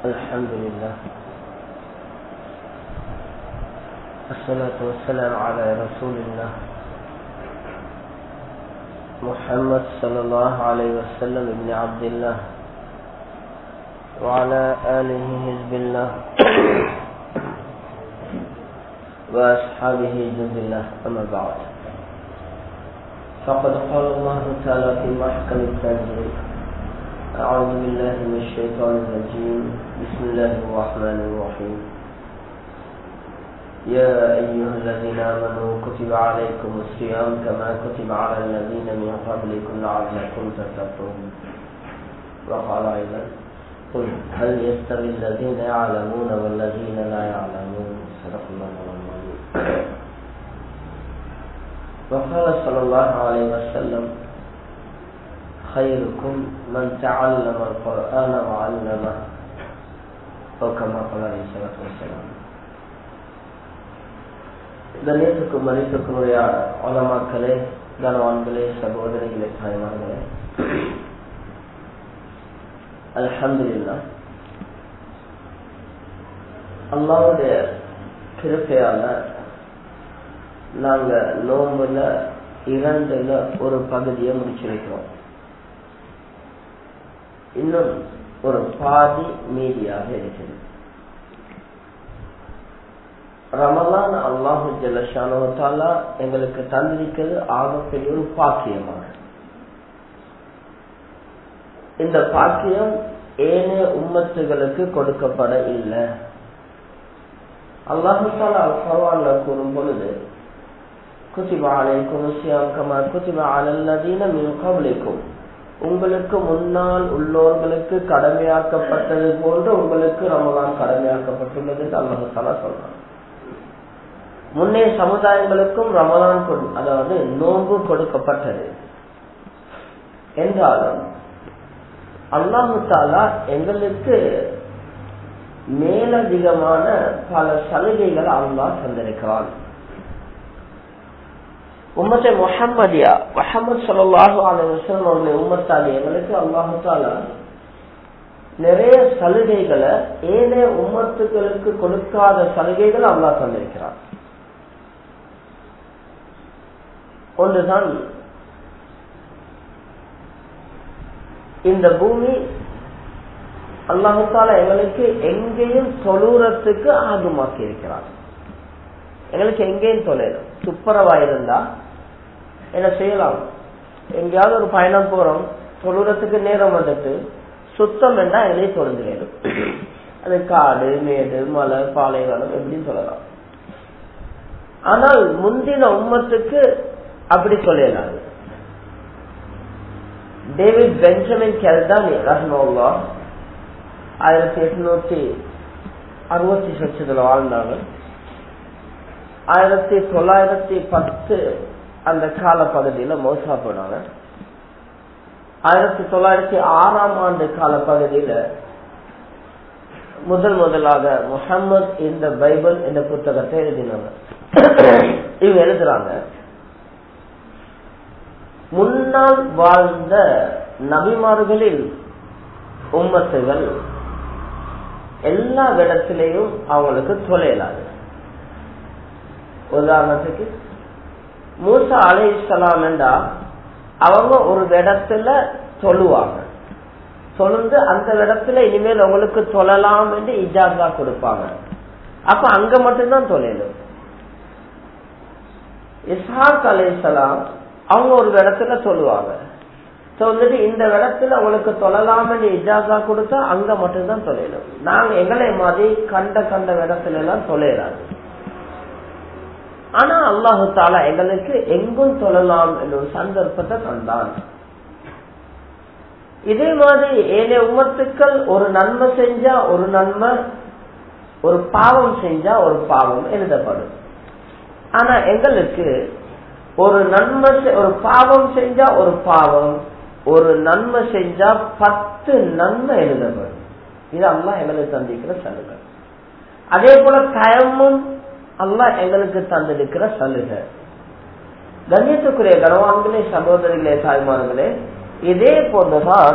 الحمد لله الصلاة والسلام على رسول الله محمد صلى الله عليه وسلم ابن عبد الله وعلى آله حزب الله وأصحابه جند الله أما بعد فقد قال الله تعالى في محكم التنزيل أعوذ بالله من الشيطان الرجيم بسم الله الرحمن الرحيم يا أيها الذين آمنوا كتب عليكم الصيام كما كتب على الذين من قبلكم لعلكم تتقون وقال أيضا قل هل يستوي الذين يعلمون والذين لا يعلمون صدق الله العظيم وقال صلى الله عليه وسلم خيركم من تعلم القرآن وعلمه أو كما قال عليه الصلاة والسلام கணேசுக்கும் மனிதக்கும் உலமாக்களே கனவான்களே சகோதரிகளே தாய்மார்களே அல்ஹம்துலில்லா அல்லாவுடைய கிருப்பையால நாங்க நோம்புல இரண்டுல ஒரு பகுதியை முடிச்சிருக்கிறோம் இன்னும் ஒரு பாதி மீதியாக இருக்குது ரமலான் அல்லாஹு ஜலஷானோத்தாலா எங்களுக்கு தந்திருக்கிறது ஆகப்பெரிய ஒரு பாக்கியமாக இந்த பாக்கியம் ஏனைய உம்மத்துகளுக்கு கொடுக்கப்பட இல்லை அல்லாஹு தாலா பரவான்ல கூறும் பொழுது குத்திபா அலைக்கும் சியாம் கமா குத்திபா அலல்லதீன மின் கவலைக்கும் உங்களுக்கு முன்னால் உள்ளோர்களுக்கு கடமையாக்கப்பட்டது போன்று உங்களுக்கு ரமலான் கடமையாக்கப்பட்டுள்ளது அல்லாஹு தாலா சொல்றான் முன்னே சமுதாயங்களுக்கும் ரமலான் அதாவது நோன்பு கொடுக்கப்பட்டது என்றாலும் அல்லாஹு தாலா எங்களுக்கு மேலதிகமான பல சலுகைகள் அல்லாஹ் தந்திருக்கிறான் உம்மத்தை முஹம்மதியா முஹம்மது சல்லாஹு அலுவலம் அவருடைய உம்மத்தாலி எங்களுக்கு அல்லாஹு தாலா நிறைய சலுகைகளை ஏனைய உம்மத்துகளுக்கு கொடுக்காத சலுகைகள் அல்லாஹ் தந்திருக்கிறான் ஒன்றுதான் இந்த பூமி அல்லாஹால எங்களுக்கு எங்கேயும் தொழுறத்துக்கு ஆகுமாக்கி இருக்கிறார் எங்களுக்கு எங்கேயும் தொழிலும் துப்புரவா இருந்தா என்ன செய்யலாம் எங்கேயாவது ஒரு பயணம் போறோம் தொழுறத்துக்கு நேரம் வந்துட்டு சுத்தம் என்றா எங்களையும் தொழுந்துடும் அது காடு மேடு மலை பாலைவனம் எப்படின்னு சொல்லலாம் ஆனால் முந்தின உம்மத்துக்கு அப்படி சொல்லலாது டேவிட் பெஞ்சமின் கெல்தானி ரஹ்மல்லா ஆயிரத்தி எட்நூத்தி அறுபத்தி லட்சத்துல வாழ்ந்தாங்க ஆயிரத்தி தொள்ளாயிரத்தி பத்து அந்த கால பகுதியில மோசா போனாங்க ஆயிரத்தி தொள்ளாயிரத்தி ஆறாம் ஆண்டு கால பகுதியில முதல் முதலாக முகமது இந்த பைபிள் இந்த புத்தகத்தை எழுதினாங்க இவங்க எழுதுறாங்க முன்னால் வாழ்ந்த நபிமார்களில் உம்மத்துகள் எல்லா இடத்திலையும் அவங்களுக்கு தொலைலாது உதாரணத்துக்கு மூசா அலை இஸ்லாம் என்றா அவங்க ஒரு இடத்துல தொழுவாங்க தொழுந்து அந்த இடத்துல இனிமேல் உங்களுக்கு தொழலாம் என்று இஜாசா கொடுப்பாங்க அப்ப அங்க மட்டும்தான் தொழிலும் இஸ்ஹாக் அலை இஸ்லாம் அவங்க ஒரு இடத்துல சொல்லுவாங்க சொல்லிட்டு இந்த இடத்துல உங்களுக்கு தொழலாம்னு இஜாசா கொடுத்தா அங்க மட்டும்தான் தொழிலும் நாங்க எங்களை மாதிரி கண்ட கண்ட இடத்துல எல்லாம் தொலைறாது ஆனா அல்லாஹு தாலா எங்களுக்கு எங்கும் தொழலாம் என்ற ஒரு சந்தர்ப்பத்தை தந்தான் இதே மாதிரி ஏழை உமத்துக்கள் ஒரு நன்மை செஞ்சா ஒரு நன்மை ஒரு பாவம் செஞ்சா ஒரு பாவம் எழுதப்படும் ஆனா எங்களுக்கு ஒரு நன்மை ஒரு பாவம் செஞ்சா ஒரு பாவம் ஒரு நன்மை செஞ்சா பத்து நன்மை எழுதப்படும் இது அல்லா எங்களுக்கு தந்திருக்கிற சலுகை அதே போல தயமும் அல்லா எங்களுக்கு தந்திருக்கிற சலுகை கண்ணியத்துக்குரிய கனவான்களே சகோதரிகளே தாய்மார்களே இதே போன்றுதான்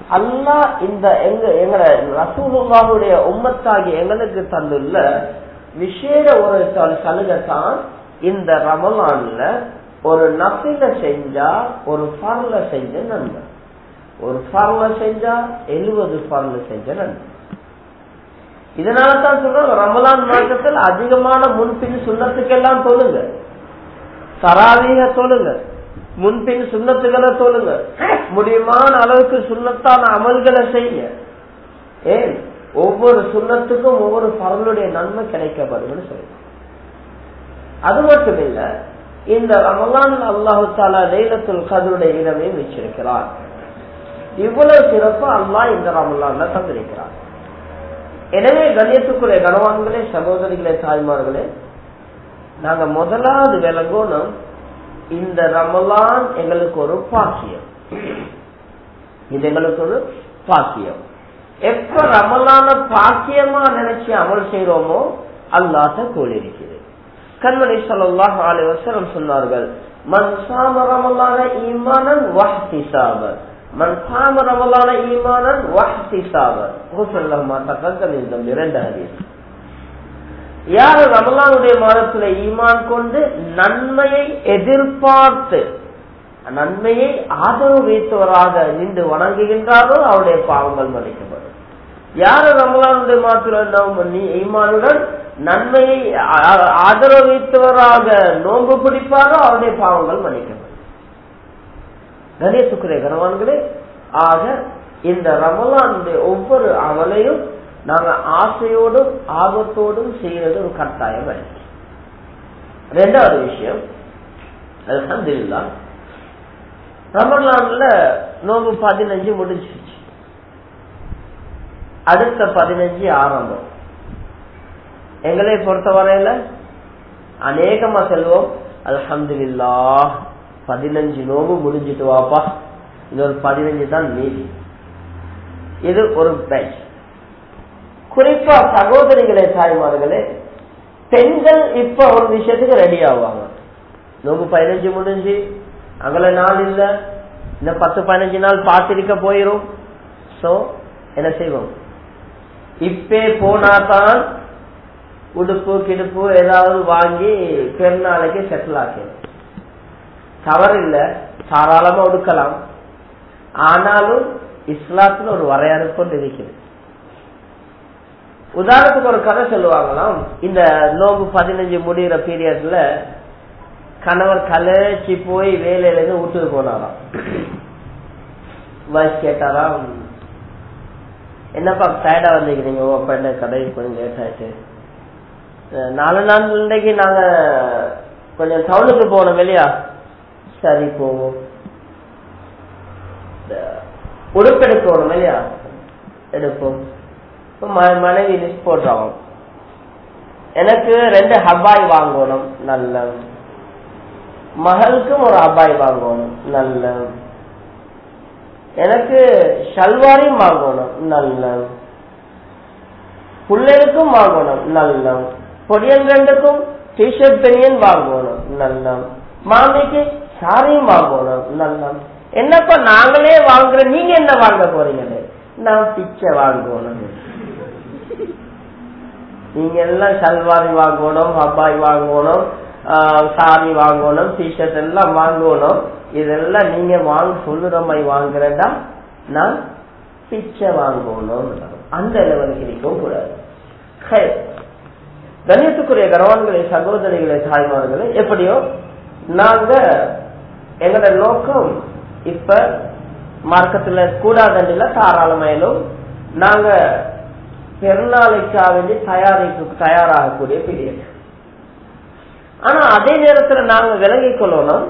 அல்லாஹ் இந்த எங்க எங்கட ரசூலுல்லாவுடைய உம்மத்தாகி எங்களுக்கு தந்துள்ள விசேட ஒரு சலுகை தான் இந்த ரமலான்ல ஒரு நபில செஞ்சா ஒரு பர்ல செஞ்ச நன்மை ஒரு பர்ல செஞ்சா எழுபது பர்ல செஞ்ச நன்மை இதனால தான் சொல்றோம் ரமலான் மாசத்தில் அதிகமான முன்பின் சுண்ணத்துக்கெல்லாம் தொழுங்க தராவீக தொழுங்க முன்பின் சுண்ணத்துகளை தொழுங்க முடியுமான அளவுக்கு சுண்ணத்தான அமல்களை செய்ய ஏன் ஒவ்வொரு சுண்ணத்துக்கும் ஒவ்வொரு பரலுடைய நன்மை கிடைக்கப்படும் சொல்லுங்க அது மட்டும் இல்ல இந்த ரமலான் அல்லாஹு தாலா லைலத்துல் கதருடைய இடமே வச்சிருக்கிறார் இவ்வளவு சிறப்பு அல்லாஹ் இந்த ரமலான்ல தந்திருக்கிறார் எனவே கண்ணியத்துக்குரிய கனவான்களே சகோதரிகளே தாய்மார்களே நாங்க முதலாவது விளங்கணும் இந்த ரமலான் எங்களுக்கு ஒரு பாக்கியம் இது எங்களுக்கு ஒரு பாக்கியம் எப்ப ரமலான பாக்கியமா நினைச்சு அமல் செய்யறோமோ அல்லாத கூலி இருக்குது கண்மணி சொல்லாஹ் ஆலை வசனம் சொன்னார்கள் மன் சாம ரமலான ஈமானன் வஹ்தி சாபர் மன் சாம ரமலான ஈமானன் வஹ்தி சாபர் ஹுசல்லம்மா தக்கல் இந்த இரண்டு ஹதீஸ் யார் ரமலானுடைய மாதத்துல ஈமான் கொண்டு நன்மையை எதிர்பார்த்து நன்மையை ஆதரவு வைத்தவராக நின்று வணங்குகின்றாரோ அவருடைய பாவங்கள் மன்னிக்கப்படும் யார் ரமலானுடைய மாதத்துல ஈமானுடன் நன்மையை ஆதரவு வைத்தவராக நோன்பு பிடிப்பாரோ அவருடைய பாவங்கள் மன்னிக்கப்படும் கணேசுக்குரிய கனவான்களே ஆக இந்த ரமலானுடைய ஒவ்வொரு அமலையும் நாங்க ஆசையோடும் ஆபத்தோடும் செய்யறது ஒரு கட்டாயம் ஆயிடுச்சு ரெண்டாவது விஷயம் அலமதுல்லா ரமலான்ல நோம்பு பதினஞ்சு முடிஞ்சிருச்சு அடுத்த பதினஞ்சு ஆரம்பம் எங்களை பொறுத்தவரையில அநேகமா செல்வோம் அலமதுல்லா பதினஞ்சு நோம்பு முடிஞ்சிட்டு வாப்பா இன்னொரு பதினஞ்சு தான் மீதி இது ஒரு பேட்ச் குறிப்பா சகோதரிகளே தாய்மார்களே பெண்கள் இப்ப ஒரு விஷயத்துக்கு ரெடி ஆவாங்க நோம்பு பதினஞ்சு முடிஞ்சு அகல நாள் இல்ல இன்னும் பத்து பதினஞ்சு நாள் பார்த்திருக்க போயிரும் சோ என்ன செய்வோம் இப்பே போனாதான் உடுப்பு கிடுப்பு ஏதாவது வாங்கி பெருநாளைக்கு செட்டில் ஆக்கணும் தவறு இல்ல தாராளமா உடுக்கலாம் ஆனாலும் இஸ்லாத்துல ஒரு வரையறுப்பு இருக்குது உதாரணத்துக்கு ஒரு கதை சொல்லுவாங்களாம் இந்த நோம்பு பதினஞ்சு முடிகிற பீரியட்ல கணவர் கலைச்சி போய் வேலையில இருந்து வீட்டுக்கு போனாராம் வாய்ஸ் கேட்டாராம் என்னப்பா டயர்டா வந்திருக்கிறீங்க ஓ அப்ப என்ன கடை கொஞ்சம் லேட் ஆயிட்டு நாலு நாள் இன்றைக்கு நாங்க கொஞ்சம் டவுனுக்கு போனோம் வெளியா சரி போவோம் உடுப்பெடுக்கணும் இல்லையா எடுப்போம் மனைவி லிஸ்ட் போடுறோம் எனக்கு ரெண்டு ஹபாய் வாங்கணும் நல்ல மகளுக்கும் ஒரு ஹபாய் வாங்கணும் நல்ல எனக்கு ஷல்வாரியும் வாங்கணும் நல்ல பிள்ளைகளுக்கும் வாங்கணும் நல்ல பொடியன் ரெண்டுக்கும் டிஷர்ட் பெரியன் வாங்கணும் நல்ல மாமிக்கு சாரியும் வாங்கணும் நல்ல என்னப்பா நாங்களே வாங்குற நீங்க என்ன வாங்க போறீங்களே நான் பிச்சை வாங்கணும் நீங்க எல்லாம் சல்வாரி வாங்கணும் அப்பாய் வாங்கணும் சாரி வாங்கணும் டிஷர்ட் எல்லாம் வாங்கணும் இதெல்லாம் நீங்க வாங்க சொல்லுற மாதிரி வாங்குறதா நான் பிச்சை வாங்கணும் அந்த லெவலுக்கு இருக்கும் கூடாது கணியத்துக்குரிய கரவான்களே சகோதரிகளே தாய்மார்களே எப்படியோ நாங்க எங்களோட நோக்கம் இப்ப மார்க்கத்துல கூடாதண்டில தாராளமாயிலும் நாங்க பெருநாளைக்காக வேண்டி தயாரிப்பு தயாராகக்கூடிய பீரியட் ஆனா அதே நேரத்துல நாங்க விளங்கிக் கொள்ளணும்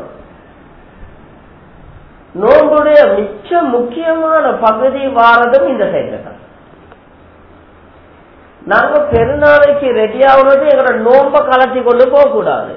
நோம்புடைய மிச்ச முக்கியமான பகுதி வாரதும் இந்த சைட்ல தான் நாங்க பெருநாளைக்கு ரெடி ஆகுறது எங்களோட நோம்ப கலத்தி கொண்டு போக கூடாது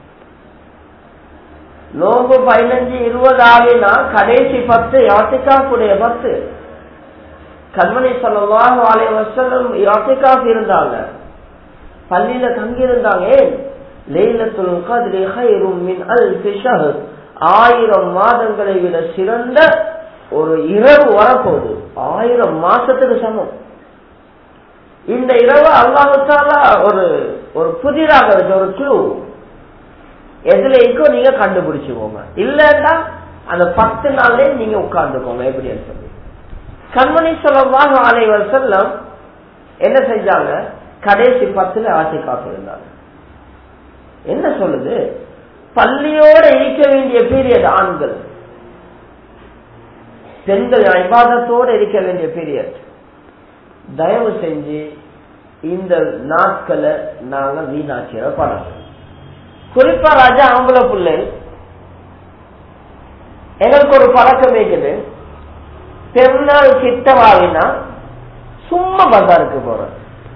நோம்பு பதினஞ்சு இருபது ஆகினா கடைசி பத்து யாத்திகாப்புடைய பத்து கண்மணி சொல்லலாம் வாழை வருஷம் யாத்திகாப் இருந்தாங்க பள்ளியில தங்கி இருந்தாங்க ஏன் லைலத்துல் கத்ரி ஹைரும் மின் அல்ஃபி ஷஹர் ஆயிரம் மாதங்களை விட சிறந்த ஒரு இரவு வரப்போகுது ஆயிரம் மாசத்துக்கு சமம் இந்த இரவு அல்லாஹால ஒரு ஒரு புதிதாக இருக்கு ஒரு க்ளூ எதுல இருக்கோ நீங்க கண்டுபிடிச்சுக்கோங்க இல்லன்னா அந்த பத்து நாள்லயே நீங்க உட்கார்ந்துக்கோங்க எப்படின்னு சொல்லி கண்மணி சொல்லமாக அனைவர் செல்லம் என்ன செஞ்சாங்க கடைசி பத்துல ஆட்சி காத்திருந்தாங்க என்ன சொல்லுது பள்ளியோட இருக்க வேண்டிய பீரியட் ஆண்கள் பெண்கள் ஐபாதத்தோடு இருக்க வேண்டிய பீரியட் தயவு செஞ்சு இந்த நாட்களை நாங்க வீணாக்கிற படம் குறிப்பா ராஜா ஆம்பளை பிள்ளை எங்களுக்கு ஒரு பழக்கம் இருக்குது பெருநாள் கிட்ட வாங்கினா சும்மா பஜாருக்கு போறேன்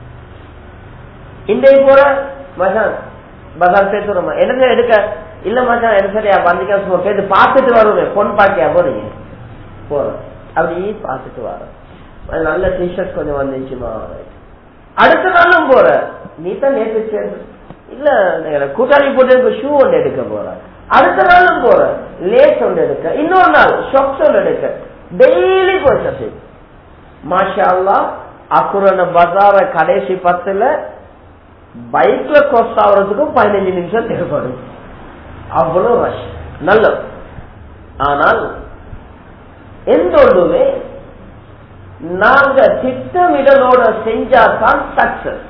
இன்றைக்கு போற மச்சான் பஜார் பேசுறோமா என்ன எடுக்க இல்ல மச்சான் என்ன சரியா வந்திக்கா சும்மா பேசி பார்த்துட்டு வருவேன் பொன் பாக்கியா போறீங்க போறோம் அப்படி பார்த்துட்டு வரோம் நல்ல டிஷர்ட் கொஞ்சம் வந்துச்சுமா அடுத்த நாளும் போற நீ தான் நேற்று சேர்ந்து இல்ல கூட்டாளி போட்டு ஷூ ஒன்று எடுக்க போற அடுத்த நாளும் போற லேஸ் ஒன்று எடுக்க இன்னொரு நாள் ஷாக்ஸ் ஒன்று எடுக்க டெய்லி போச்சு மாஷா அல்லா அக்குரன பஜார கடைசி பத்துல பைக்ல கோஸ்ட் ஆகுறதுக்கும் பதினஞ்சு நிமிஷம் தேவைப்படும் அவ்வளவு ரஷ் நல்லது ஆனால் எந்த ஒன்றுமே நாங்க திட்டமிடலோட செஞ்சாதான் சக்சஸ்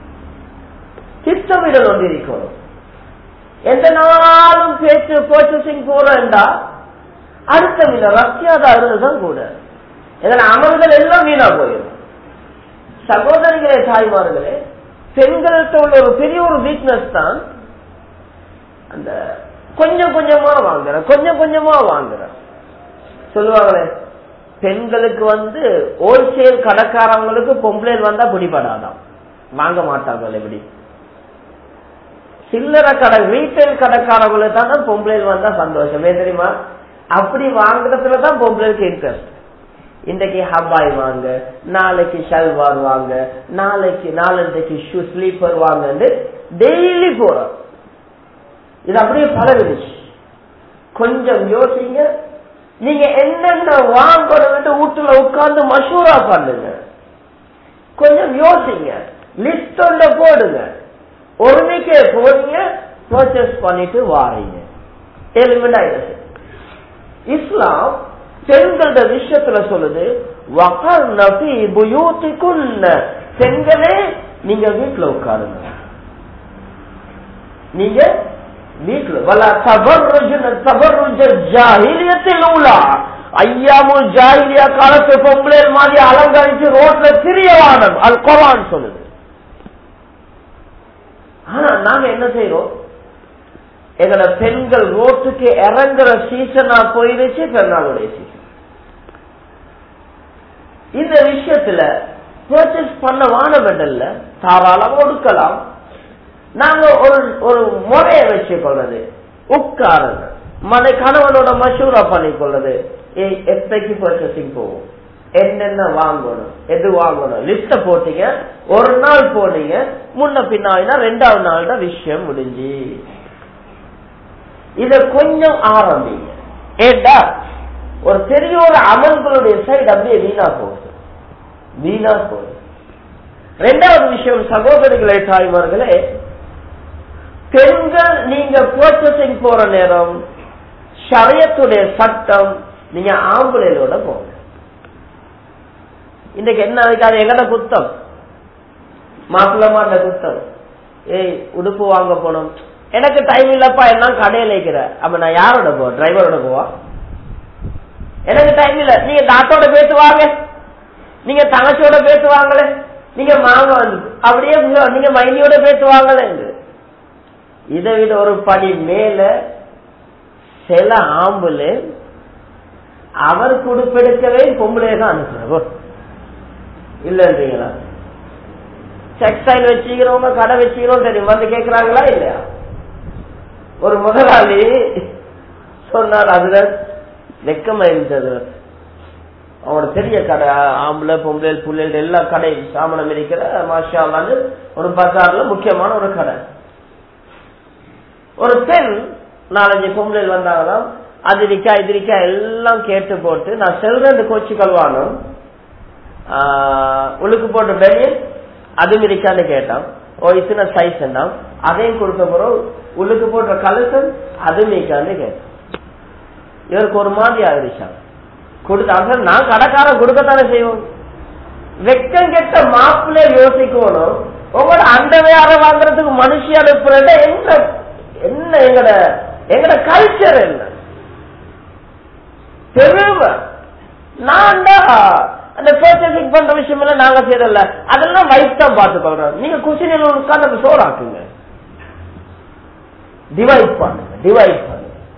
திட்டமிடல் ஒன்று இருக்கணும் எந்த நாளும் பேச்சு பர்ச்சேசிங் போறேன்டா அடுத்த மீன ரஷ்யாதா இருந்ததுதான் கூட இதன் அமல்கள் எல்லாம் வீணா போயிடும் சகோதரிகளே தாய்மார்களே பெண்கள்கிட்ட உள்ள ஒரு பெரிய ஒரு வீக்னஸ் தான் அந்த கொஞ்சம் கொஞ்சமா வாங்குற கொஞ்சம் கொஞ்சமா வாங்குற சொல்லுவாங்களே பெண்களுக்கு வந்து ஹோல்சேல் கடைக்காரவங்களுக்கு பொம்பளைல் வந்தா பிடிபடாதாம் வாங்க மாட்டாங்க எப்படி சில்லறை கடை ரீட்டைல் கடைக்காரங்களுக்கு தான் பொம்பளைல் வந்தா சந்தோஷமே தெரியுமா அப்படி வாங்குறதுல தான் பொம்பளைக்கு இன்ட்ரெஸ்ட் இன்றைக்கு ஹபாய் வாங்க நாளைக்கு ஷல்வார் வாங்க நாளைக்கு நாளைக்கு ஷூ ஸ்லீப்பர் வாங்க டெய்லி போறோம் இது அப்படியே பழகுதுச்சு கொஞ்சம் யோசிங்க நீங்க என்னென்ன வாங்கணும் வீட்டுல உட்கார்ந்து மஷூரா பண்ணுங்க கொஞ்சம் யோசிங்க லிஸ்ட் ஒன்ன போடுங்க ஒருமிக்கே போறீங்க பர்ச்சேஸ் பண்ணிட்டு வாரீங்க எலிமெண்ட் ஆயிடுச்சு இஸ்லாம் பெண்களோட விஷயத்துல சொல்லுது வகர் நபி புயூத்திக்குள்ள பெண்களே நீங்க வீட்டுல உட்காருங்க நீங்க வீட்டுல வல தபர்ருஜுன தபர்ருஜ ஜாஹிலியத்தில் உலா ஐயாமுல் ஜாஹிலியா காலத்து பொம்பளை மாதிரி அலங்கரிச்சு ரோட்ல திரியவானம் அது குரான் சொல்லுது ஆனா நாங்க என்ன செய்யறோம் எங்களோட பெண்கள் ரோட்டுக்கு இறங்குற சீசனா போயிருச்சு பெருநாளுடைய சீசன் இந்த விஷயத்துல பர்ச்சேஸ் பண்ண வானமெண்டல்ல தாராளம் ஒடுக்கலாம் நாங்க ஒரு ஒரு முறைய வச்சுக்கொள்ளது உட்காருங்க மனை கணவனோட மசூரா பண்ணிக்கொள்ளது எப்பைக்கு பர்ச்சேசிங் போவோம் என்னென்ன வாங்கணும் எது வாங்கணும் லிஸ்ட போட்டீங்க ஒரு நாள் போனீங்க முன்ன பின்னாடினா ரெண்டாவது நாள் தான் விஷயம் முடிஞ்சு இத கொஞ்சம் ஆரம்பிங்க ஏண்டா ஒரு பெரிய ஒரு அமல்களுடைய சைடு அப்படியே வீணா போகுது வீணா போகுது ரெண்டாவது விஷயம் சகோதரிகளே தாய்மார்களே பெண்கள் நீங்க பர்ச்சேசிங் போற நேரம் ஷரியத்துடைய சட்டம் நீங்க ஆம்பளையோட போங்க இன்னைக்கு என்ன இருக்காது எங்கட குத்தம் மாப்பிள்ளமாட்ட குத்தம் ஏய் உடுப்பு வாங்க போனோம் எனக்கு டைம் இல்லப்பா என்ன கடையில் வைக்கிற அப்ப நான் யாரோட போ டிரைவரோட போவா எனக்கு டைம் இல்ல நீங்க டாக்டரோட பேசுவாங்க நீங்க தங்கச்சியோட பேசுவாங்களே நீங்க மாங்க வந்து அப்படியே நீங்க மைனியோட பேசுவாங்களே இதை விட ஒரு படி மேல சில ஆம்புல அவர் குடுப்பெடுக்கவே பொம்பளைய தான் அனுப்புறாரு இல்லன்றீங்களா டெக்ஸ்டைல் வச்சுக்கிறவங்க கடை வச்சுக்கிறோம் தெரியும் வந்து கேட்கிறாங்களா இல்லையா ஒரு முதலாளி சொன்னார் அதுல வெக்கமா இருந்தது அவனோட பெரிய கடை ஆம்பளை பொம்பளை புள்ளைகள் எல்லா கடை சாமனம் இருக்கிற மாஷா ஒரு பஜார்ல முக்கியமான ஒரு கடை ஒரு பெண் நாலஞ்சு பொம்பளை வந்தாங்களாம் அது இருக்கா இது இருக்கா எல்லாம் கேட்டு போட்டு நான் செல்றேன் கோச்சு கல்வானும் உழுக்கு போட்ட பெனியன் அதுவும் இருக்கான்னு கேட்டான் ஓ இத்தனை சைஸ் என்ன அதையும் கொடுத்த பிறகு உள்ளுக்கு போட்ட கலசம் அதுவும் இருக்கான்னு கேட்டான் இவருக்கு ஒரு மாதிரி ஆகிருச்சான் கொடுத்த நான் கடைக்காரன் கொடுக்கத்தானே செய்வோம் வெக்கம் கெட்ட மாப்பிள்ள யோசிக்கணும் உங்களோட அண்டவையார வாங்குறதுக்கு மனுஷி அனுப்புறத என்ன என்ன எங்கட எங்கட கல்ச்சர் என்ன பெருமை நான் அந்த பர்ச்சேசிங் பண்ற விஷயம் எல்லாம் நாங்க செய்யறல அதெல்லாம் வைஃப் தான் பார்த்துக்கொள்றோம் நீங்க குசினியில் உட்கார்ந்து சோறாக்குங்க டிவைட் பண்ணுங்க டிவைட் பண்ணுங்க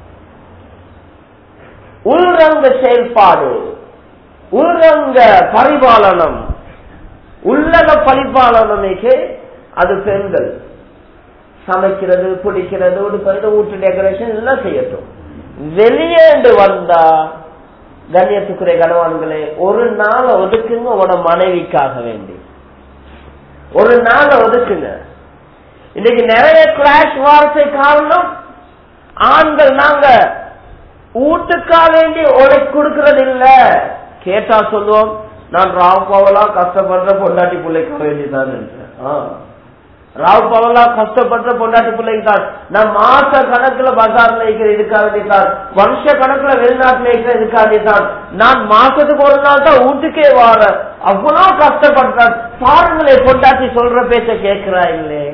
உள்ரங்க செயல்பாடு உள்ரங்க பரிபாலனம் உள்ளக பரிபாலனமைக்கு அது பெண்கள் சமைக்கிறது பிடிக்கிறது உடுக்கிறது வீட்டு டெக்கரேஷன் எல்லாம் செய்யட்டும் வெளியேண்டு வந்தா கண்ணியத்துக்குரிய கனவான்களே ஒரு நாளை ஒதுக்குங்க உங்களோட மனைவிக்காக வேண்டி ஒரு நாளை ஒதுக்குங்க இன்னைக்கு நிறைய கிளாஷ் வார்த்தை காரணம் ஆண்கள் நாங்க வீட்டுக்கா வேண்டி உடை கொடுக்கறது இல்ல கேட்டா சொல்லுவோம் நான் ராவ் பவலா கஷ்டப்படுற பொண்டாட்டி பிள்ளைக்க வேண்டிதான் ராவ் பவலா கஷ்டப்படுற பொண்டாட்டி பிள்ளைக்கு தான் நான் மாச கணக்குல பஜார்ல இருக்கிற இதுக்காக வேண்டிதான் வருஷ கணக்குல வெளிநாட்டுல இருக்கிற இதுக்காக வேண்டிதான் நான் மாசத்துக்கு ஒரு நாள் தான் வீட்டுக்கே வார அவ்வளவு கஷ்டப்படுறேன் பாருங்களே பொண்டாட்டி சொல்ற பேச்ச கேட்கிறா இல்லே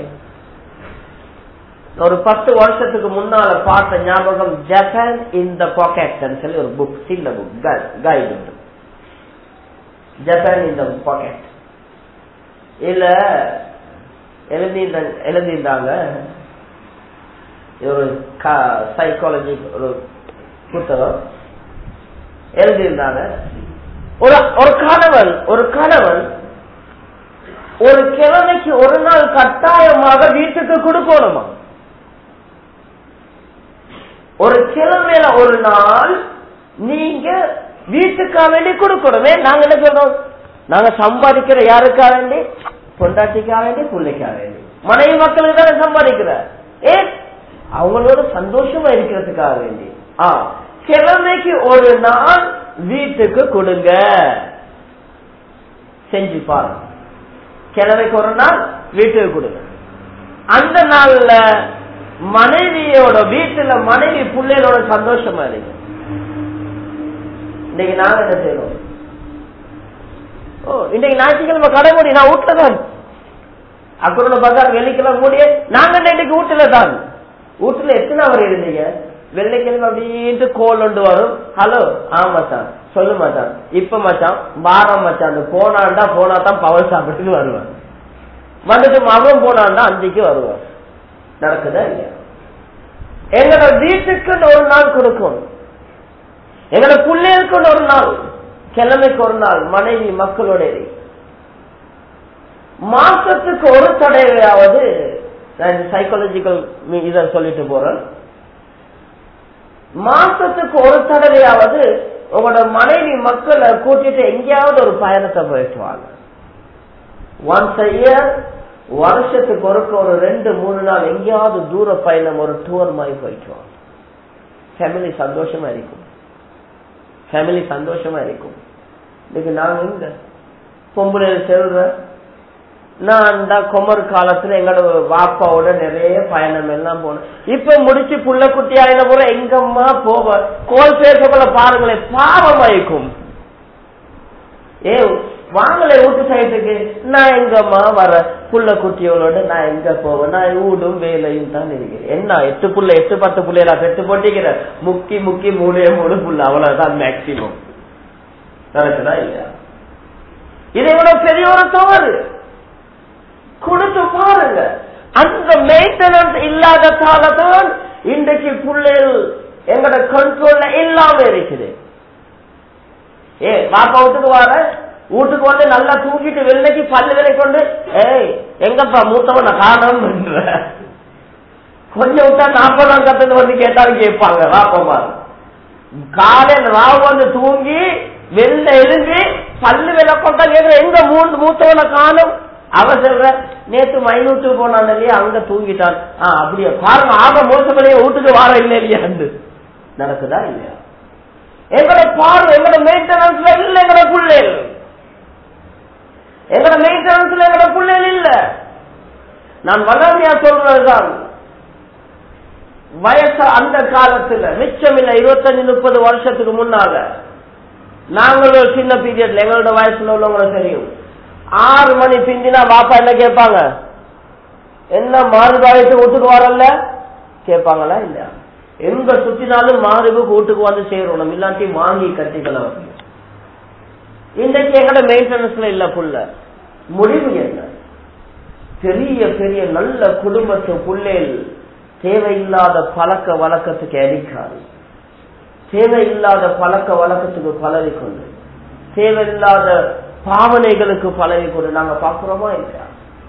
ஒரு பத்து வருஷத்துக்கு முன்னால பார்த்த ஞாபகம் ஜப்பான் இன் த பாக்கெட் சொல்லி ஒரு புக் சின்ன புக் கைடு உண்டு ஜப்பான் இன் த பாக்கெட் இல்ல எழுதியிருந்தாங்க ஒரு சைக்காலஜி ஒரு புத்தகம் எழுதியிருந்தாங்க ஒரு ஒரு கணவன் ஒரு கணவன் ஒரு கிழமைக்கு ஒரு நாள் கட்டாயமாக வீட்டுக்கு கொடுக்கணுமா ஒரு கிழமையில ஒரு நாள் நீங்க வீட்டுக்கா வேண்டி கொடுக்கணுமே நாங்க என்ன சொல்றோம் நாங்க சம்பாதிக்கிற யாருக்கா வேண்டி பொண்டாட்டிக்கா வேண்டி பிள்ளைக்கா வேண்டி மனைவி மக்களுக்கு தானே சம்பாதிக்கிற ஏ அவங்களோட சந்தோஷமா இருக்கிறதுக்காக வேண்டி ஆ கிழமைக்கு ஒரு நாள் வீட்டுக்கு கொடுங்க செஞ்சு பாருங்க கிழமைக்கு ஒரு நாள் வீட்டுக்கு கொடுங்க அந்த நாள்ல மனைவியோட வீட்டுல மனைவி பிள்ளைகளோட சந்தோஷமா இருக்கு இன்னைக்கு நாங்க என்ன செய்யறோம் ஓ இன்னைக்கு ஞாயிற்றுக்கிழமை கடை மூடி நான் வீட்டுல தான் அக்குறோட பஜார் வெள்ளிக்கிழமை மூடிய நாங்க இன்னைக்கு வீட்டுல தான் வீட்டுல எத்தனை அவர் இருந்தீங்க வெள்ளிக்கிழமை அப்படின்ட்டு கோல் ஒன்று வரும் ஹலோ ஆ மச்சான் சொல்லு மச்சான் இப்ப மச்சான் வாரம் மச்சான் அந்த போனாண்டா போனா தான் பவர் சாப்பிட்டுன்னு வருவான் வந்துட்டு மகன் போனாண்டா அஞ்சுக்கு வருவான் நடக்குதா இல்லையா எங்களோட வீட்டுக்கு ஒரு நாள் கொடுக்கணும் எங்களோட பிள்ளைகளுக்கு ஒரு நாள் கிழமைக்கு ஒரு நாள் மனைவி மக்களோட மாசத்துக்கு ஒரு தடவையாவது நான் சைக்காலஜிக்கல் இத சொல்லிட்டு போறேன் மாசத்துக்கு ஒரு தடவையாவது உங்களோட மனைவி மக்களை கூட்டிட்டு எங்கேயாவது ஒரு பயணத்தை போயிட்டு வாங்க ஒன்ஸ் இயர் வருஷத்துக்கு ஒருக்க ஒரு ரெண்டு மூணு நாள் எங்கேயாவது தூர பயணம் ஒரு டூர் மாதிரி போயிட்டு வாங்க ஃபேமிலி சந்தோஷமா இருக்கும் ஃபேமிலி சந்தோஷமா இருக்கும் இன்னைக்கு நாங்க எங்க பொம்பளை செல்ற நான் தான் குமர் காலத்துல எங்களோட வாப்பாவோட நிறைய பயணம் எல்லாம் போனேன் இப்ப முடிச்சு புள்ள குட்டி ஆயின போற எங்கம்மா போவ கோல் பேசப்பட பாருங்களேன் பாவமாயிக்கும் ஏ வாங்கல வீட்டு சைட்டுக்கு நான் எங்கம்மா வர புள்ள குட்டியோட நான் எங்க போவேன் நான் வீடும் வேலையும் தான் இருக்கிறேன் என்ன எட்டு புள்ள எட்டு பத்து புள்ளைய பெற்று போட்டிக்கிறேன் முக்கி முக்கி மூணே மூணு புள்ள அவ்வளவுதான் மேக்சிமம் நடக்குதா இல்லையா இதை விட பெரிய ஒரு தவறு கொடுத்து பாருங்க அந்த மெயின்டெனன்ஸ் இல்லாததால தான் இன்றைக்கு பிள்ளைகள் எங்கட கண்ட்ரோல்ல இல்லாம இருக்குது ஏ பாப்பா வீட்டுக்கு வர வீட்டுக்கு வந்து நல்லா தூக்கிட்டு வெள்ளைக்கு பல்லு விலை கொண்டு ஏய் எங்கப்பா மூத்தவன காணும் கொஞ்சம் விட்டா நாற்பதாம் கத்துக்கு வந்து கேட்டாலும் கேட்பாங்க வாப்பமா காலையில் ராவு வந்து தூங்கி வெளில எழுதி பல்லு விலை கொண்டா கேட்கிற எங்க மூணு மூத்தவனை காணும் அவ சொல்ற நேத்து மைனூட்டு போனான் இல்லையா அங்க தூங்கிட்டான் ஆஹ் அப்படியே பாருங்க ஆக மோசமலையே வீட்டுக்கு வார இல்லை இல்லையாண்டு நடக்குதா இல்லையா எங்களோட பார்வை எங்களோட மெயின்டெனன்ஸ்ல இல்ல எங்களோட பிள்ளைகள் எங்களோட மெயின்டெனன்ஸ்ல எங்களோட பிள்ளைகள் இல்ல நான் வளமையா சொல்றதுதான் வயசு அந்த காலத்துல மிச்சம் இல்ல இருபத்தஞ்சு முப்பது வருஷத்துக்கு முன்னால நாங்களும் சின்ன பீரியட்ல எங்களோட வயசுல உள்ளவங்களுக்கு தெரியும் ஆறு மணி பிந்தினா பாப்பா என்ன கேட்பாங்க என்ன மாறுபாயத்து வீட்டுக்கு வரல கேட்பாங்களா இல்ல எங்க சுத்தினாலும் மாறுபு வீட்டுக்கு வந்து சேரணும் இல்லாட்டி வாங்கி கட்டிக்கலாம் இன்றைக்கு எங்கட மெயின்டெனன்ஸ்ல இல்ல புள்ள முடிவு என்ன பெரிய பெரிய நல்ல குடும்பத்து புள்ளேல் தேவையில்லாத பழக்க வழக்கத்துக்கு அடிக்காது தேவையில்லாத பழக்க வழக்கத்துக்கு பழகி கொண்டு தேவையில்லாத பாவனைகளுக்கு பழகி கொண்டு நாங்க பாக்குறோமா இல்லையா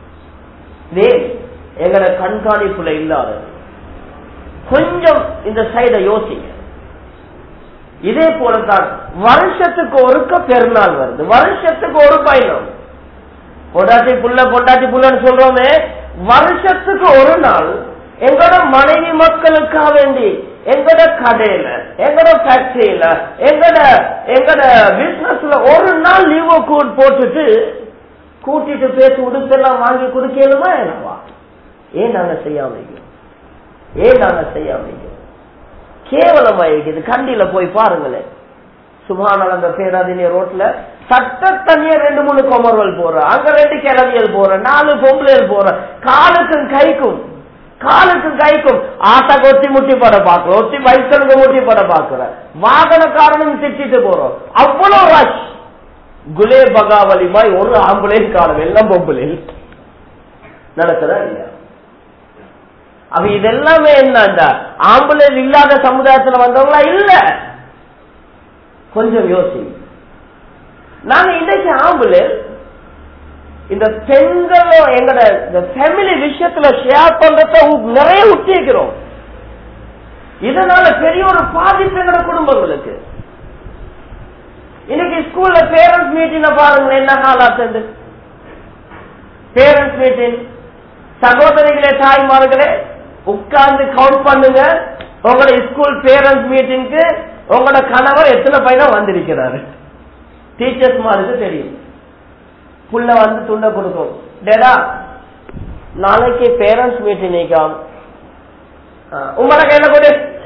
ஏன் எங்கட கண்காணிப்புல இல்லாதது கொஞ்சம் இந்த சைட யோசிங்க இதே போலதான் வருஷத்துக்கு ஒருக்க பெருநாள் வருது வருஷத்துக்கு ஒரு பயணம் பொண்டாட்டி புள்ள பொண்டாட்டி புள்ளன்னு சொல்றோமே வருஷத்துக்கு ஒரு நாள் எங்களோட மனைவி மக்களுக்காக வேண்டி எங்கட கடையில எங்கட ஃபேக்டரியில எங்கட எங்கட பிசினஸ்ல ஒரு நாள் லீவோ போட்டுட்டு கூட்டிட்டு பேசி உடுப்பெல்லாம் வாங்கி கொடுக்கலுமா என்னவா ஏன் நாங்க செய்யாம இருக்கிறோம் ஏன் நாங்க செய்யாம இருக்கிறோம் கேவலமா இருக்குது கண்டில போய் பாருங்களேன் சுபானந்த பேராதினிய ரோட்ல சட்ட தனியா ரெண்டு மூணு கொமர்வல் போற அங்க ரெண்டு கிளவியல் போற நாலு பொம்பளையல் போற காலுக்கும் கைக்கும் காலுக்கும் கைக்கும் ஆட்டா ஒத்தி முட்டி பட பாக்குறோம் ஒத்தி பைக்கனுக்கு முட்டி பட பாக்குற வாகனக்காரனும் திட்டிட்டு போறோம் அவ்வளவு ரஷ் குலே பகாவலி மாதிரி ஒரு ஆம்புலேன் காலம் எல்லாம் பொம்பளை நடக்குதா இல்லையா அப்ப இதெல்லாமே என்ன ஆம்புலன்ஸ் இல்லாத சமுதாயத்துல வந்தவங்களா இல்ல கொஞ்சம் யோசி நாங்க இன்றைக்கு ஆம்புலன்ஸ் இந்த பெண்களும் எங்கட இந்த ஃபேமிலி விஷயத்துல ஷேர் பண்றத நிறைய உத்திக்கிறோம் இதனால பெரிய ஒரு பாதிப்பு எங்கட குடும்பங்களுக்கு இன்னைக்கு ஸ்கூல்ல பேரண்ட்ஸ் மீட்டிங் பாருங்க என்ன காலாத்து பேரண்ட்ஸ் மீட்டிங் சகோதரிகளே தாய்மார்களே உட்கார்ந்து கவுண்ட் பண்ணுங்க உங்களோட ஸ்கூல் பேரண்ட்ஸ் மீட்டிங்க்கு உங்களோட கணவர் எத்தனை பையனா வந்திருக்கிறாரு டீச்சர்ஸ் மாதிரி தெரியும் புள்ள வந்து துண்ட கொடுக்கும் டேடா நாளைக்கு பேரண்ட்ஸ் மீட்டிங் நிற்கும் உங்களோட கையில கொடு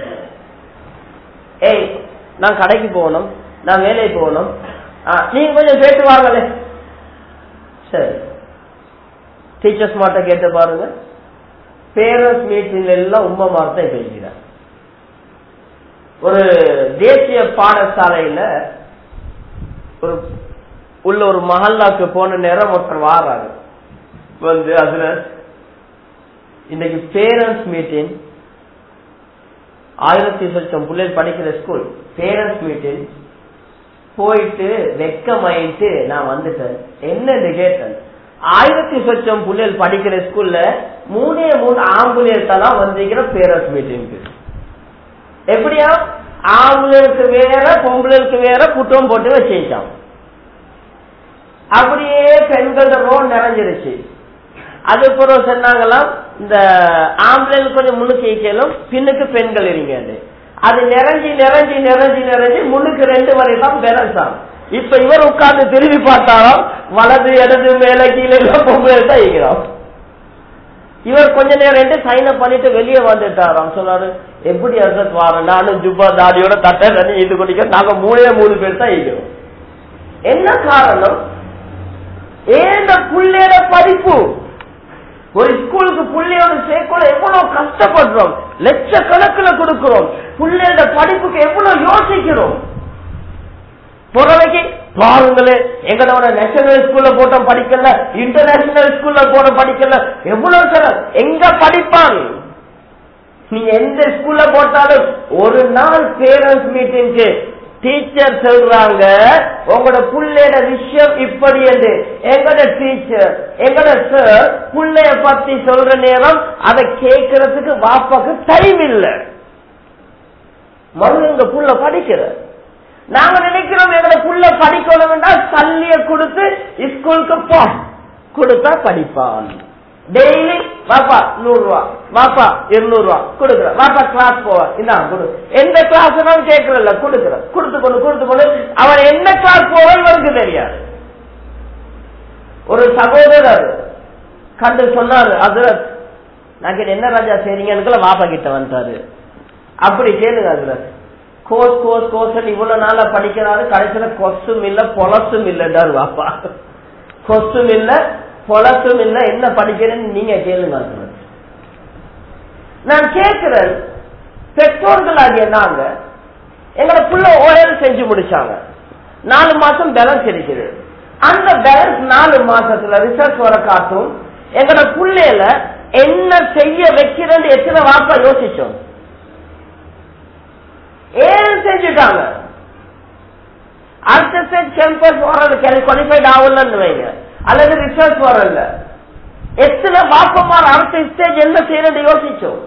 ஏய் நான் கடைக்கு போகணும் நான் வேலைக்கு போகணும் நீங்க கொஞ்சம் கேட்டு வாங்களே சரி டீச்சர்ஸ் மாட்ட கேட்டு பாருங்க பேரண்ட்ஸ் மீட்டிங் எல்லாம் உண்மை மார்த்தான் பேசுகிறார் ஒரு தேசிய பாடசாலையில ஒரு உள்ள ஒரு மஹல்லாக்கு போன நேரம் ஒருத்தர் வாராரு வந்து அதுல இன்னைக்கு பேரண்ட்ஸ் மீட்டிங் ஆயிரத்தி சொச்சம் பிள்ளைகள் படிக்கிற ஸ்கூல் பேரண்ட்ஸ் மீட்டிங் போயிட்டு வெக்கமாயிட்டு நான் வந்துட்டேன் என்னன்னு கேட்டேன் ஆயிரத்தி சொச்சம் பிள்ளைகள் படிக்கிற ஸ்கூல்ல மூணே மூணு ஆம்புலன்ஸ் எல்லாம் வந்திருக்கிற பேரண்ட்ஸ் மீட்டிங்க்கு எப்படியா ஆம்புலன்ஸுக்கு வேற பொம்பளைக்கு வேற குற்றம் போட்டு வச்சுட்டான் அப்படியே பெண்களோட ரோட் நிறைஞ்சிருச்சு அதுக்கப்புறம் சொன்னாங்களாம் இந்த ஆம்புலன்ஸ் கொஞ்சம் முன்னுக்கு ஈக்கலும் பின்னுக்கு பெண்கள் இருங்க அது நிறைஞ்சி நிறைஞ்சி நிறைஞ்சி நிறைஞ்சி முன்னுக்கு ரெண்டு வரை தான் பேலன்ஸ் ஆகும் இப்ப இவர் உட்கார்ந்து திரும்பி பார்த்தாலும் வலது இடது மேல கீழே எல்லாம் பொம்பளை தான் இருக்கிறோம் இவர் கொஞ்ச நேரம் ரெண்டு சைன் அப் பண்ணிட்டு வெளியே வந்துட்டாராம் சொன்னாரு எப்படி அசத் வாரம் நானும் ஜுப்பா தாடியோட தட்டை தண்ணி இது குடிக்க நாங்க மூணே மூணு பேர் தான் இருக்கிறோம் என்ன காரணம் ஏந்த புள்ளையோட படிப்பு ஒரு ஸ்கூலுக்கு புள்ளையோட சேர்க்கல எவ்வளவு கஷ்டப்படுறோம் லட்சக்கணக்கில் கொடுக்கிறோம் புள்ளையோட படிப்புக்கு எவ்வளவு யோசிக்கிறோம் புறவைக்கு பாருங்களே எங்களோட நேஷனல் ஸ்கூல்ல போட்ட படிக்கல இன்டர்நேஷனல் ஸ்கூல்ல போட படிக்கல எவ்வளவு சார் எங்க படிப்பான் நீங்க எந்த ஸ்கூல்ல போட்டாலும் ஒரு நாள் பேரண்ட்ஸ் மீட்டிங்க்கு டீச்சர் சொல்றாங்க உங்களோட புள்ளையோட விஷயம் இப்படி என்று எங்கட டீச்சர் எங்கட சார் புள்ளைய பத்தி சொல்ற நேரம் அதை கேட்கறதுக்கு வாப்பாக்கு டைம் இல்லை மறு எங்க புள்ள படிக்கிற நாங்க நினைக்கிறோம் எங்களை புள்ள படிக்கணும் என்றால் சல்லிய கொடுத்து ஸ்கூலுக்கு போ கொடுத்தா படிப்பான் டெய்லி வாப்பா நூறு ரூபா வாப்பா இருநூறு ரூபா கொடுக்குற வாப்பா கிளாஸ் போவ இதான் கொடு எந்த கிளாஸ் கேட்கறல கொடுக்குற கொடுத்து கொண்டு கொடுத்து கொண்டு அவன் என்ன கிளாஸ் போவ இவருக்கு தெரியாது ஒரு சகோதரர் கண்டு சொன்னாரு அதுரத் நான் கேட்டேன் என்ன ராஜா செய்றீங்கன்னு வாப்பா கிட்ட வந்துட்டாரு அப்படி கேளுங்க அதுல கோர்ஸ் கோர்ஸ் கோர்ஸ் இவ்வளவு நாளா படிக்கிறாரு கடைசியில கொசும் இல்ல பொலசும் இல்லைன்றாரு வாப்பா கொசும் இல்ல பொலசும் இல்ல என்ன படிக்கிறேன்னு நீங்க கேளுங்க அதுல நான் கேட்கிறேன் பெற்றோர்களாகிய நாங்க எங்களை புள்ள ஓயல் செஞ்சு முடிச்சாங்க நாலு மாசம் பேலன்ஸ் இருக்குது அந்த பேலன்ஸ் நாலு மாசத்துல ரிசர்ச் வர காட்டும் எங்களோட புள்ளையில என்ன செய்ய வைக்கிறேன்னு எத்தனை வாப்பா யோசிச்சோம் ஏன் செஞ்சுட்டாங்க அடுத்த ஸ்டேஜ் கேம்பஸ் வர்றது குவாலிஃபைட் ஆகலன்னு வைங்க அல்லது ரிசர்ச் வரல எத்தனை வாப்பமார் அடுத்த ஸ்டேஜ் என்ன செய்யறது யோசிச்சோம்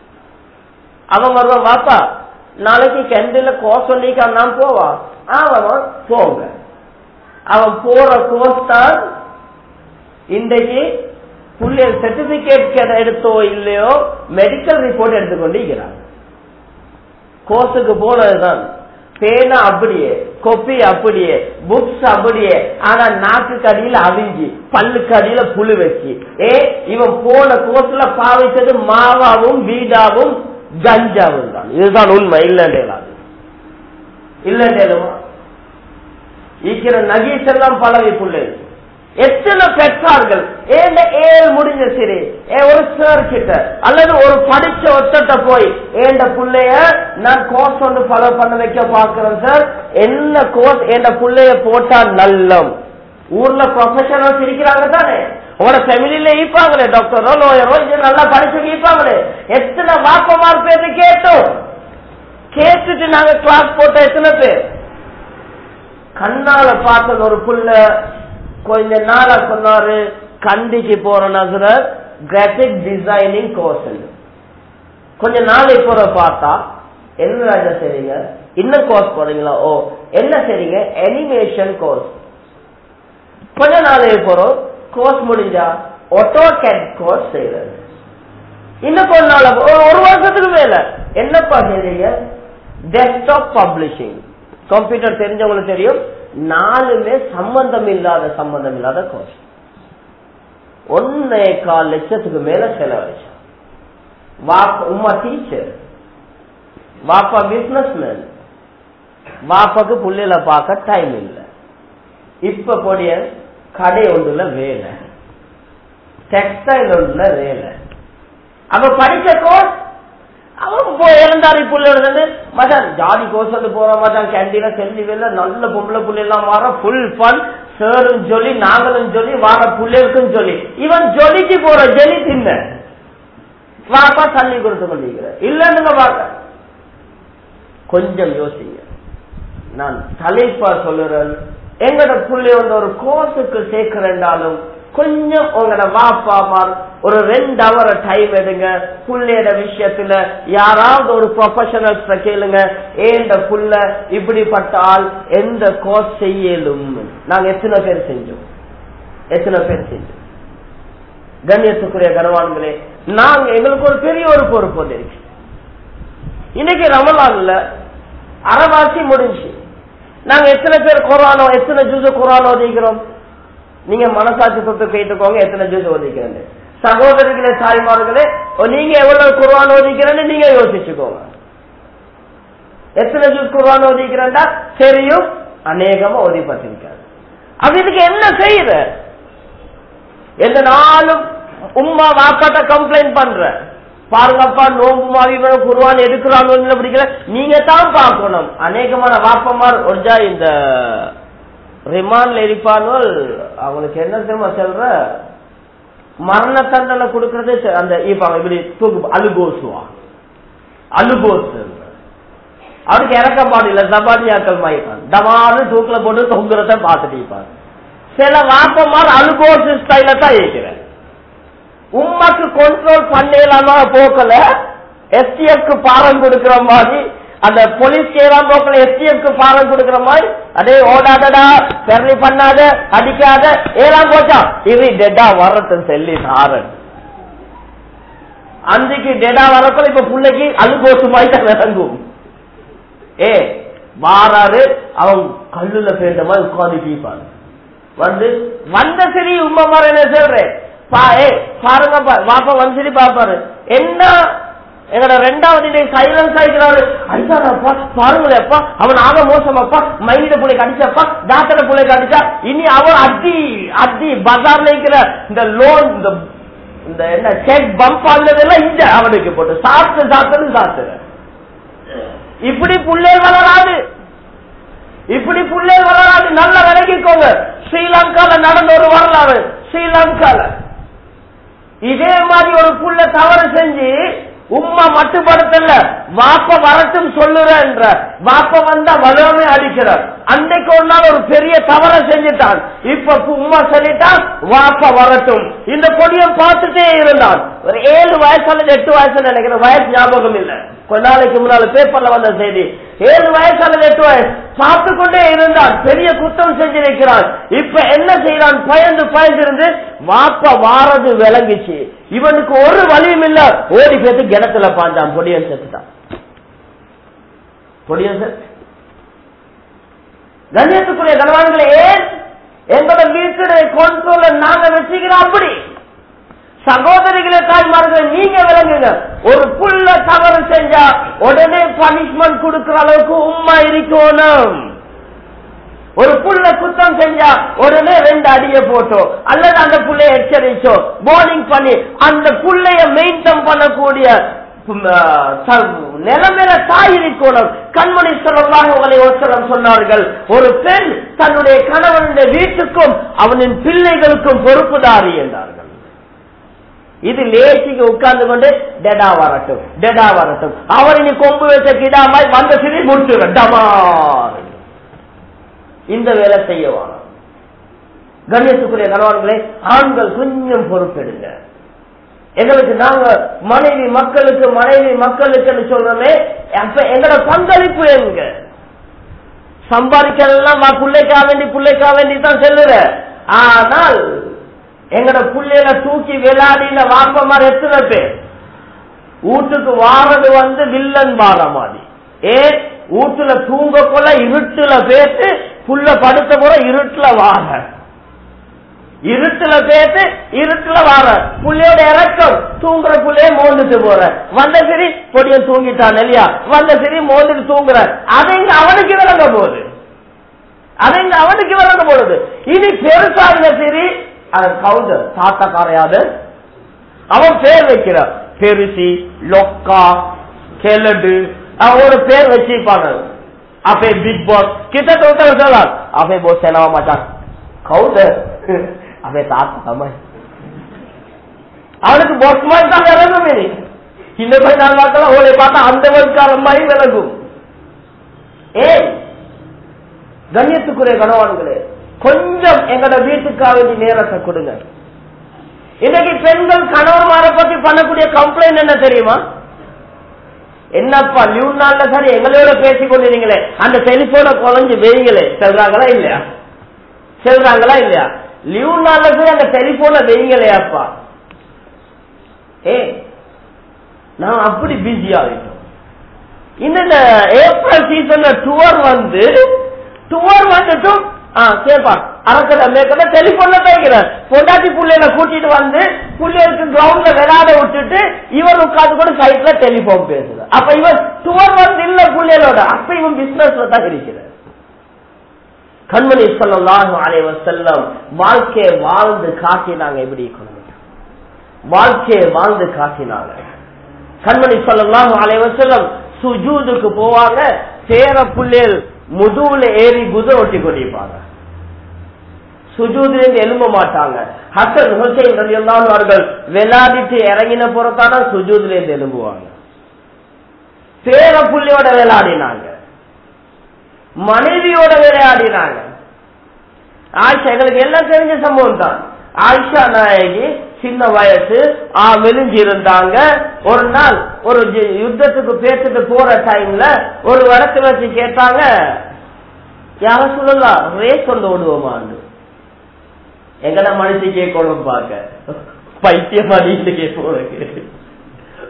அவன் வருவான் வாப்பா நாளைக்கு கெண்டில கோர்ஸ் சொல்லிக்கா நான் போவா அவன் போங்க அவன் போற கோர்ஸ் தான் இன்றைக்கு புள்ளியல் சர்டிபிகேட் எடுத்தோ இல்லையோ மெடிக்கல் ரிப்போர்ட் எடுத்துக்கொண்டு இருக்கிறான் கோர்ஸுக்கு போனதுதான் பேனா அப்படியே கொப்பி அப்படியே புக்ஸ் அப்படியே ஆனா நாக்கு கடியில அவிஞ்சி பல்லு கடியில புழு வச்சு ஏ இவன் போன கோர்ஸ்ல பாவிச்சது மாவாவும் வீடாவும் கஞ்சாவும் தான் இதுதான் உண்மை இல்லைன்றாது இல்லைன்றேலுமா ஈக்கிற நகீஸ் எல்லாம் பழகி பிள்ளைகள் எத்தனை பெற்றார்கள் ஏண்ட ஏழு முடிஞ்ச சரி ஏ ஒரு சார் கிட்ட அல்லது ஒரு படிச்ச ஒத்தட்ட போய் ஏண்ட பிள்ளைய நான் கோர்ஸ் ஒன்று ஃபாலோ பண்ண வைக்க பாக்குறேன் சார் என்ன கோர்ஸ் ஏண்ட பிள்ளைய போட்டா நல்லம் ஊர்ல ப்ரொஃபஷனல்ஸ் இருக்கிறாங்க தானே உங்களோட ஃபேமிலியில ஈப்பாங்களே டாக்டரோ லோயரோ இது நல்லா படிச்சு ஈப்பாங்களே எத்தனை வாப்பமார் பேரு கேட்டோம் கேட்டுட்டு நாங்க கிளாஸ் போட்ட எத்தனை பேர் கண்ணால பார்த்தது ஒரு புள்ள கொஞ்ச நாளா சொன்னாரு கண்டிக்கு போற நகர கிராபிக் டிசைனிங் கோர்ஸ் கொஞ்ச நாளை போற பார்த்தா என்ன ராஜா செய்றீங்க இன்னும் கோர்ஸ் போறீங்களா ஓ என்ன செய்றீங்க அனிமேஷன் கோர்ஸ் கொஞ்ச நாளை போறோம் கோர்ஸ் முடிஞ்சா ஆட்டோ கேட் கோர்ஸ் செய்யறது இன்னும் கொஞ்ச நாள் ஒரு வருஷத்துக்கு மேல என்னப்பா செய்றீங்க டெஸ்க்டாப் பப்ளிஷிங் கம்ப்யூட்டர் தெரிஞ்சவங்களுக்கு தெரியும் நாலுமே சம்பந்தம் இல்லாத சம்பந்தம் இல்லாத கோர்ஸ் ஒன்னே கால் லட்சத்துக்கு மேல செலவழிச்சான் வாப்பா உமா டீச்சர் வாப்பா பிசினஸ் மேன் வாப்பாக்கு புள்ளையில பார்க்க டைம் இல்லை இப்ப கூடிய கடை ஒன்றுல வேலை டெக்ஸ்டைல் ஒன்றுல வேலை அப்ப படிச்ச கோர்ஸ் அவன் போய் இறந்தாரு புள்ள இருந்து மச்சான் ஜாதி கோர்ஸ் வந்து போற மச்சான் கேண்டீன செல்லி வேலை நல்ல பொம்பளை புள்ள எல்லாம் வர ஃபுல் ஃபன் சேரும் சொல்லி நாங்களும் சொல்லி வார புள்ளைக்கும் சொல்லி இவன் ஜொலிக்கு போற ஜெலி தின்ன வாப்பா தள்ளி கொடுத்து கொண்டிருக்கிற இல்லன்னு பார்க்க கொஞ்சம் யோசிங்க நான் தலைப்பா சொல்லுறேன் எங்கட புள்ளை வந்து ஒரு கோர்ஸுக்கு சேர்க்கிறேன்டாலும் கொஞ்சம் உங்களோட வாப்பாமார் ஒரு ரெண்டு ஹவர் டைம் எடுங்க புள்ளையோட விஷயத்துல யாராவது ஒரு ப்ரொஃபஷனல் கேளுங்க ஏண்ட புள்ள இப்படிப்பட்ட ஆள் எந்த கோர்ஸ் செய்யலும் நாங்க எத்தனை பேர் செஞ்சோம் எத்தனை பேர் செஞ்சோம் கண்ணியத்துக்குரிய கனவான்களே நாங்க எங்களுக்கு ஒரு பெரிய ஒரு பொறுப்பு வந்து இருக்கு இன்னைக்கு ரமலான்ல அறவாசி முடிஞ்சு நாங்க எத்தனை பேர் குரானோ எத்தனை ஜூஸ் குரானோ ஓதிக்கிறோம் நீங்க மனசாட்சி தொட்டு கேட்டுக்கோங்க எத்தனை ஜூஸ் ஓதிக்கிறேன்னு சகோதரிகளே தாய்மார்களே நீங்க எவ்வளவு குர்ஆன் ஓதிக்கிறேன்னு நீங்க யோசிச்சுக்கோங்க எத்தனை ஜூஸ் குர்ஆன் ஓதிக்கிறேன்டா தெரியும் அநேகமா ஓதிப்பட்டிருக்காது அப்ப இதுக்கு என்ன செய்யற எந்த நாளும் உம்மா வாப்பாட்ட கம்ப்ளைண்ட் பண்ற பாருங்கப்பா நோம்பு மாவி குருவான் எடுக்கிறாங்க பிடிக்கல நீங்க தான் பார்க்கணும் அநேகமான வாப்பமார் ஒருஜா இந்த ரிமான்ல இருப்பார்கள் அவங்களுக்கு என்ன தெரியுமா சொல்ற மரண தண்டனை கொடுக்கறது அந்த இப்ப இப்படி தூக்கு அலுகோசுவா அலுகோசு அவருக்கு இறக்கப்பாடு இல்ல சபாதியாக்கள் மாயிப்பான் டமான்னு தூக்கில போட்டு தொங்குறத பார்த்துட்டு இருப்பாங்க சில வாப்பமார் அலுகோசு ஸ்டைல தான் இருக்கிறேன் உண்மைக்கு கண்ட்ரோல் பண்ணலாம போக்கல எஸ்டிஎஃப் பாரம் கொடுக்கிற மாதிரி அந்த போலீஸ் கேலாம் போக்கல எஸ்டிஎஃப் பாரம் கொடுக்கிற மாதிரி அதே ஓடாதடா பெரளி பண்ணாத அடிக்காத ஏலாம் போச்சா இது டெட்டா வரட்டும் சொல்லி தாரன் அன்றைக்கு டெடா வரக்குள்ள இப்ப பிள்ளைக்கு அழுகோசு மாதிரி தான் விளங்கும் ஏ வாராரு அவன் கல்லுல பேண்ட மாதிரி உட்காந்து பீப்பாரு வந்து வந்த சரி உமா மாதிரி என்ன சொல்றேன் பா ஏ பாருங்க பாப்பா வந்து சரி பாப்பாரு என்ன எங்கட ரெண்டாவது டே சைலன்ஸ் ஆயிக்கிறாரு அடிச்சாரப்பா பாருங்களேப்பா அவன் ஆக மோசமாப்பா மைனிட பிள்ளைக்கு அடிச்சப்பா டாக்டர் பிள்ளைக்கு அடிச்சா இனி அவன் அடி அடி பஜார்ல இருக்கிற இந்த லோன் இந்த இந்த என்ன செக் பம்ப் ஆனதெல்லாம் இந்த அவனுக்கு போட்டு சாப்பிட்டு சாப்பிட்டு சாப்பிட்டு இப்படி புள்ளே வளராது இப்படி புள்ளே வளராது நல்ல விலகிக்கோங்க ஸ்ரீலங்கால நடந்த ஒரு வரலாறு ஸ்ரீலங்கால இதே மாதிரி ஒரு புள்ள தவறு செஞ்சு உம்மா மட்டுப்படுத்தல வாப்ப வரட்டும் சொல்லுற வாப்ப வந்தா வலுவமே அடிக்கிறார் அன்னைக்கு ஒரு நாள் ஒரு பெரிய தவற செஞ்சுட்டான் இப்ப உம்மா சொல்லிட்டான் வாப்ப வரட்டும் இந்த கொடியம் பார்த்துட்டே இருந்தான் ஒரு ஏழு வயசு அல்லது எட்டு வயசு நினைக்கிற வயசு ஞாபகம் இல்லை கொஞ்ச நாளைக்கு முன்னால பேப்பர்ல வந்த செய்தி ஏழு வயசு அல்லது எட்டு வயசு பார்த்து கொண்டே இருந்தான் பெரிய குற்றம் செஞ்சிருக்கிறான் இப்ப என்ன செய்யறான் பயந்து பயந்து இருந்து வாப்ப வாரது விளங்கிச்சு இவனுக்கு ஒரு வழியும் இல்ல ஓடி பேத்து கிணத்துல பாஞ்சான் பொடியன் செத்துட்டான் பொடியன் செத்து கண்ணியத்துக்குரிய கனவான்களே ஏன் எங்களோட வீட்டுடைய கொண்ட்ரோல நாங்க வச்சுக்கிறோம் அப்படி சகோதரிகளே தாய்மார்கள் நீங்க விளங்குங்க ஒரு புள்ள தவறு செஞ்சா உடனே பனிஷ்மெண்ட் கொடுக்கிற அளவுக்கு உண்மை இருக்கணும் ஒரு புள்ள குத்தம் செஞ்சா உடனே ரெண்டு அடிய போட்டோ அல்லது அந்த புள்ளைய எச்சரிச்சோ போர்டிங் பண்ணி அந்த புள்ளைய மெயின்டைன் பண்ணக்கூடிய நிலைமையில தாய் இருக்கணும் கண்மணி சொல்லலாம் உங்களை ஒருத்தரம் சொன்னார்கள் ஒரு பெண் தன்னுடைய கணவனுடைய வீட்டுக்கும் அவனின் பிள்ளைகளுக்கும் பொறுப்புதாரி என்றார்கள் இது லேசிக்கு உட்கார்ந்து கொண்டு டெடா வரட்டும் டெடா வரட்டும் அவர் இனி கொம்பு வச்ச கிடாமாய் வந்த சிறி முடிச்சு டமார் இந்த வேலை செய்யவான கண்ணியத்துக்குரிய கணவன்களே ஆண்கள் கொஞ்சம் பொறுப்பெடுங்க எங்களுக்கு நாங்க மனைவி மக்களுக்கு மனைவி மக்களுக்கு சொல்றோமே அப்ப எங்களோட பங்களிப்பு எங்க சம்பாதிக்கலாம் பிள்ளைக்கா வேண்டி பிள்ளைக்கா வேண்டி தான் செல்லுற ஆனால் எங்கட புள்ளையில தூக்கி விளையாடின வாப்பமார் எத்தனை பேர் வீட்டுக்கு வாரது வந்து வில்லன் பார மாதிரி ஏ வீட்டுல தூங்க கொள்ள இருட்டுல பேத்து புள்ள படுத்த போற இருட்டுல வார இருட்டுல பேத்து இருட்டுல வார புள்ளையோட இறக்கம் தூங்குற புள்ளைய மோந்துட்டு போற வந்த சரி பொடிய தூங்கிட்டான் இல்லையா வந்த சரி மோந்துட்டு தூங்குற அது இங்க அவனுக்கு விளங்க போகுது அது இங்க அவனுக்கு விளங்க போடுது இனி பெருசாக சரி கவுண்டர் தாத்தக்காரையாது அவன் பேர் வைக்கிறான் பெருசி லொக்கா கெலடு ஒரு பேர் வச்சிருப்பாங்க அப்பே பிக் பாஸ் கிட்ட தோட்ட சொல்லலாம் அப்பே போ செலவா மாட்டான் கவுண்டர் அப்பே தாத்தா அம்மாய் அவனுக்கு பொஸ் மாதிரி தான் விளங்கும் இனி இந்த மாதிரி நாள் பார்க்கலாம் அவளை பார்த்தா அந்த வயசுக்கார மாதிரி விளங்கும் ஏன் கண்ணியத்துக்குரிய கணவான்களே கொஞ்சம் எங்கட வீட்டுக்காக வேண்டி நேரத்தை கொடுங்க இன்னைக்கு பெண்கள் கணவன்மாரை பத்தி பண்ணக்கூடிய கம்ப்ளைண்ட் என்ன தெரியுமா என்னப்பா லீவ் நாள்ல சரி எங்களோட பேசிக் கொண்டிருந்தீங்களே அந்த டெலிபோனை குழஞ்சு வெய்யுங்களே செல்றாங்களா இல்லையா செல்றாங்களா இல்லையா லீவ் நாள்ல சரி அந்த டெலிபோனை வெய்யுங்களேப்பா ஏ நான் அப்படி பிஸி ஆகிட்டோம் இந்த ஏப்ரல் சீசன்ல டூர் வந்து டூர் வந்துட்டும் கேப்பா அறக்கட மேற்கட டெலிபோன்ல தைக்கிறார் பொண்டாட்டி புள்ளையில கூட்டிட்டு வந்து புள்ளைகளுக்கு கிரவுண்ட்ல விளையாட விட்டுட்டு இவர் உட்காந்து கூட சைட்ல டெலிபோன் பேசுறார் அப்ப இவர் டூர் வந்து இல்ல புள்ளைகளோட அப்ப இவன் பிசினஸ்ல தான் இருக்கிறார் கண்மணி சொல்லலாம் அனைவர் செல்லம் வாழ்க்கையை வாழ்ந்து காட்டினாங்க எப்படி வாழ்க்கையை வாழ்ந்து காட்டினாங்க கண்மணி சொல்லலாம் அனைவர் செல்லம் சுஜூதுக்கு போவாங்க சேர புள்ளைகள் முதுகுல ஏறி குத ஒட்டி கொண்டிருப்பாங்க சுஜூதிலிருந்து எழும்ப மாட்டாங்க ஹசன் ஹுசைன் ரலியல்லாஹு அவர்கள் விளையாடிட்டு இறங்கின புறத்தான சுஜூதுல இருந்து எழும்புவாங்க பேர புள்ளியோட விளையாடினாங்க மனைவியோட விளையாடினாங்க ஆயிஷா எங்களுக்கு எல்லாம் தெரிஞ்ச சம்பவம் தான் ஆயிஷா நாயகி சின்ன வயசு ஆ மெலிஞ்சு இருந்தாங்க ஒரு நாள் ஒரு ஜி- யுத்தத்துக்கு பேசிட்டு போற டைம்ல ஒரு இடத்துல வச்சு கேட்டாங்க யார சொல்லலாம் ரேஸ் கொண்டு ஓடுவோமான்னு எங்கட மனுஷி கேட்கணும் பார்க்க பைத்தியம் அடிட்டு கேட்போம்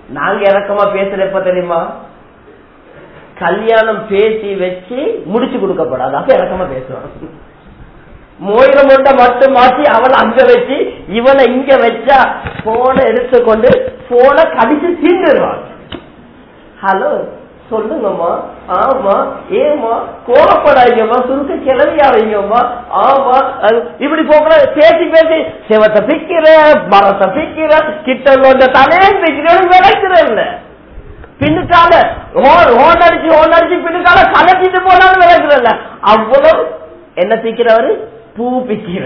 நாங்க இறக்கமா பேசுற எப்ப தெரியுமா கல்யாணம் பேசி வச்சு முடிச்சு கொடுக்கப்படாது அப்ப இறக்கமா பேசுவான் மோயிரம் கொண்ட மட்டும் மாற்றி அவளை அங்க வச்சு இவனை இங்க வச்சா போனை எடுத்துக்கொண்டு போனை கடிச்சு தீண்டுருவான் ஹலோ சொல்லுங்கம்மா ஆமா ஏமா கோலப்படாதீங்கம்மா சுருக்க கிளவியாவீங்கம்மா ஆமா அது இப்படி போக பேசி பேசி சிவத்தை பிக்கிற மரத்தை பிக்கிற கிட்ட கொண்ட தலையை பிக்கிற விளைக்கிற இல்ல பின்னுக்கால ஹோன் அடிச்சு ஹோன் அடிச்சு பின்னுக்கால கலட்டிட்டு போனாலும் விளைக்கிற இல்ல அவ்வளவு என்ன பிக்கிறவரு பூ பிக்கிற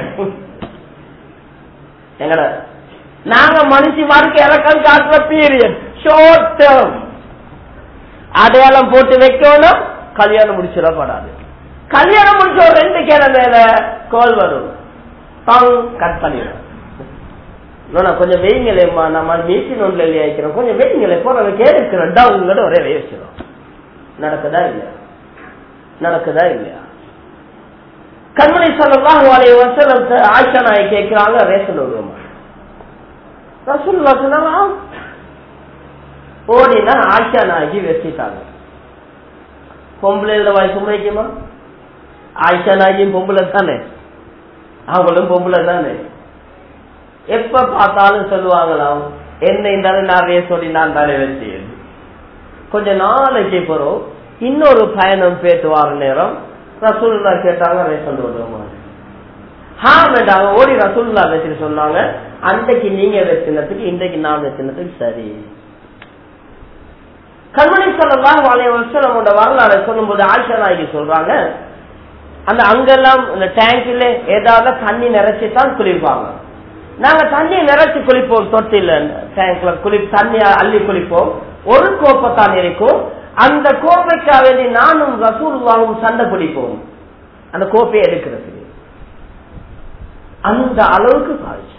எங்கட நாங்க மனுஷி மாதிரி இறக்கம் காட்டுற பீரியட் ஷார்ட் டேர்ம் அடையாளம் போட்டு வைக்கணும் கல்யாணம் முடிச்சிடப்படாது கல்யாணம் முடிச்ச ஒரு ரெண்டு கிழமை மேல கோல் வரும் பங் கட் பண்ணிடும் கொஞ்சம் வெயிங்களேம்மா நம்ம மீட்டின் ஒன்றுல இல்லையா வைக்கிறோம் கொஞ்சம் வெயிங்களே போற கேட்கிறோம் டவுங்களோட ஒரே வச்சிடும் நடக்குதா இல்லையா நடக்குதா இல்லையா கண்மணி சொல்லலாம் வாழைய வசனத்தை ஆயிஷா நாய் கேட்கிறாங்க ரேஷன் வருவோமா ரசூல்லா சொன்னாங்க ஓடினா ஆஷா நாயகி வச்சுட்டாங்க பொம்பளை வாய் சும்மைக்குமா ஆயிஷா நாயகியும் பொம்பளை தானே அவங்களும் பொம்பளை தானே எப்ப பார்த்தாலும் சொல்லுவாங்களாம் என்ன இருந்தாலும் நிறைய சொல்லி நான் தானே வச்சு கொஞ்ச நாளைக்கு போறோம் இன்னொரு பயணம் பேட்டு வர நேரம் ரசூல்லா கேட்டாங்க ரேஷன் வருவோமா ஹா வேண்டாங்க ஓடி ரசூல்லா வச்சுட்டு சொன்னாங்க அன்றைக்கு நீங்க வச்சினத்துக்கு இன்றைக்கு நான் வச்சினத்துக்கு சரி கண்மணி சொல்லலாம் வாழைய வருஷம் நம்மளோட வரலாறு சொல்லும் போது ஆயிஷா நாயகி சொல்றாங்க அந்த அங்கெல்லாம் இந்த டேங்க்ல ஏதாவது தண்ணி நிறைச்சு தான் குளிப்பாங்க நாங்க தண்ணி நிறைச்சு குளிப்போம் தொட்டில டேங்க்ல குளி தண்ணி அள்ளி குளிப்போம் ஒரு கோப்பை தான் இருக்கும் அந்த கோப்பைக்காக வேண்டி நானும் ரசூலுவாவும் சண்டை பிடிப்போம் அந்த கோப்பையை எடுக்கிறதுக்கு அந்த அளவுக்கு பாதிச்சு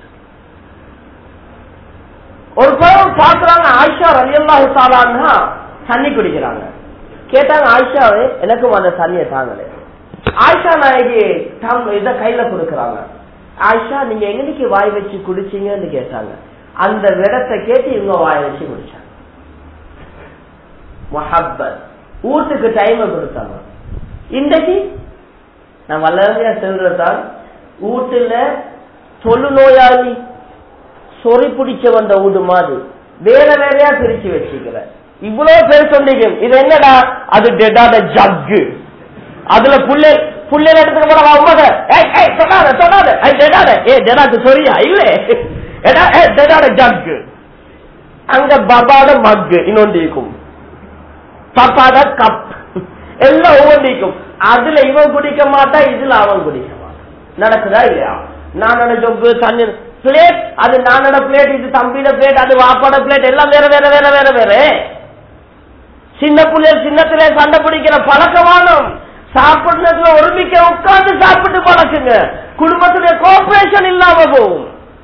ஒரு பேரும் பாக்குறாங்க ஆயிஷா ரலியல்லாஹு தாலான்னா தண்ணி குடிக்கிறாங்க கேட்டாங்க ஆயிஷாவே எனக்கும் அந்த தண்ணியை தாங்கல ஆயிஷா நாயகி இத கையில கொடுக்கறாங்க ஆயிஷா நீங்க எங்கனைக்கு வாய் வச்சு குடிச்சீங்கன்னு கேட்டாங்க அந்த விடத்தை கேட்டு இவங்க வாய் வச்சு குடிச்சாங்க மொஹப்பத் வீட்டுக்கு டைம் கொடுத்தாங்க இன்றைக்கு நான் வல்லமையா சொல்றதான் வீட்டுல தொழு நோயாளி சொறி பிடிச்ச வந்த வீடு மாதிரி வேற வேறையா பிரிச்சு வச்சுக்கிற இவ்வளவு பேர் சொன்னீங்க இது என்னடா அது டெடாட ஜக்கு அதுல புள்ளை புள்ளைல எடுத்துட்டு போன உமக சொல்லாத சொல்லாத டெடாட ஏ டெடாக்கு சொரியா இல்ல டெடாட ஜக்கு அங்க பபாட மக்கு இன்னொன்று இருக்கும் பப்பாட கப் எல்லாம் ஒவ்வொன்றிக்கும் அதுல இவன் குடிக்க மாட்டா இதுல அவன் குடிக்க மாட்டான் நடக்குதா இல்லையா நானோட ஜொப்பு தண்ணி பிளேட் அது நானோட பிளேட் இது தம்பியோட பிளேட் அது வாப்பாட பிளேட் எல்லாம் வேற வேற வேற வேற வேற சின்ன பிள்ளைகள் சின்னத்திலே சண்டை பிடிக்கிற பழக்கமானம் சாப்பிடுறதுல ஒருமிக்க உட்கார்ந்து சாப்பிட்டு பழக்குங்க குடும்பத்துடைய கோஆபரேஷன் இல்லாம போகும்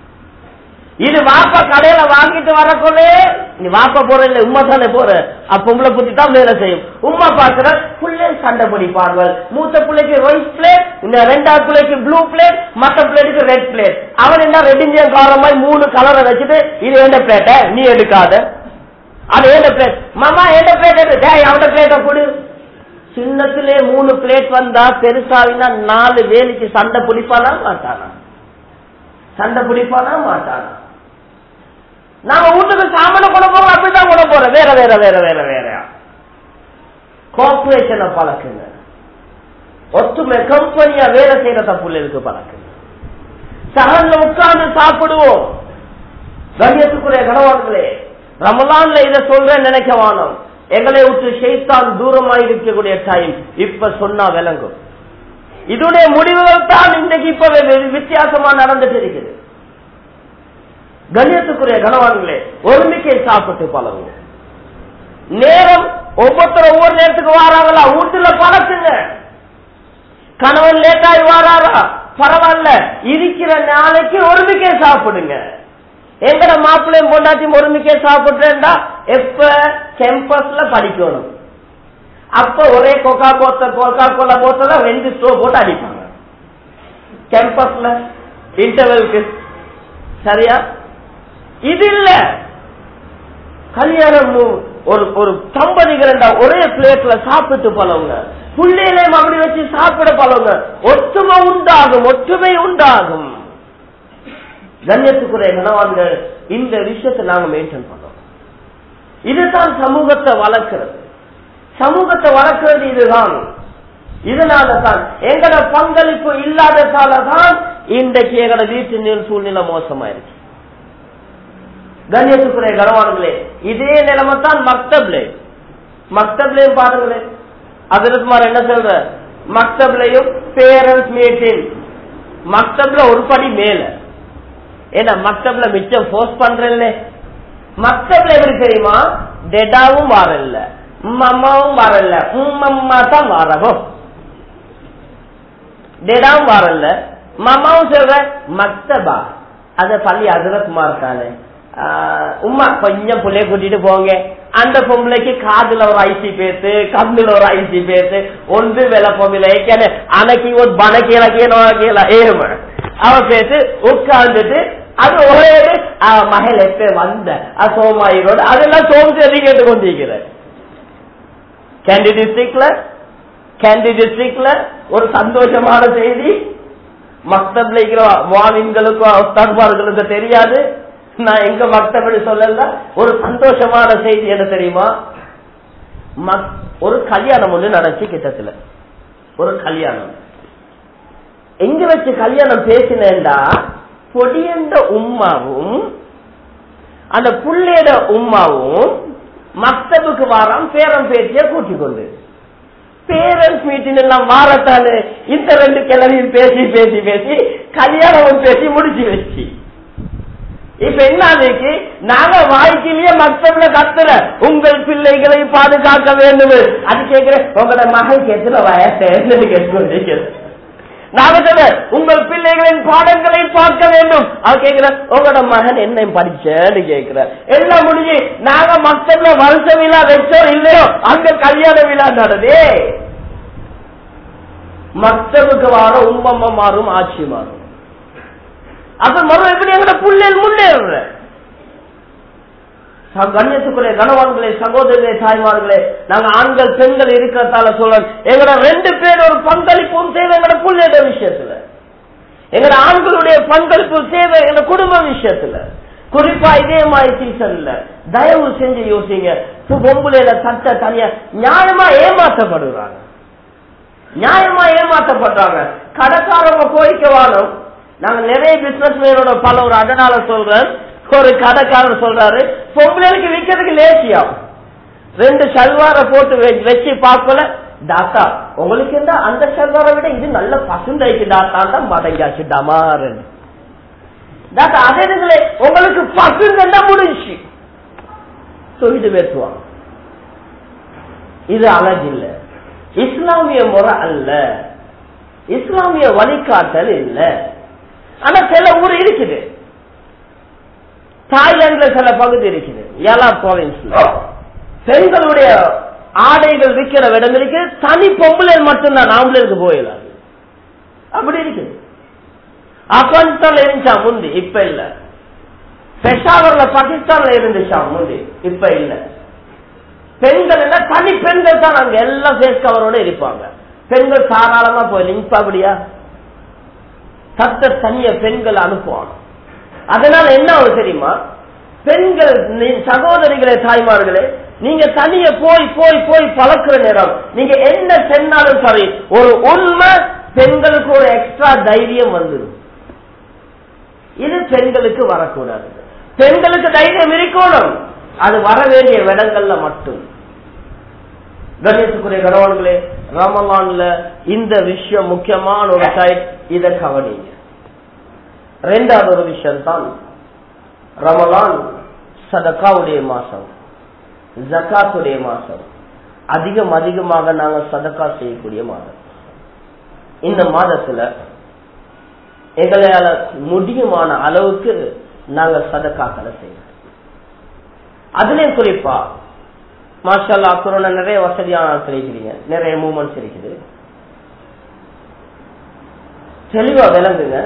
இது வாப்பா கடையில வாங்கிட்டு வரக்குள்ளே நீ வாப்பா போற இல்ல உமா தானே போற அப்ப உங்களை புத்தி தான் வேலை செய்யும் உமா பாக்குற புள்ளை சண்டை பிடிப்பார்கள் மூத்த பிள்ளைக்கு ஒயிட் பிளேட் இந்த ரெண்டாவது பிள்ளைக்கு ப்ளூ பிளேட் மத்த பிளேட்டுக்கு ரெட் பிளேட் அவன் என்ன ரெட் இந்தியன் காரமாய் மூணு கலரை வச்சுட்டு இது எந்த பிளேட்ட நீ எடுக்காத அது எந்த பிளேட் மாமா எந்த பிளேட் எடு அவட பிளேட்ட கொடு சின்னத்திலே மூணு பிளேட் வந்தா பெருசாவினா நாலு வேலிக்கு சண்டை பிடிப்பானா மாட்டானா சண்டை பிடிப்பானா மாட்டானா நாம வீட்டுக்கு சாமான கொண்டு போறோம் அப்படிதான் கொண்டு போறோம் வேற வேற வேற வேற வேற கார்பரேஷனை பழக்குங்க ஒத்துமை கம்பெனியா வேலை செய்யறத பிள்ளைகளுக்கு பழக்குங்க சகன்ல உட்கார்ந்து சாப்பிடுவோம் கண்ணியத்துக்குரிய கனவான்களே ரமலான்ல இத சொல்றேன் நினைக்க வானம் எங்களை விட்டு ஷெய்தான் தூரமா இருக்கக்கூடிய டைம் இப்ப சொன்னா விளங்கும் இதனுடைய முடிவுகள் தான் இன்றைக்கு இப்ப வித்தியாசமா நடந்துட்டு இருக்குது கண்ணியத்துக்குரிய கனவான்களே ஒருமிக்கை சாப்பிட்டு பழகுங்க நேரம் ஒவ்வொருத்தரும் ஒவ்வொரு நேரத்துக்கு வாராங்களா வீட்டுல பழக்குங்க கணவன் லேட்டாகி வாராரா பரவாயில்ல இருக்கிற நாளைக்கு ஒருமிக்கை சாப்பிடுங்க எங்கட மாப்பிள்ளையும் பொண்டாட்டியும் ஒருமிக்கை சாப்பிடுறேன்டா எப்ப கேம்பஸ்ல படிக்கணும் அப்ப ஒரே கொக்கா போத்தல் கொக்கா கோலா போத்தல ரெண்டு ஸ்டோ போட்டு அடிப்பாங்க கேம்பஸ்ல இன்டர்வெலுக்கு சரியா இது இல்ல கல்யாணம் மு- ஒரு ஒரு தம்பதிகள் என்றா ஒரே பிளேட்ல சாப்பிட்டு பழவுங்க புள்ளையிலையும் அப்படி வச்சு சாப்பிட பழவுங்க ஒற்றுமை உண்டாகும் ஒற்றுமை உண்டாகும் கண்ணியத்துக்குரிய கணவான்கள் இந்த விஷயத்தை நாங்க மெயின்டைன் பண்றோம் இதுதான் சமூகத்தை வளர்க்கிறது சமூகத்தை வளர்க்கிறது இதுதான் இதனால தான் எங்கட பங்களிப்பு இல்லாததால தான் இன்றைக்கு எங்கட வீட்டு சூழ்நிலை மோசமாயிருச்சு கண்ணியத்துக்குரிய கனவான்களே இதே நிலைமை தான் மக்தப்லே மக்தப்லையும் பாருங்களேன் அதிரத்மார் என்ன சொல்ற மக்தப்லையும் பேரண்ட்ஸ் மீட்டிங் மக்தப்ல ஒரு படி மேல ஏன்னா மக்தப்ல மிச்சம் போஸ்ட் பண்றேன்ல மக்தப்ல எப்படி தெரியுமா டெடாவும் வரல மம்மாவும் வரல உம்மம்மா தான் வரவோ டெடாவும் வரல மம்மாவும் சொல்ற மக்தபா அத பள்ளி அதிரத்மார் தானே ஆஹ் உம்மா கொஞ்சம் புள்ளைய கூட்டிட்டு போங்க அந்த பொம்பளைக்கு காதுல ஒரு ஐசி பேசு கண்ணுல ஒரு ஐசி பேசு ஒன்று வெள்ள பொம்பளை ஏற்கனவே அன்னைக்கு ஒரு பணக்கீழ கீழ கீழ ஏறும அவ பேசு உட்கார்ந்துட்டு அது ஒரே அவ மகள் எப்ப வந்த சோமாயிரோடு அதெல்லாம் சோமசேரி கேட்டு கொண்டிருக்கிற கேண்டி டிஸ்ட்ரிக்ட்ல கேண்டி டிஸ்ட்ரிக்ட்ல ஒரு சந்தோஷமான செய்தி மக்தப்ல இருக்கிற வாலின்களுக்கும் உஸ்தாத்மார்களுக்கு தெரியாது நான் எங்க மக்தபடி சொல்லல ஒரு சந்தோஷமான செய்தி என்ன தெரியுமா மக்- ஒரு கல்யாணம் ஒண்ணு நடந்துச்சு கிட்டத்துல ஒரு கல்யாணம் எங்க வச்சு கல்யாணம் பேசினேன்டா பொடியண்ட உம்மாவும் அந்த புள்ளையோட உம்மாவும் மக்தபுக்கு வாராம் பேரம் பேத்திய கூட்டிக் கொண்டு பேரண்ட்ஸ் மீட்டிங் எல்லாம் மாறத்தானு இந்த ரெண்டு கிளவியும் பேசி பேசி பேசி கல்யாணம் பேசி முடிச்சு வச்சு இப்ப என்ன ஆகுது நாங்க வாழ்க்கையிலேயே மக்தப்ல கத்துற உங்கள் பிள்ளைகளை பாதுகாக்க வேண்டும் அது கேட்கிற உங்களோட மகன் எத்தனை வயசு கேட்டுக்கொண்டிருக்கிறது நாங்க சொல்ற உங்கள் பிள்ளைகளின் பாடங்களை பார்க்க வேண்டும் அவ கேட்கிற உங்களோட மகன் என்ன படிச்சேன்னு கேட்கிற எல்லாம் முடிஞ்சு நாங்க மக்தப்ல வருஷ விழா வச்சோம் இல்லையோ அங்க கல்யாண விழா நடந்தே மக்தபுக்கு வார உம்மம்மா மாறும் ஆட்சி மாறும் அப்ப மறு எப்படி எங்கட புள்ளேல் முன்னேறுற ச- கண்ணியத்துக்குரிய கணவான்களே சகோதரர்களே தாய்மார்களே நாங்க ஆண்கள் பெண்கள் இருக்கிறதால சொல்றோம் எங்கட ரெண்டு பேர் ஒரு பங்களிப்பும் தேவை எங்கட புள்ளேட விஷயத்துல எங்கட ஆண்களுடைய பங்களிப்பு தேவை எங்க குடும்ப விஷயத்துல குறிப்பா இதே மாதிரி சீசன்ல தயவு செஞ்சு யோசிங்க பு- பொம்பளையில சட்ட தனியா நியாயமா ஏமாற்றப்படுறாங்க நியாயமா ஏமாற்றப்படுறாங்க கடைக்காரங்க கோரிக்கை வாழும் நாங்க நிறைய பிசினஸ் மேனோட பலவர் அதனால சொல்றேன் ஒரு கடைக்காரர் சொல்றாரு பொம்பளைக்கு விற்கிறதுக்கு லேசியாகும் ரெண்டு சல்வார போட்டு வெ- வச்சு பார்க்கல டாக்டா உங்களுக்கு என்ன அந்த சல்வாரை விட இது நல்ல பசுந்தைக்கு டாக்டா மடங்காச்சு டமாரு டாக்டா அதே இதுல உங்களுக்கு பசுங்கன்னா முடிஞ்சு சொல்லிட்டு பேசுவாங்க இது அழகில்லை இஸ்லாமிய முறை அல்ல இஸ்லாமிய வழிகாட்டல் இல்ல ஆனா சில ஊர் இருக்குது தாய்லாந்துல சில பகுதி இருக்குது ஏலா ப்ராவின்ஸ்ல பெண்களுடைய ஆடைகள் விற்கிற இடம் இருக்கு தனி பொம்பளை மட்டும்தான் ஆம்பளைக்கு போயிடாது அப்படி இருக்குது ஆப்கானிஸ்தான்ல இருந்துச்சா முந்தி இப்ப இல்ல பெஷாவர்ல பாகிஸ்தான்ல இருந்துச்சா முந்தி இப்ப இல்ல பெண்கள் என்ன தனி பெண்கள் தான் அங்க எல்லாம் ஃபேஸ் கவரோட இருப்பாங்க பெண்கள் தாராளமா போய் லிங்க் அப்படியா சத்த தனிய பெண்கள் அனுப்புவாங்க அதனால என்ன ஆகும் தெரியுமா பெண்கள் நீ- சகோதரிகளே தாய்மார்களே நீங்க தனிய போய் போய் போய் பழக்கிற நேரம் நீங்க என்ன சென்னாலும் சரி ஒரு உண்மை பெண்களுக்கு ஒரு எக்ஸ்ட்ரா தைரியம் வந்துடும் இது பெண்களுக்கு வரக்கூடாது பெண்களுக்கு தைரியம் இருக்கணும் அது வர வேண்டிய இடங்கள்ல மட்டும் கணேசக்குரிய கடவுள்களே ரமலான்ல இந்த விஷயம் முக்கியமான ஒரு சைட் இதை கவனிங்க ரெண்டாவது ஒரு விஷயம் தான் ரமலான் சதக்காவுடைய மாசம் ஜக்காத்துடைய மாசம் அதிகம் அதிகமாக நாங்க சதக்கா செய்யக்கூடிய மாதம் இந்த மாதத்துல எங்களால முடியுமான அளவுக்கு நாங்க சதக்காக்களை செய்யறோம் அதுலயும் குறிப்பா மாஷல்லா கொரோனா நிறைய வசதியான ஆட்கள் இருக்கிறீங்க நிறைய மூமெண்ட்ஸ் இருக்குது தெளிவா விளங்குங்க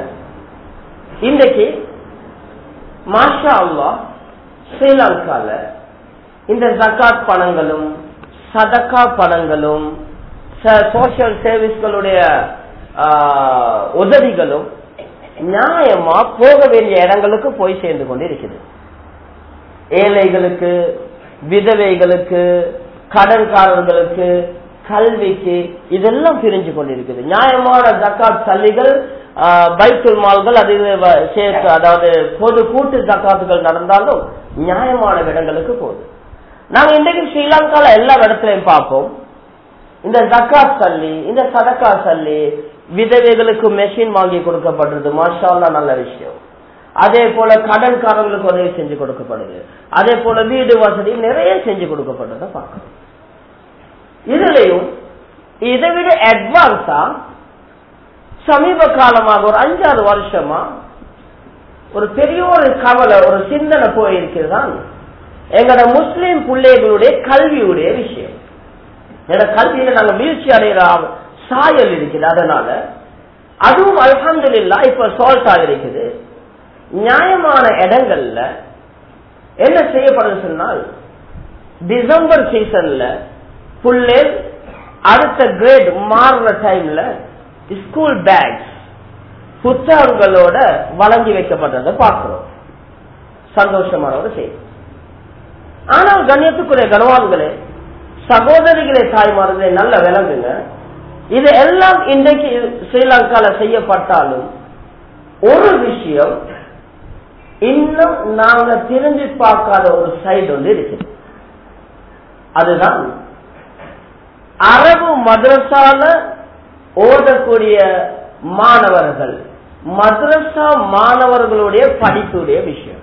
இன்றைக்கு மாஷா அல்லா ஸ்ரீலங்கால இந்த ஜக்காத் பணங்களும் சதக்கா பணங்களும் சோசியல் சர்வீஸ்களுடைய உதவிகளும் நியாயமா போக வேண்டிய இடங்களுக்கு போய் சேர்ந்து கொண்டு இருக்குது ஏழைகளுக்கு விதவைகளுக்கு கடன்காரர்களுக்கு கல்விக்கு இதெல்லாம் பிரிஞ்சு கொண்டிருக்குது நியாயமான ஜக்காத் சல்லிகள் பைத்துல் மால்கள் அது சேர்த்து அதாவது பொது கூட்டு ஜக்காத்துகள் நடந்தாலும் நியாயமான இடங்களுக்கு போகுது நாங்க இன்றைக்கு ஸ்ரீலங்கால எல்லா இடத்துலையும் பார்ப்போம் இந்த ஜக்காத் சல்லி இந்த சதக்கா சல்லி விதவைகளுக்கு மெஷின் வாங்கி கொடுக்கப்படுறது மாஷால்லா நல்ல விஷயம் அதே போல கடன்காரர்களுக்கு உதவி செஞ்சு கொடுக்கப்படுது அதே போல வீடு வசதி நிறைய செஞ்சு கொடுக்கப்படுறத பார்க்கணும் இதுலயும் இதை விட அட்வான்ஸா சமீப காலமாக ஒரு அஞ்சாறு வருஷமா ஒரு பெரிய ஒரு கவலை ஒரு சிந்தனை போயிருக்கிறதான் எங்களோட முஸ்லிம் பிள்ளைகளுடைய கல்வியுடைய விஷயம் எங்களோட கல்வியில நாங்க வீழ்ச்சி அடைகிற சாயல் இருக்குது அதனால அதுவும் அலமதுல்லா இப்ப சால்ட் ஆகிருக்குது நியாயமான இடங்கள்ல என்ன செய்யப்படுது சொன்னால் டிசம்பர் சீசன்ல புள்ளே அடுத்த கிரேட் மாறுற டைம்ல ஸ்கூல் பேக்ஸ் புத்தகங்களோட வழங்கி வைக்கப்பட்டதை பார்க்கிறோம் சந்தோஷமான ஒரு செய்தி ஆனால் கண்ணியத்துக்குரிய கனவான்களே சகோதரிகளே தாய்மார்களே நல்ல விளங்குங்க இது எல்லாம் இன்றைக்கு ஸ்ரீலங்கால செய்யப்பட்டாலும் ஒரு விஷயம் இன்னும் நாங்க திரும்பி பார்க்காத ஒரு சைடு வந்து இருக்குது அதுதான் அரபு மதரசால ஓதக்கூடிய மாணவர்கள் மதரசா மாணவர்களுடைய படிப்புடைய விஷயம்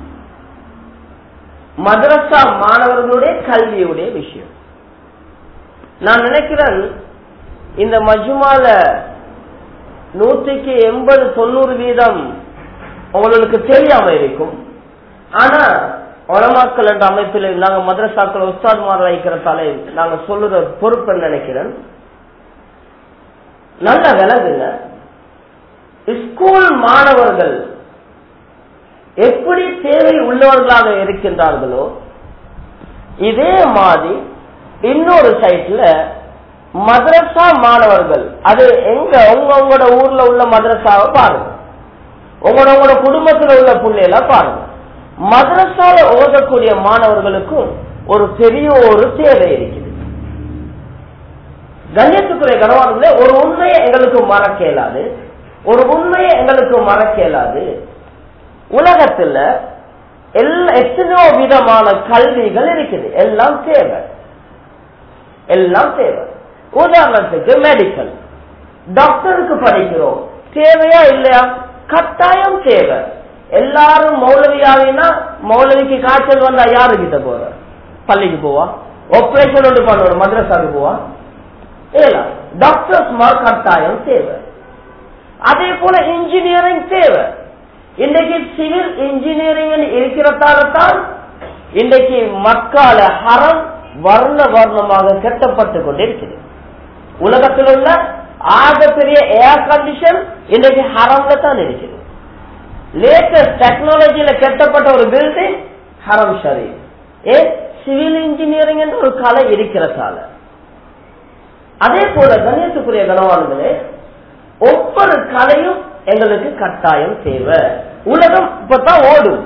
மதரசா மாணவர்களுடைய கல்வியுடைய விஷயம் நான் நினைக்கிறேன் இந்த மஜுமால நூற்றுக்கு எண்பது தொண்ணூறு வீதம் உங்களுக்கு தெரியாம இருக்கும் ஆனா உலமாக்கள் என்ற அமைப்பில் நாங்க மதரசாக்கள் உஸ்தாத்மார் வைக்கிறதால நாங்க சொல்லுற பொறுப்பு நினைக்கிறேன் நல்ல விலங்குங்க ஸ்கூல் மாணவர்கள் எப்படி தேவை உள்ளவர்களாக இருக்கின்றார்களோ இதே மாதிரி இன்னொரு சைட்ல மதரசா மாணவர்கள் அது எங்க உங்க உங்களோட ஊர்ல உள்ள மதரசாவை பாருங்க உங்களோட உங்களோட குடும்பத்தில் உள்ள பிள்ளைகள பாருங்க மதரசால ஓதக்கூடிய மாணவர்களுக்கும் ஒரு பெரிய ஒரு தேவை இருக்குது கண்ணியத்துக்குரிய கனவானங்களே ஒரு உண்மையை எங்களுக்கு மறக்க இயலாது ஒரு உண்மையை எங்களுக்கு மறக்க இயலாது உலகத்துல எல்லா எத்தனையோ விதமான கல்விகள் இருக்குது எல்லாம் தேவை எல்லாம் தேவை உதாரணத்துக்கு மெடிக்கல் டாக்டருக்கு படிக்கிறோம் தேவையா இல்லையா கட்டாயம் தேவை எல்லாரும் மௌலவியாவினா மௌலவிக்கு காய்ச்சல் வந்தா யாரு கிட்ட போற பள்ளிக்கு போவா ஆபரேஷன் ஒன்று பண்ணுவோம் மദ്രസാவுக்கு போவா இல்ல டாக்டர்ஸ் கட்டாயம் தேவை அதே போல இன்ஜினியரிங் தேவை இன்றைக்கு சிவில் இன்ஜினியரிங் இருக்கிறதால தான் இன்றைக்கு மக்கால ஹரம் வர்ண வர்ணமாக கட்டப்பட்டு கொண்டிருக்கிறது உலகத்தில் உள்ள ஆகப்பெரிய ஏர் கண்டிஷன் இன்றைக்கு ஹரம்ல தான் இருக்குது லேட்டஸ்ட் டெக்னாலஜியில கட்டப்பட்ட ஒரு building Haram Sharif a civil engineering என்ற ஒரு கலை இருக்கிறதால அதே போல கணேசத்துக்குரிய கனவான்களே ஒவ்வொரு கலையும் எங்களுக்கு கட்டாயம் தேவை உலகம் இப்பதான் ஓடும்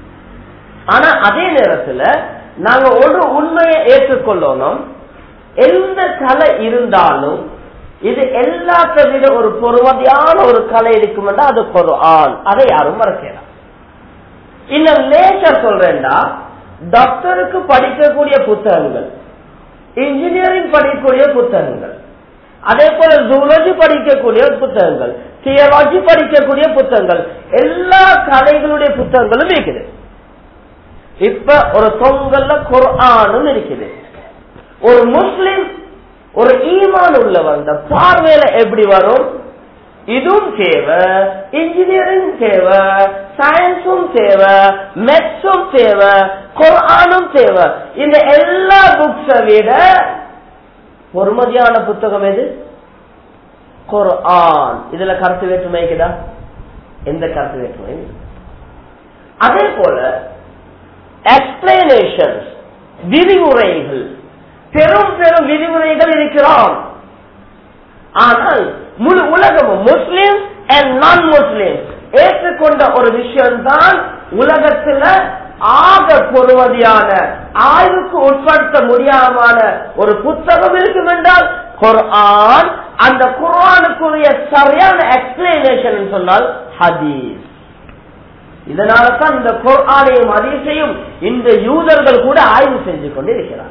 ஆனா அதே நேரத்துல நாங்க ஒரு உண்மையை ஏற்றுக்கொள்ளணும் எந்த கலை இருந்தாலும் இது எல்லாத்த விட ஒரு பொறுமதியான ஒரு கலை இருக்கும் அது குர்ஆன் அதை யாரும் மறக்கலாம் இன்னும் லேசர் சொல்றேன்டா டாக்டருக்கு படிக்கக்கூடிய புத்தகங்கள் இன்ஜினியரிங் படிக்கக்கூடிய புத்தகங்கள் அதே போல ஜூலஜி படிக்கக்கூடிய புத்தகங்கள் தியலாஜி படிக்கக்கூடிய புத்தகங்கள் எல்லா கலைகளுடைய புத்தகங்களும் இருக்குது இப்ப ஒரு தொங்கல்ல குர்ஆனும் இருக்குது ஒரு முஸ்லிம் ஒரு ஈமான் உள்ளவன் இந்த பார்வையில எப்படி வரும் இதுவும் தேவை இன்ஜினியரிங் தேவை சயின்ஸும் தேவை மெத்ஸும் தேவை குரானும் தேவை இந்த எல்லா புக்ஸை விட பொறுமதியான புத்தகம் எது குர்ஆன் இதுல கருத்து வேற்றுமைக்குதா எந்த கருத்து வேற்றுமை அதே போல எக்ஸ்பிளனேஷன்ஸ் விதிமுறைகள் பெரும் பெரும் விதிமுறைகள் இருக்கிறோம் ஆனால் முழு உலகமும் முஸ்லிம் அண்ட் நான் முஸ்லிம் ஏற்றுக்கொண்ட ஒரு விஷயம்தான் உலகத்துல ஆக பொறுமதியான ஆய்வுக்கு உட்படுத்த முடியாமான ஒரு புத்தகம் இருக்கும் என்றால் குர்ஆன் அந்த குர்ஆனுக்குரிய சரியான எக்ஸ்பிளனேஷன் சொன்னால் ஹதீஸ் இதனால தான் இந்த குர்ஆனையும் ஹதீஸையும் இந்த யூதர்கள் கூட ஆய்வு செஞ்சு கொண்டிருக்கிறார்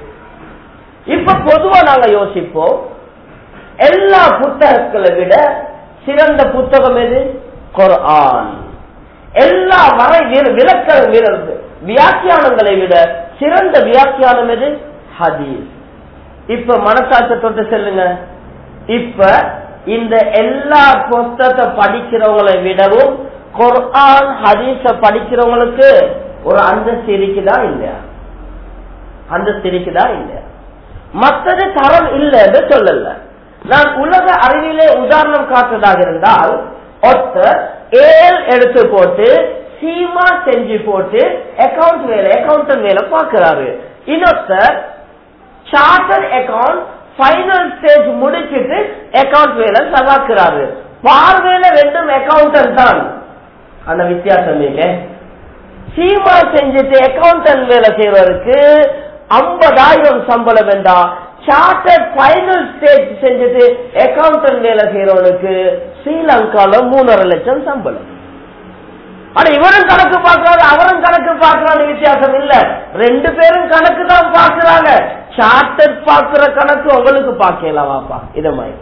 இப்ப பொதுவா நாங்க யோசிப்போம் எல்லா புத்தகங்களை விட சிறந்த புத்தகம் எது குர்ஆன் எல்லா வரை விளக்க வியாக்கியானங்களை விட சிறந்த வியாக்கியானம் எது ஹதீஸ் இப்ப மனசாட்சி தொட்டு செல்லுங்க இப்ப இந்த எல்லா புத்தகத்தை படிக்கிறவங்களை விடவும் குர்ஆன் ஹதீஸ படிக்கிறவங்களுக்கு ஒரு அந்தஸ்து இருக்குதா இல்லையா அந்தஸ்து இருக்குதா இல்லையா மற்றது தரம் இல்லைன்னு சொல்லல நான் உலக அறிவிலே உதாரணம் காட்டுறதாக இருந்தால் ஒருத்தர் ஏல் எடுத்து போட்டு சீமா செஞ்சு போட்டு அக்கவுண்ட் வேலை அக்கௌண்ட் வேலை பார்க்கிறாரு இன்னொருத்தர் சார்ட்டர் அக்கவுண்ட் ஃபைனல் ஸ்டேஜ் முடிச்சிட்டு அக்கவுண்ட் வேலை சவாக்குறாரு பார்வையில ரெண்டும் அக்கௌண்டன்ட் தான் அந்த வித்தியாசம் இல்ல சீமா செஞ்சுட்டு அக்கௌண்டன்ட் வேலை செய்யறவருக்கு ஐம்பதாயிரம் சம்பளம் வேண்டா சார்ட்டர் ஃபைனல் ஸ்டேஜ் செஞ்சுட்டு அக்கௌண்டன்ட் வேலை செய்யறவனுக்கு ஸ்ரீலங்கால மூணரை லட்சம் சம்பளம் ஆனா இவரும் கணக்கு பார்க்கறாரு அவரும் கணக்கு பார்க்கறாரு வித்தியாசம் இல்ல ரெண்டு பேரும் கணக்கு தான் பார்க்கறாங்க சார்ட்டர் பார்க்கிற கணக்கு உங்களுக்கு பார்க்கலாம் வாப்பா இத மாதிரி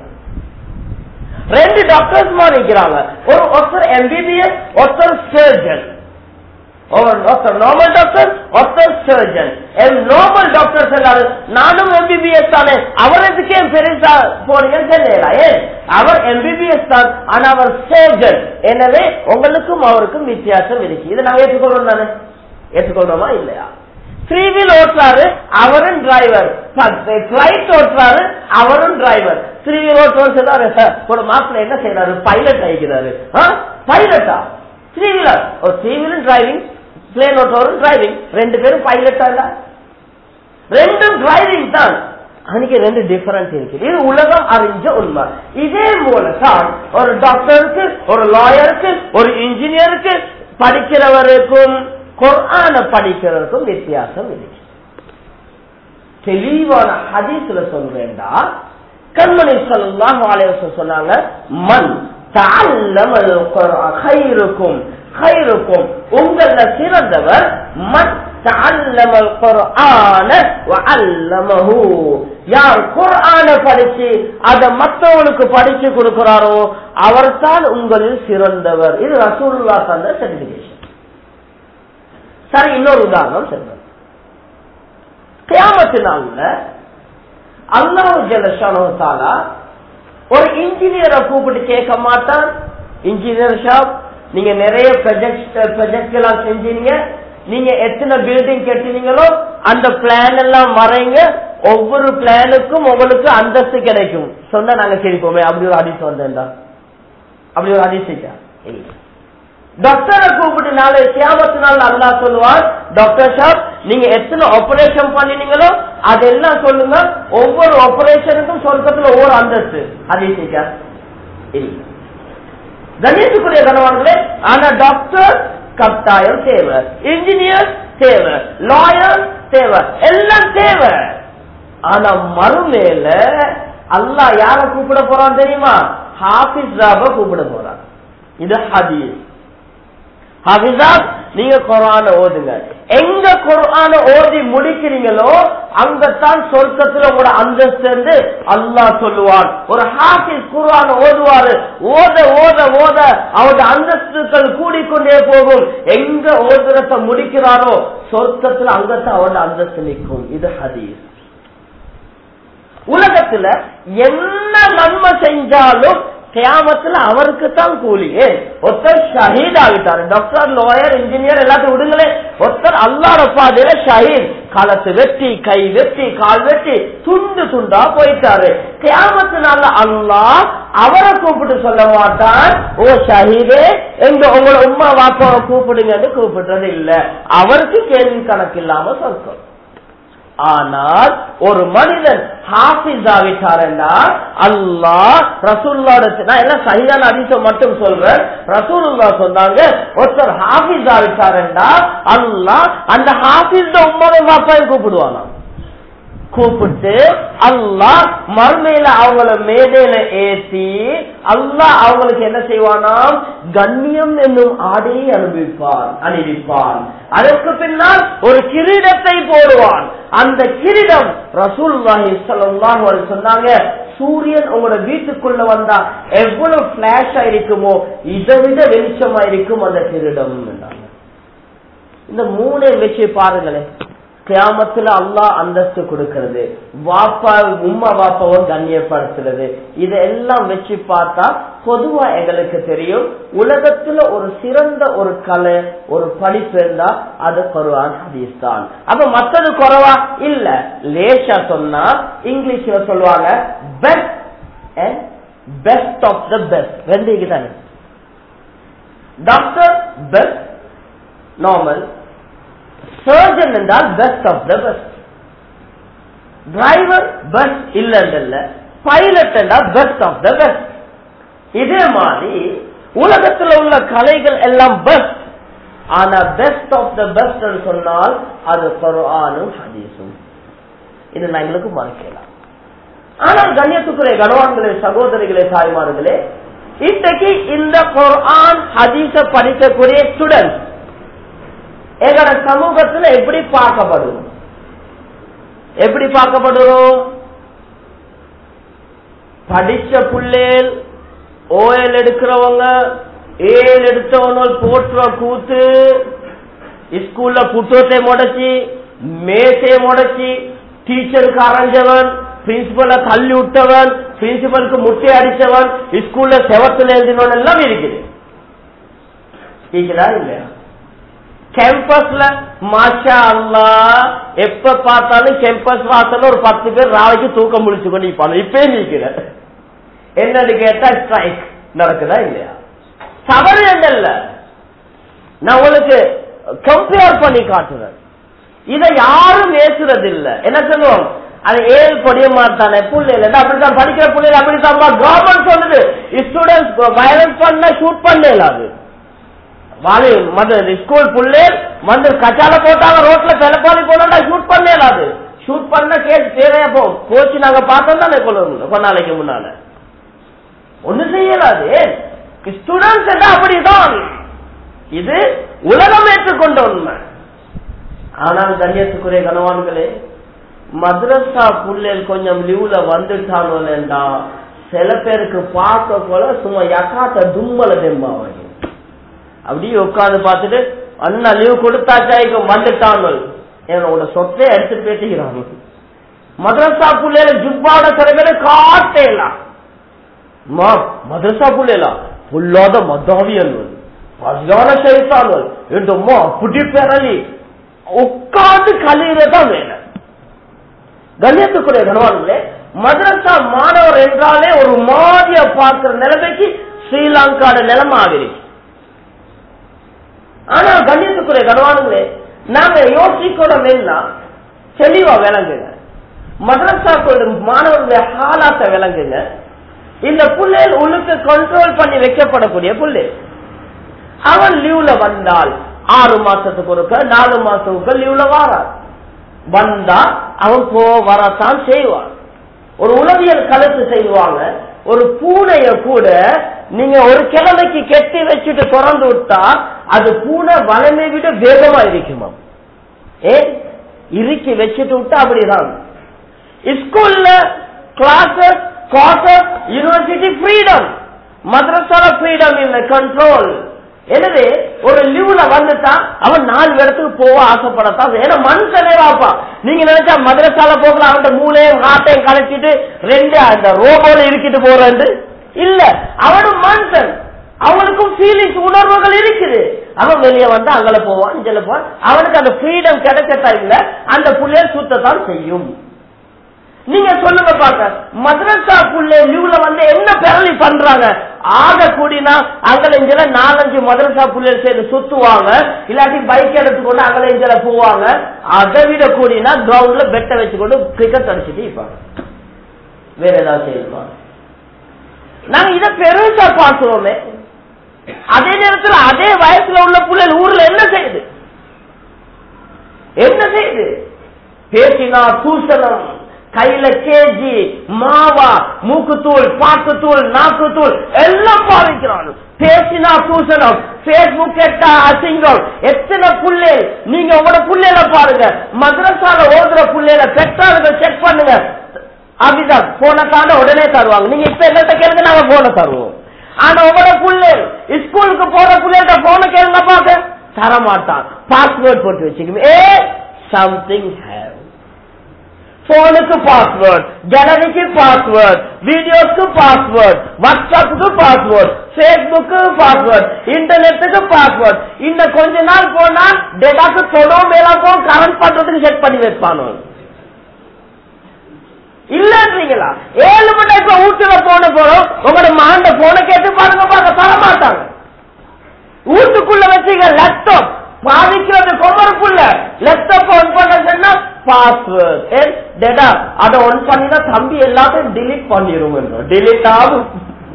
ரெண்டு டாக்டர்ஸ் மாதிரி இருக்கிறாங்க ஒரு ஒருத்தர் எம்பிபிஎஸ் ஒருத்தர் சர்ஜன் ஒருத்தர் நார்மல் டாக்டர் ஒருத்தர் சர்ஜன் நார்மல் டாக்டர் சொல்லாரு நானும் எம்பிபிஎஸ் தானே அவர் எதுக்கே பெருசா போனீங்கன்னு தெரியல ஏன் அவர் எம்பிபிஎஸ் தான் ஆனா அவர் சர்ஜன் எனவே உங்களுக்கும் அவருக்கும் வித்தியாசம் இருக்கு இதை நாங்க ஏற்றுக்கொள்றோம் தானே ஏற்றுக்கொள்றோமா இல்லையா த்ரீ வீல் ஓட்டுறாரு அவரும் டிரைவர் பிளைட் ஓட்டுறாரு அவரும் டிரைவர் த்ரீ வீல் ஓட்டுறது ஒரு மாப்பிள்ள என்ன செய்யறாரு பைலட் ஆகிக்கிறாரு பைலட்டா த்ரீ வீலர் ஒரு த்ரீ வீலர் டிரைவிங் பிளேன் ஓட்டுறவரும் டிரைவிங் ரெண்டு பேரும் பைலட்டா இல்ல ரெண்டும் டிரைவிங் தான் அன்னைக்கு ரெண்டு டிஃபரன்ஸ் இருக்கு இது உலகம் அறிஞ்ச உண்மை இதே போலதான் ஒரு டாக்டருக்கு ஒரு லாயருக்கு ஒரு இன்ஜினியருக்கு படிக்கிறவருக்கும் குர்ஆன படிக்கிறவருக்கும் வித்தியாசம் இருக்கு தெளிவான ஹதீஸ்ல சொல்றேன்டா கண்மணி சொல்லலாம் சொன்னாங்க மண் தஅல்லமல் குர்ஆன் கைருக்கும் கைருக்கும் உங்கள சிறந்தவர் மண் தஅல்லமல் குர்ஆன வஅல்லமஹு யார் குர்ஆன படிச்சு அத மற்றவங்களுக்கு படிச்சு கொடுக்கிறாரோ அவர்தான் உங்களில் சிறந்தவர் இது ரசூலுல்லாஹ் தந்த சர்டிபிகேஷன் சரி இன்னொரு உதாரணம் சொல்றேன் கியாமத்தினால அல்லாஹ் ஜலஷானா ஒரு இன்ஜினியரை கூப்பிட்டு கேட்க மாட்டான் இன்ஜினியர் ஷாப் நீங்க நிறைய ப்ரொஜெக்ட் ப்ரொஜெக்ட் எல்லாம் செஞ்சீங்க நீங்க எத்தனை பில்டிங் கட்டினீங்களோ அந்த பிளான் எல்லாம் வரைங்க ஒவ்வொரு பிளானுக்கும் உங்களுக்கு அந்தஸ்து கிடைக்கும் சொன்னா நாங்க சிரிப்போமே அப்படி ஒரு அதிசயம் வந்தேன்டா அப்படி ஒரு அதிசயம் டாக்டரை கூப்பிட்டு நாளை சியாமத்து நாள் அல்லா சொல்லுவார் டாக்டர் ஷாப் நீங்க எத்தனை ஆபரேஷன் பண்ணினீங்களோ அதெல்லாம் சொல்லுங்க ஒவ்வொரு ஆபரேஷனுக்கும் சொர்க்கத்துல ஒவ்வொரு அந்தஸ்து அதிசயா இல்லை கணேசுக்குரிய கனவான்களே ஆனா டாக்டர் கட்டாயம் தேவை இன்ஜினியர் தேவை லாயர் தேவை எல்லாம் தேவை ஆனா மறுமேல அல்லாஹ் யார கூப்பிட போறான் தெரியுமா ஹாபிஸ் ராப கூப்பிட போறான் இது ஹதீஸ் ஹபிசாப் நீங்க குரான ஓதுங்க எங்க குரான ஓதி முடிக்கிறீங்களோ அங்கத்தான் சொர்க்கத்துல உங்களோட அந்தஸ்து இருந்து அல்லாஹ் சொல்லுவான் ஒரு ஹாஃபிஸ் குரான ஓதுவாரு ஓத ஓத ஓத அவருடைய அந்தஸ்துக்கள் கூடிக்கொண்டே போகும் எங்க ஓதுறத முடிக்கிறாரோ சொர்க்கத்துல அங்கத்தான் அவரோட அந்தஸ்து நிற்கும் இது ஹதீஸ் உலகத்துல என்ன நன்மை செஞ்சாலும் கியாமத்துல அவருக்கு தான் கூலி ஒருத்தர் ஷஹீத் ஆகிட்டாரு டாக்டர் லாயர் இன்ஜினியர் எல்லாத்தையும் விடுங்களே ஒருத்தர் அல்லாட பாதையில ஷஹீத் காலத்து வெட்டி கை வெட்டி கால் வெட்டி துண்டு துண்டா போயிட்டாரு கியாமத்தினால அல்லாஹ் அவரை கூப்பிட்டு சொல்ல மாட்டான் ஓ ஷஹீதே எங்க உங்களோட உமா வாப்பாவை கூப்பிடுங்கன்னு கூப்பிடுறது இல்ல அவருக்கு கேள்வி கணக்கு இல்லாம சொல்றோம் ஆனால் ஒரு மனிதன் ஹாஃபிஸ் ஆகிட்டாரா அல்லாஹ் ரசூல்லோட நான் எல்லாம் சரியான அதிசம் மட்டும் சொல்றேன் ரசூலுல்லா சொன்னாங்க ஒருத்தர் ஹாஃபிஸ் ஆகிட்டாரா அல்லாஹ் அந்த ஹாஃபிஸ் உம்மோட பாப்பாயும் கூப்பிடுவானா கூப்பிட்டு அல்லாஹ் மறுமையில அவங்கள மேடையில ஏத்தி அல்லாஹ் அவங்களுக்கு என்ன செய்வானாம் கண்ணியம் என்னும் ஆடையை அனுபவிப்பான் அணிவிப்பான் அதற்கு பின்னால் ஒரு கிரீடத்தை போடுவான் அந்த கிரீடம் ரசூல் ஸல்லல்லாஹு சொன்னாங்க சூரியன் உங்களோட வீட்டுக்குள்ள வந்தா எவ்வளவு பிளாஷ் ஆயிருக்குமோ இதை விட வெளிச்சமா இருக்கும் அந்த கிரீடம் என்றாங்க இந்த மூணே வச்சு பாருங்களேன் கியாமத்துல அல்லாஹ் அந்தஸ்து கொடுக்கிறது வாப்பா உம்மா வாப்பாவை கண்ணியப்படுத்துறது இதெல்லாம் வச்சு பார்த்தா பொதுவா எங்களுக்கு தெரியும் உலகத்துல ஒரு சிறந்த ஒரு கலை ஒரு படிப்பு இருந்தா அது குர்ஆன் ஹதீஸ் தான் அப்ப மத்தது குறவா இல்ல லேஷா சொன்னா இங்கிலீஷ்ல சொல்லுவாங்க best best of the best ரெண்டு தானே டாக்டர் பெஸ்ட் நார்மல் சர்ஜன் என்றால் best of the best driver best இல்ல பைலட் என்றால் பெஸ்ட் ஆஃப் த பெஸ்ட் இதே மாதிரி உலகத்தில் உள்ள கலைகள் எல்லாம் பெஸ்ட் ஆனா பெஸ்ட் ஆஃப் த பெஸ்ட் சொன்னால் அது குர்ஆனும் ஹதீஸும் இது நான் எங்களுக்கு மறுக்கலாம் ஆனால் கண்ணியத்துக்குரிய கனவான்களே சகோதரிகளே தாய்மார்களே இன்றைக்கு இந்த குர்ஆன் ஹதீஸ படிக்கக்கூடிய ஸ்டூடெண்ட்ஸ் எங்களோட சமூகத்துல எப்படி பார்க்கப்படும் எப்படி பார்க்கப்படும் படிச்ச புள்ளேல் ஓஎல் எடுக்கிறவங்க ஏல் எடுத்தவங்க போட்டுற கூத்து ஸ்கூல்ல புத்தகத்தை முடச்சி மேசையை முடச்சி டீச்சருக்கு அரைஞ்சவன் பிரின்சிபலை தள்ளி விட்டவன் பிரின்சிபலுக்கு முட்டை அடிச்சவன் ஸ்கூல்ல செவத்துல எழுதினவன் எல்லாம் இருக்குது இருக்குதா இல்லையா கேம்பஸ்ல மாஷா அல்லா எப்ப பார்த்தாலும் கேம்பஸ் வாசல்ல ஒரு பத்து பேர் நாளைக்கு தூக்கம் முடிச்சு கொண்டு நிற்பாங்க இப்பயே நிற்கிற என்னன்னு கேட்டா ஸ்ட்ரைக் நடக்குதா இல்லையா தவறு என்ன நான் உங்களுக்கு கம்பேர் பண்ணி காட்டுறேன் இதை யாரும் ஏசுறது இல்ல என்ன சொல்லுவோம் அது ஏழு கொடிய மாட்டானே புள்ளைல அப்படித்தான் படிக்கிற புள்ளைல அப்படித்தான் கவர்மெண்ட் சொல்லுது ஸ்டூடெண்ட்ஸ் வயலன்ஸ் பண்ண ஷூட் பண்ண இல்லாது வாலி மது ஸ்கூல் புள்ளே வந்து கச்சால போட்டாங்க ரோட்ல பெலப்பாலி போனா ஷூட் பண்ண இல்லாது ஷூட் பண்ண கேஸ் தேவையா போ கோச்சு நாங்க பார்த்தோம் தானே கொஞ்ச நாளைக்கு முன்னால ஒண்ணு செய்யலாது ஸ்டூடெண்ட்ஸ் அப்படிதான் இது உலகம் ஏற்றுக்கொண்ட உண்மை ஆனால் கண்ணியத்துக்குரிய கனவான்களே மദ്രസா புள்ளேல் கொஞ்சம் லீவ்ல வந்துட்டானோலேண்டா சில பேருக்கு பார்க்க போல சும்மா யக்காத்த தும்மல தெம்பாவாங்க அப்படியே உட்காந்து பார்த்துட்டு அண்ணா லீவ் கொடுத்தாச்சாய்க்கும் வந்துட்டாங்க என்னோட சொத்தை எடுத்துட்டு பேசிக்கிறாங்க மதரசா புள்ளையில ஜுப்பாவோட சில பேர் காட்டேலாம் மதரசா புள்ளையலாம் புல்லாத மதாவியல் பசியான சைத்தான்கள் என்றும்மா அப்படி பெறலி உட்காந்து கலையிறதான் வேலை கண்ணியத்துக்குரிய கனவான்களே மதரசா மாணவர் என்றாலே ஒரு மாதிரிய பார்க்கிற நிலைமைக்கு ஸ்ரீலங்காட நிலைமை ஆகிருச்சு ஆனா கண்ணியத்துக்குரிய கனவானுங்களே நாங்க யோசிக்கணும் என்ன தெளிவா விளங்குங்க மதரசாக்களோட மாணவர்களுடைய ஹாலாத்த விளங்குங்க இந்த புள்ளைகள் உள்ளுக்கு கண்ட்ரோல் பண்ணி வைக்கப்படக்கூடிய புள்ளை அவன் லீவ்ல வந்தால் ஆறு மாசத்துக்கு ஒருக்க நாலு மாசத்துக்கு லீவ்ல வாரான் வந்தா அவன் போ வரத்தான் செய்வான் ஒரு உளவியல் கலத்து செய்வாங்க ஒரு பூனைய கூட நீங்க ஒரு கிழமைக்கு கெட்டி வச்சுட்டு திறந்து விட்டா அது பூனை வளமை விட வேகமா இருக்குமா ஏ இறுக்கி வச்சுட்டு விட்டா அப்படிதான் ஸ்கூல்ல கிளாஸஸ் குவார்டர் யூனிவர்சிட்டி ஃப்ரீடம் மദ്രസാல ஃப்ரீடம் இல்ல கண்ட்ரோல் எனவே ஒரு லீவ்ல வந்துட்டா அவன் நாலு இடத்துக்கு போக ஆசைப்படத்தான் ஏன்னா மனுஷனே வாப்பா நீங்க நினைச்சா மதுரசால போகல அவன் மூளையும் காட்டையும் கலைச்சிட்டு ரெண்டு அந்த ரோபோல இருக்கிட்டு போறேன் இல்ல அவனும் மனுஷன் அவனுக்கும் ஃபீலிங்ஸ் உணர்வுகள் இருக்குது அவன் வெளியே வந்து அங்கல போவான் இங்கல போவான் அவனுக்கு அந்த ஃப்ரீடம் கிடைச்ச டைம்ல அந்த புள்ளைய சுத்தத்தான் செய்யும் நீங்க சொல்லுங்க பாக்க மദ്രസா புள்ளை லீவ்ல வந்து என்ன பெரலி பண்றாங்க ஆக கூடினா அங்கல நாலஞ்சு மதரசா புள்ளைகள் சேர்ந்து சுத்துவாங்க இல்லாட்டி பைக் எடுத்துக்கொண்டு அங்கல இஞ்சல போவாங்க அதை விட கூடினா கிரவுண்ட்ல பெட்டை வச்சுக்கொண்டு கிரிக்கெட் அடிச்சுட்டு இருப்பாங்க வேற ஏதாவது செய்யுமா நாங்க இதை பெருசா பார்க்கிறோமே அதே நேரத்தில் அதே வயசுல உள்ள புள்ளைகள் ஊர்ல என்ன செய்யுது என்ன செய்யுது பேசினா தூசணம் கையில கேஜி மாவா மூக்குத்தூள் பாக்குத்தூள் நாக்குத்தூள் எல்லாம் பாவிக்கிறான் பேசினா தூசணம் பேஸ்புக் கேட்டா அசிங்கம் எத்தனை புள்ளை நீங்க உங்களோட புள்ளையில பாருங்க மദ്രസാல ஓதுற புள்ளையில பெற்றார்கள் செக் பண்ணுங்க அப்படிதான் போன தாண்ட உடனே தருவாங்க நீங்க இப்ப என்னத்த கேளுங்க நாங்க போன தருவோம் ஆனா உங்களோட புள்ளை ஸ்கூலுக்கு போற புள்ளைகிட்ட போன கேளுங்க பாக்க தரமாட்டான் பாஸ்வேர்ட் போட்டு வச்சுக்கணும் ஏ சம்திங் ஹேவ் போனுக்கு பாஸ்வேர்ட் கேலரிக்கு பாஸ்வேர்ட் வீடியோஸ்க்கு பாஸ்வேர்ட் வாட்ஸ்அப்புக்கு பாஸ்வேர்ட் பேஸ்புக்கு பாஸ்வேர்ட் இன்டர்நெட்டுக்கு பாஸ்வேர்ட் இன்னும் கொஞ்ச நாள் போனா டேட்டாக்கு தொடும் மேல போ கரண்ட் பண்றதுக்கு செக் பண்ணி வைப்பானோ இல்லன்றீங்களா ஏழு மணி இப்ப வீட்டுல போன போறோம் உங்களோட மாண்ட போன கேட்டு பாருங்க பார்க்க தர மாட்டாங்க வீட்டுக்குள்ள வச்சுக்க லேப்டாப் பாதிக்கிறது கொமருக்குள்ள லேப்டாப் ஒன் பண்ண சொன்னா பாஸ்வேர்ட் டேட்டா அதை ஒன் பண்ணினா தம்பி எல்லாத்தையும் டிலீட் பண்ணிரும் டிலீட் ஆகும்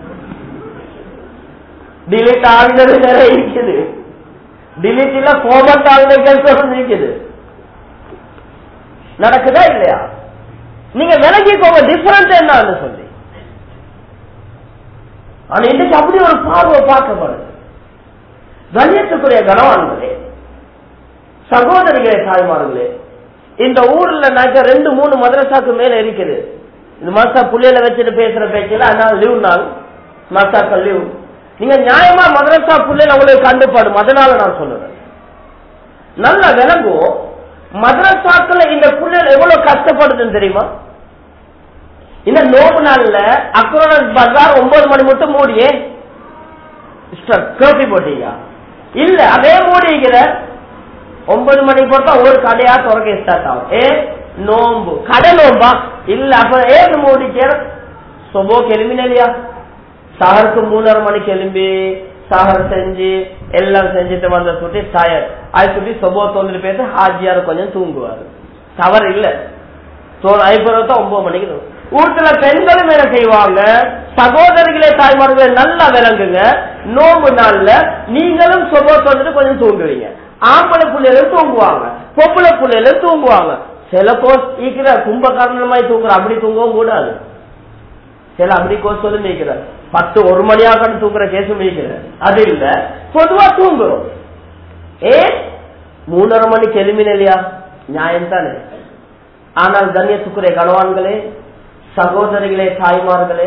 டிலீட் ஆகுறது நிறைய இருக்குது டிலீட் இல்ல கோமட் ஆகுது இருக்குது நடக்குதா இல்லையா நீங்க விலகிக்கோங்க டிஃபரன்ஸ் என்னன்னு சொல்லி ஆனா இன்னைக்கு அப்படி ஒரு பார்வை பார்க்கப்படுது கண்ணியத்துக்குரிய கனவான்களே சகோதரிகளே தாய்மார்களே இந்த ஊர்ல நாக்க ரெண்டு மூணு மதரசாக்கு மேல இருக்குது இந்த மாசா புள்ளையில வச்சுட்டு பேசுற பேச்சுல அதனால லீவ் நாள் மாசாக்கள் லீவ் நீங்க நியாயமா மதரசா புள்ளையில உங்களுக்கு கண்டுபாடும் அதனால நான் சொல்லுறேன் நல்ல விளங்கும் மதரசாக்கள் இந்த புள்ளைகள் எவ்வளவு கஷ்டப்படுதுன்னு தெரியுமா இந்த நோம்பு நாள்ல அக்ரோனஸ் பஜார் ஒன்பது மணி மட்டும் மூடியே கேபி போட்டீங்க இல்ல அதே மூடிக்கிற ஒன்பது மணிக்கு போட்டா ஒரு கடையா துறக்க ஸ்டார்ட் ஆகும் ஏ நோம்பு கடை நோம்பா இல்ல அப்ப ஏன் மூடிக்கிற சொபோ கிளம்பினியா சஹருக்கு மூணரை மணிக்கு எழும்பி சஹர் செஞ்சு எல்லாம் செஞ்சுட்டு வந்த சுட்டி டயர் அது சுட்டி சொபோ தோந்துட்டு பேச ஹாஜியார் கொஞ்சம் தூங்குவாரு தவறு இல்ல ஐப்பதான் ஒன்பது மணிக்கு வீட்டுல பெண்களும் என்ன செய்வாங்க சகோதரிகளே தாய்மார்களே நல்லா விளங்குங்க நோம்பு நாள்ல நீங்களும் சொபோ தோந்துட்டு கொஞ்சம் தூங்குவீங்க ஆம்பளை பிள்ளைகளும் தூங்குவாங்க பொம்பளை பிள்ளைகளும் தூங்குவாங்க சில கோஸ் ஈக்கிற கும்பகரணமாய் தூங்குற அப்படி தூங்கவும் கூடாது சில அப்படி கோஸ் சொல்லி நீக்கிற பத்து ஒரு மணியாக தூங்குற கேஸும் நீக்கிற அது இல்ல பொதுவா தூங்குறோம் ஏ மூணரை மணிக்கு எலுமின இல்லையா நியாயம் தானே ஆனால் கண்ணியத்துக்குரிய கணவான்களே சகோதரிகளே தாய்மார்களே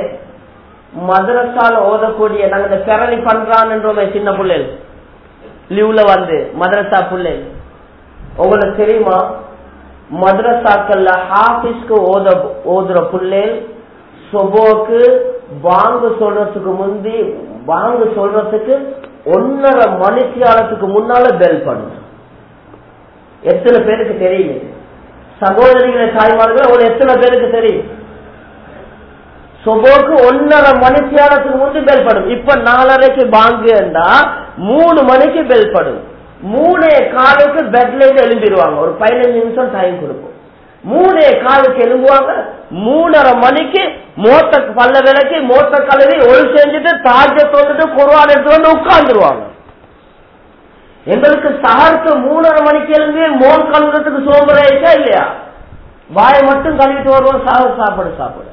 மதரசால ஓதக்கூடிய நாங்க இந்த பெரணி பண்றான்னு சின்ன பிள்ளைகள் லீவ்ல வந்து மதரசா பிள்ளை உங்களுக்கு தெரியுமா மதரசாக்கள்ல ஹாபிஸ்க்கு ஓத ஓதுற பிள்ளை சொபோக்கு வாங்க சொல்றதுக்கு முந்தி வாங்க சொல்றதுக்கு ஒன்னரை மணித்தியாலத்துக்கு முன்னால பெல் பண்ணும் எத்தனை பேருக்கு தெரியும் சகோதரிகளை தாய்மார்கள் ஒரு எத்தனை பேருக்கு தெரியும் சொபோக்கு ஒன்னரை மணித்தியாலத்துக்கு முந்தி பெல் படும் இப்ப நாலரைக்கு வாங்குன்னா மூணு மணிக்கு பெல் படும் மூணே காலுக்கு பெட்ல இருந்து எழும்பிடுவாங்க ஒரு பதினஞ்சு நிமிஷம் டைம் கொடுக்கும் மூணே காலுக்கு எழும்புவாங்க மூணரை மணிக்கு மோத்த பல்ல விலைக்கு மோத்த கலவி ஒளி செஞ்சுட்டு தாஜ தோந்துட்டு குருவான் எடுத்து வந்து உட்கார்ந்துருவாங்க எங்களுக்கு சகருக்கு மூணரை மணிக்கு எழுந்து மோன் கழுவுறதுக்கு சோம்பரேச்சா இல்லையா வாயை மட்டும் கழுவிட்டு வருவோம் சாகு சாப்பாடு சாப்பிட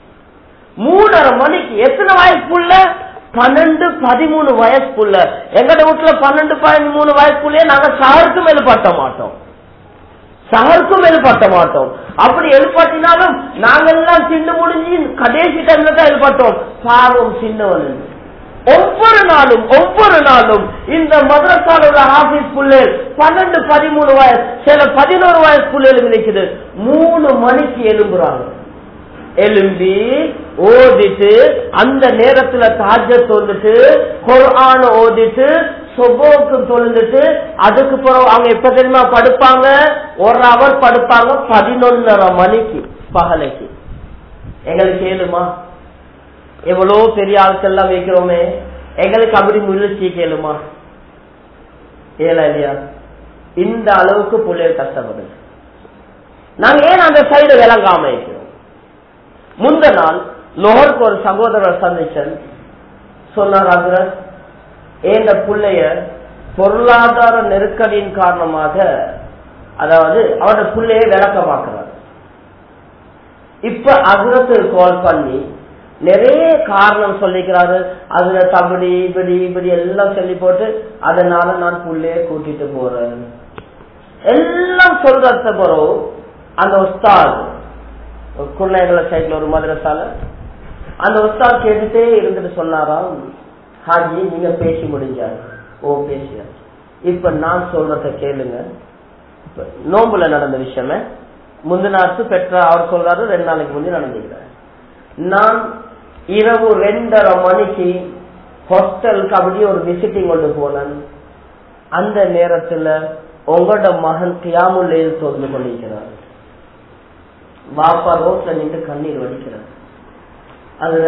மூணரை மணிக்கு எத்தனை வயசுக்குள்ள பன்னெண்டு பதிமூணு வயசுக்குள்ள எங்கட வீட்டுல பன்னெண்டு பதிமூணு வயசுக்குள்ளே நாங்க சகருக்கும் எழுப்பாட்ட மாட்டோம் சகருக்கும் எழுப்பாட்ட மாட்டோம் அப்படி எழுப்பாட்டினாலும் நாங்கெல்லாம் சின்ன முடிஞ்சு கடைசி டைம்ல தான் எழுப்பாட்டோம் பாவம் சின்னவன் ஒவ்வொரு நாளும் ஒவ்வொரு நாளும் இந்த மதரசாலோட ஆபீஸ் புள்ளேல் பன்னெண்டு பதிமூணு வயசு சில பதினோரு வயசு புள்ளைகளும் நினைக்குது மூணு மணிக்கு எழும்புறாங்க எலும்பி ஓதிட்டு அந்த நேரத்துல தாஜ தொழுதுட்டு குரான ஓதிட்டு சொபோக்கு தொழுந்துட்டு அதுக்கு பிறகு அவங்க எப்ப தெரியுமா படுப்பாங்க ஒரு அவர் படுப்பாங்க பதினொன்னரை மணிக்கு பகலைக்கு எங்களுக்கு ஏழுமா எவ்வளோ பெரிய ஆட்கள் எல்லாம் வைக்கிறோமே எங்களுக்கு அப்படி முயற்சி கேளுமா ஏலா இல்லையா இந்த அளவுக்கு பிள்ளைகள் கஷ்டப்படுது நாங்க ஏன் அந்த சைடு விளங்காம இருக்கிறோம் முந்த நாள் லோகருக்கு ஒரு சகோதரர் சந்திச்சன் சொன்னார் அதுல ஏந்த பிள்ளைய பொருளாதார நெருக்கடியின் காரணமாக அதாவது அவரோட பிள்ளைய விளக்க பார்க்கிறார் இப்ப அகுரத்துக்கு கால் பண்ணி நிறைய காரணம் சொல்லிக்கிறாரு அதுல தபடி இப்படி இப்படி எல்லாம் சொல்லி போட்டு அதனால நான் புள்ளைய கூட்டிட்டு போறேன் எல்லாம் சொல்றத பிறகு அந்த உஸ்தாத் குருநாயகல சைட்ல ஒரு மதரசால அந்த உஸ்தாத் கேட்டுட்டே இருந்துட்டு சொன்னாராம் ஹாஜி நீங்க பேசி முடிஞ்சாரு ஓ பேசியாச்சு இப்ப நான் சொல்றத கேளுங்க இப்ப நோம்புல நடந்த விஷயமே முந்தினாத்து பெற்ற அவர் சொல்றாரு ரெண்டு நாளைக்கு முந்தி நடந்துக்கிறார் நான் இரவு ரெண்டரை மணிக்கு ஹாஸ்டலுக்கு அப்படியே ஒரு விசிட்டிங் கொண்டு போனேன் அந்த நேரத்துல உங்களோட மகன் கியாமுல்லையில் தோன்று கொண்டிருக்கிறார் வாப்பா ரோட்ல நின்று கண்ணீர் வடிக்கிறார் அதுல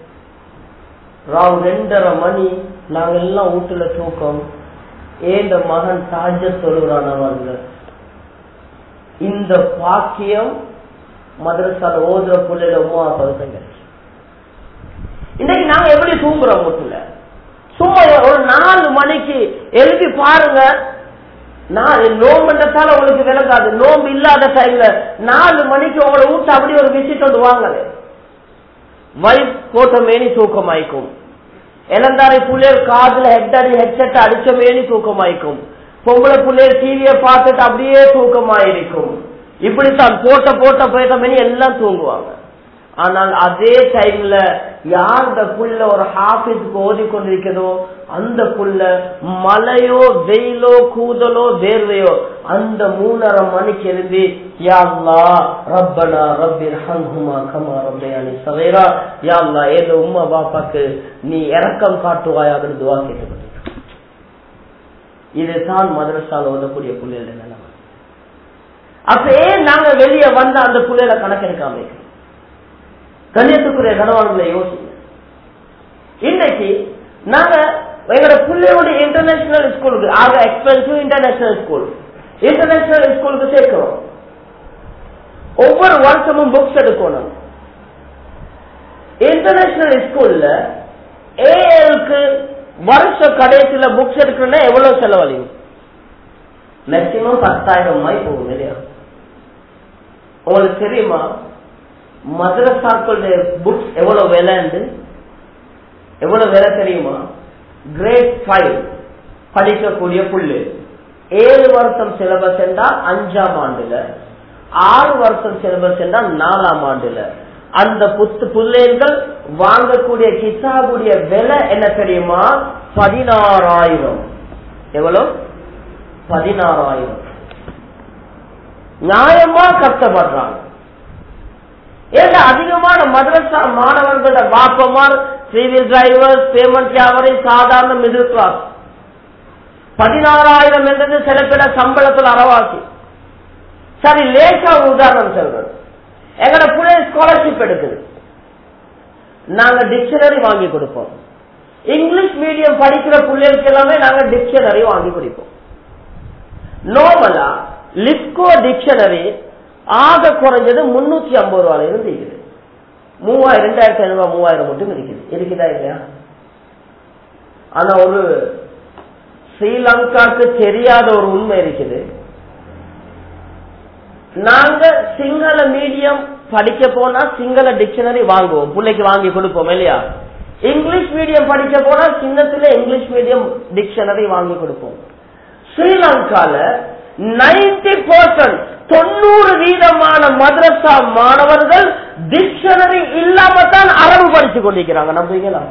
ராவ் ரெண்டரை மணி நாங்க எல்லாம் வீட்டுல தூக்கம் ஏந்த மகன் தாஜ சொல்லுறானவங்க இந்த பாக்கியம் மதரசால ஓதுற பிள்ளைல உமா பதுக்கம் கிடைச்சு இன்னைக்கு நாங்க எப்படி தூங்குறோம் வீட்டுல சும்மா ஒரு நாலு மணிக்கு எழுப்பி பாருங்க நான் நோம்புன்றதால உங்களுக்கு விளங்காது நோம்பு இல்லாத டைம்ல நாலு மணிக்கு உங்களை வீட்டு அப்படி ஒரு விசிட் வந்து வாங்கல வைஃப் போட்ட மேனி தூக்கமாய்க்கும் இளந்தாரை புள்ளையர் காதுல ஹெட் அடி ஹெட்செட் அடிச்ச மேனி தூக்கமாய்க்கும் பொம்பளை புள்ளையர் டிவியை பார்த்துட்டு அப்படியே தூக்கமாயிருக்கும் இப்படித்தான் போட்ட போட்ட போயிட்ட மேனி எல்லாம் தூங்குவாங்க ஆனால் அதே டைம்ல யார் இந்த புள்ள ஒரு ஹாஃபிஸ்க்கு ஓதி கொண்டிருக்கிறதோ அந்த புள்ள மழையோ வெயிலோ கூதலோ வேர்வையோ அந்த மூணரை மணிக்கு எழுதி யாழ்லா ரப்பனா ரப்பிர் ஹங்குமா கமா ரப்பையானி சவேரா யாழ்லா ஏதோ உம்மா பாப்பாக்கு நீ இறக்கம் காட்டுவாயாக துவா கேட்டு இதுதான் மதரசால ஓதக்கூடிய புள்ளையோட நிலைமை அப்ப ஏன் நாங்க வெளியே வந்த அந்த புள்ளையில கணக்கெடுக்காம இருக்கிறோம் கண்ணியத்துக்குரிய கனவான்களை யோசிங்க இன்னைக்கு நாங்க எங்களோட பிள்ளையோட இன்டர்நேஷனல் ஸ்கூலுக்கு ஆக எக்ஸ்பென்சிவ் இன்டர்நேஷனல் ஸ்கூல் இன்டர்நேஷனல் ஸ்கூலுக்கு சேர்க்கிறோம் ஒவ்வொரு வருஷமும் புக்ஸ் எடுக்கணும் இன்டர்நேஷனல் ஸ்கூல்ல ஏஎல்க்கு வருஷ கடைசியில புக்ஸ் எடுக்கணும்னா எவ்வளவு செலவழியும் மேக்சிமம் பத்தாயிரம் ரூபாய் போகும் இல்லையா உங்களுக்கு தெரியுமா மதரசாக்களுடைய புக்ஸ் எவ்வளவு விலைண்டு எவ்வளவு விலை தெரியுமா கிரேட் ஃபைவ் படிக்கக்கூடிய புள்ளு ஏழு வருஷம் சிலபஸ் என்றா அஞ்சாம் ஆண்டுல ஆறு வருஷம் சிலபஸ் என்றா நாலாம் ஆண்டுல அந்த புத்து பிள்ளைகள் வாங்கக்கூடிய கிசாபுடைய விலை என்ன தெரியுமா பதினாறாயிரம் எவ்வளவு பதினாறாயிரம் நியாயமா கஷ்டப்படுறாங்க ஏன்னா அதிகமான மதரசா மாணவர்களோட வாப்பமார் சிவில் டிரைவர் பேமெண்ட் வியாபாரி சாதாரண மிடில் கிளாஸ் பதினாறாயிரம் என்றது சில பேர சம்பளத்தில் அறவாசி சரி லேசா உதாரணம் சொல்றது எங்கட புள்ளை ஸ்காலர்ஷிப் எடுக்குது நாங்க டிக்ஷனரி வாங்கி கொடுப்போம் இங்கிலீஷ் மீடியம் படிக்கிற பிள்ளைகளுக்கு எல்லாமே நாங்க டிக்ஷனரி வாங்கி கொடுப்போம் நோமலா லிப்கோ டிக்ஷனரி ஆக குறைஞ்சது முன்னூத்தி ஐம்பது ரூபாயில இருந்து இருக்குது மூவாயிரம் ரெண்டாயிரத்தி ஐநூறு ரூபாய் மூவாயிரம் மட்டும் இருக்குது இருக்குதா இல்லையா ஆனா ஒரு ஸ்ரீலங்காக்கு தெரியாத ஒரு உண்மை இருக்குது நாங்க சிங்கள மீடியம் படிக்க போனா சிங்கள டிக்ஷனரி வாங்குவோம் பிள்ளைக்கு வாங்கி கொடுப்போம் இல்லையா இங்கிலீஷ் மீடியம் படிக்க போனா சின்னத்துல இங்கிலீஷ் மீடியம் டிக்ஷனரி வாங்கி கொடுப்போம் ஸ்ரீலங்கால நைன்டி பர்சன்ட் தொண்ணூறு வீதமான மதரசா மாணவர்கள் டிக்ஷனரி இல்லாம தான் அரபு படிச்சு கொண்டிருக்கிறாங்க நம்புறீங்களா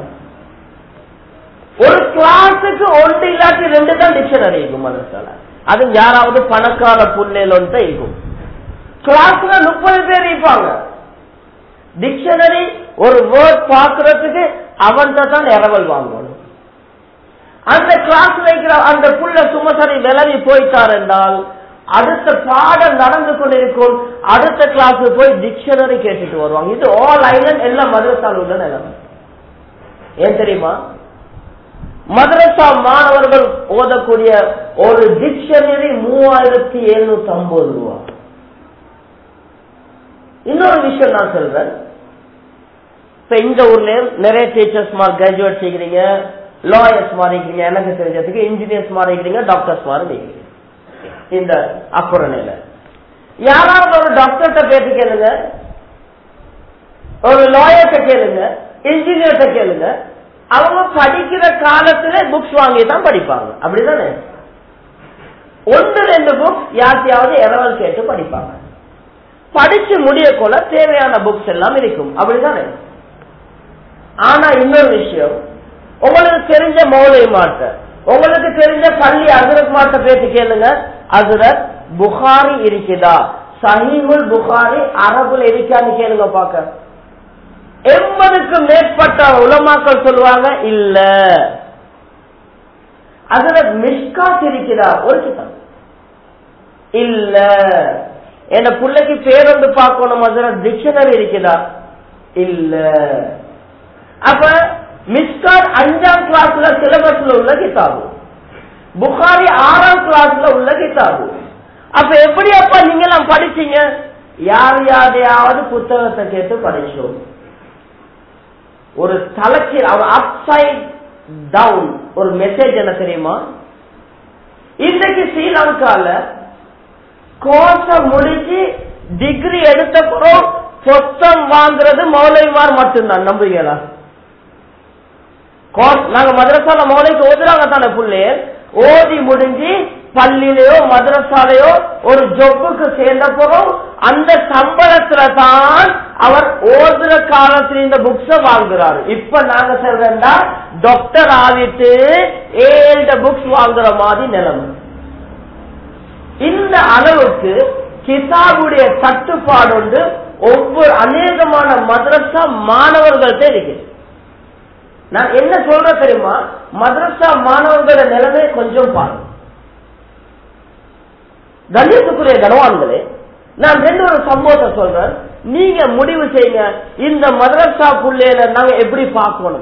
ஒரு கிளாஸுக்கு ஒன்று இல்லாட்டி ரெண்டு தான் டிக்ஷனரி இருக்கும் மதரசால அது யாராவது பணக்கார புள்ளையில இருக்கும் கிளாஸ்ல முப்பது பேர் இருப்பாங்க டிக்ஷனரி ஒரு வேர்ட் பாக்குறதுக்கு அவன்கிட்ட தான் இரவல் வாங்கணும் அந்த கிளாஸ் வைக்கிற அந்த புள்ள சுமசரி விலகி போயிட்டார் என்றால் அடுத்த பாடம் நடந்து கொண்டிருக்கும் அடுத்த கிளாஸ் போய் டிக்ஷனரி கேட்டுட்டு வருவாங்க இது ஆல் ஐலண்ட் எல்லாம் மதரசால உள்ள நிலைமை ஏன் தெரியுமா மதரசா மாணவர்கள் ஓதக்கூடிய ஒரு டிக்ஷனரி மூவாயிரத்தி எழுநூத்தி ஐம்பது ரூபா இன்னொரு விஷயம் நான் சொல்றேன் இப்ப இந்த ஊர்ல நிறைய டீச்சர்ஸ் மாதிரி கிராஜுவேட் செய்கிறீங்க லாயர்ஸ் மாதிரி இருக்கிறீங்க எனக்கு தெரிஞ்சதுக்கு இன்ஜினியர்ஸ் மாதிரி இருக்கிறீங்க டாக்டர்ஸ் மாதிரி இருக்கிறீங்க இந்த அப்புறநிலை யாராவது ஒரு டாக்டர்கிட்ட பேசி கேளுங்க ஒரு லாயர்கிட்ட கேளுங்க இன்ஜினியர்கிட்ட கேளுங்க அவங்க படிக்கிற காலத்துல புக்ஸ் வாங்கி தான் படிப்பாங்க அப்படிதானே ஒன்று ரெண்டு புக்ஸ் யார்த்தையாவது இரவல் கேட்டு படிப்பாங்க படிச்சு முடிய கொள்ள தேவையான புக்ஸ் எல்லாம் இருக்கும் அப்படிதானே ஆனா இன்னொரு விஷயம் உங்களுக்கு தெரிஞ்ச மௌலை மாட்ட உங்களுக்கு தெரிஞ்ச பள்ளி அசுரத் மாட்ட பேசி கேளுங்க அசுரத் புகாரி இருக்குதா சஹீமுல் புகாரி அரபுல இருக்கான்னு கேளுங்க பாக்க எண்பதுக்கு மேற்பட்ட உலமாக்கள் சொல்லுவாங்க இல்ல அதுல மிஸ்காத் இருக்கிறா ஒரு கிதாப் இல்ல என் பிள்ளைக்கு பேர் வந்து பார்க்கணும் அதுல டிக்ஷனரி இருக்குதா இல்ல அப்ப மிஸ்காத் அஞ்சாம் கிளாஸ்ல சிலபஸ்ல உள்ள கிதாபு புகாரி ஆறாம் கிளாஸ்ல உள்ள கிதாபு அப்ப எப்படி அப்பா நீங்க எல்லாம் படிச்சீங்க யார் யாரையாவது புத்தகத்தை கேட்டு படிச்சோம் ஒரு தலைக்கு அப்சைட் டவுன் ஒரு மெசேஜ் என்ன தெரியுமா இன்றைக்கு ஸ்ரீலங்கால கோர்ஸ முடிச்சு டிகிரி எடுத்த பிறகு பொத்தம் வாங்குறது மௌலைமார் மட்டும்தான் நம்புவீங்களா கோர்ஸ் நாங்க மதரசால மௌலைக்கு ஓதுறாங்க தானே பிள்ளைய ஓதி முடிஞ்சு பள்ளியிலயோ மதரசாலையோ ஒரு ஜொப்புக்கு சேர்ந்த பிறகு அந்த சம்பளத்துல தான் அவர் ஓதுற காலத்துல இந்த புக்ஸ வாங்குறாரு இப்ப நாங்க சொல்றா டாக்டர் ஆகிட்டு ஏழு புக்ஸ் வாங்குற மாதிரி நிலைமை இந்த அளவுக்கு கிதாபுடைய தட்டுப்பாடு வந்து ஒவ்வொரு அநேகமான மதரசா மாணவர்கள்ட்ட இருக்கு நான் என்ன சொல்ற தெரியுமா மதரசா மாணவர்களோட நிலைமை கொஞ்சம் பாருங்க கண்ணியத்துக்குரிய கனவான்களே நான் ரெண்டு ஒரு சம்பவத்தை சொல்றேன் நீங்க முடிவு செய்யுங்க இந்த மதரசா புள்ளையில நாங்க எப்படி பார்க்கணும்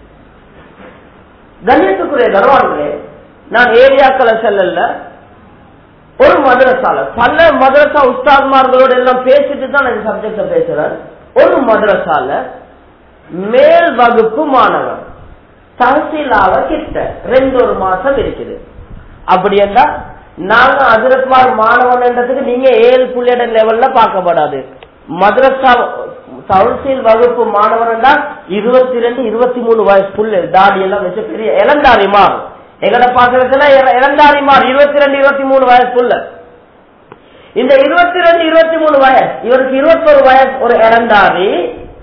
கண்ணியத்துக்குரிய கனவான்களே நான் ஏரியாக்களை செல்லல ஒரு மதரசால பல மதரசா உஸ்தாத்மார்களோட எல்லாம் பேசிட்டு தான் இந்த சப்ஜெக்ட பேசுறேன் ஒரு மதரசால மேல் வகுப்பு மாணவன் தஹசீலாவ கிட்ட ரெண்டு ஒரு மாசம் இருக்குது அப்படி என்றா நாங்க அதிரத்மார் மாணவன்ன்றதுக்கு நீங்க ஏழு புள்ளியட லெவல்ல பார்க்கப்படாது மதரசா தஹசீல் வகுப்பு மாணவன் இருபத்தி ரெண்டு இருபத்தி மூணு வயசு புள்ளு தாடி எல்லாம் வச்சு பெரிய இளந்தாரிமா எங்கட பாக்குறதுல இளந்தாரிமார் இருபத்தி ரெண்டு இருபத்தி மூணு வயசுக்குள்ள இந்த இருபத்தி ரெண்டு இருபத்தி மூணு வயசு இவருக்கு இருபத்தொரு வயசு ஒரு இளந்தாரி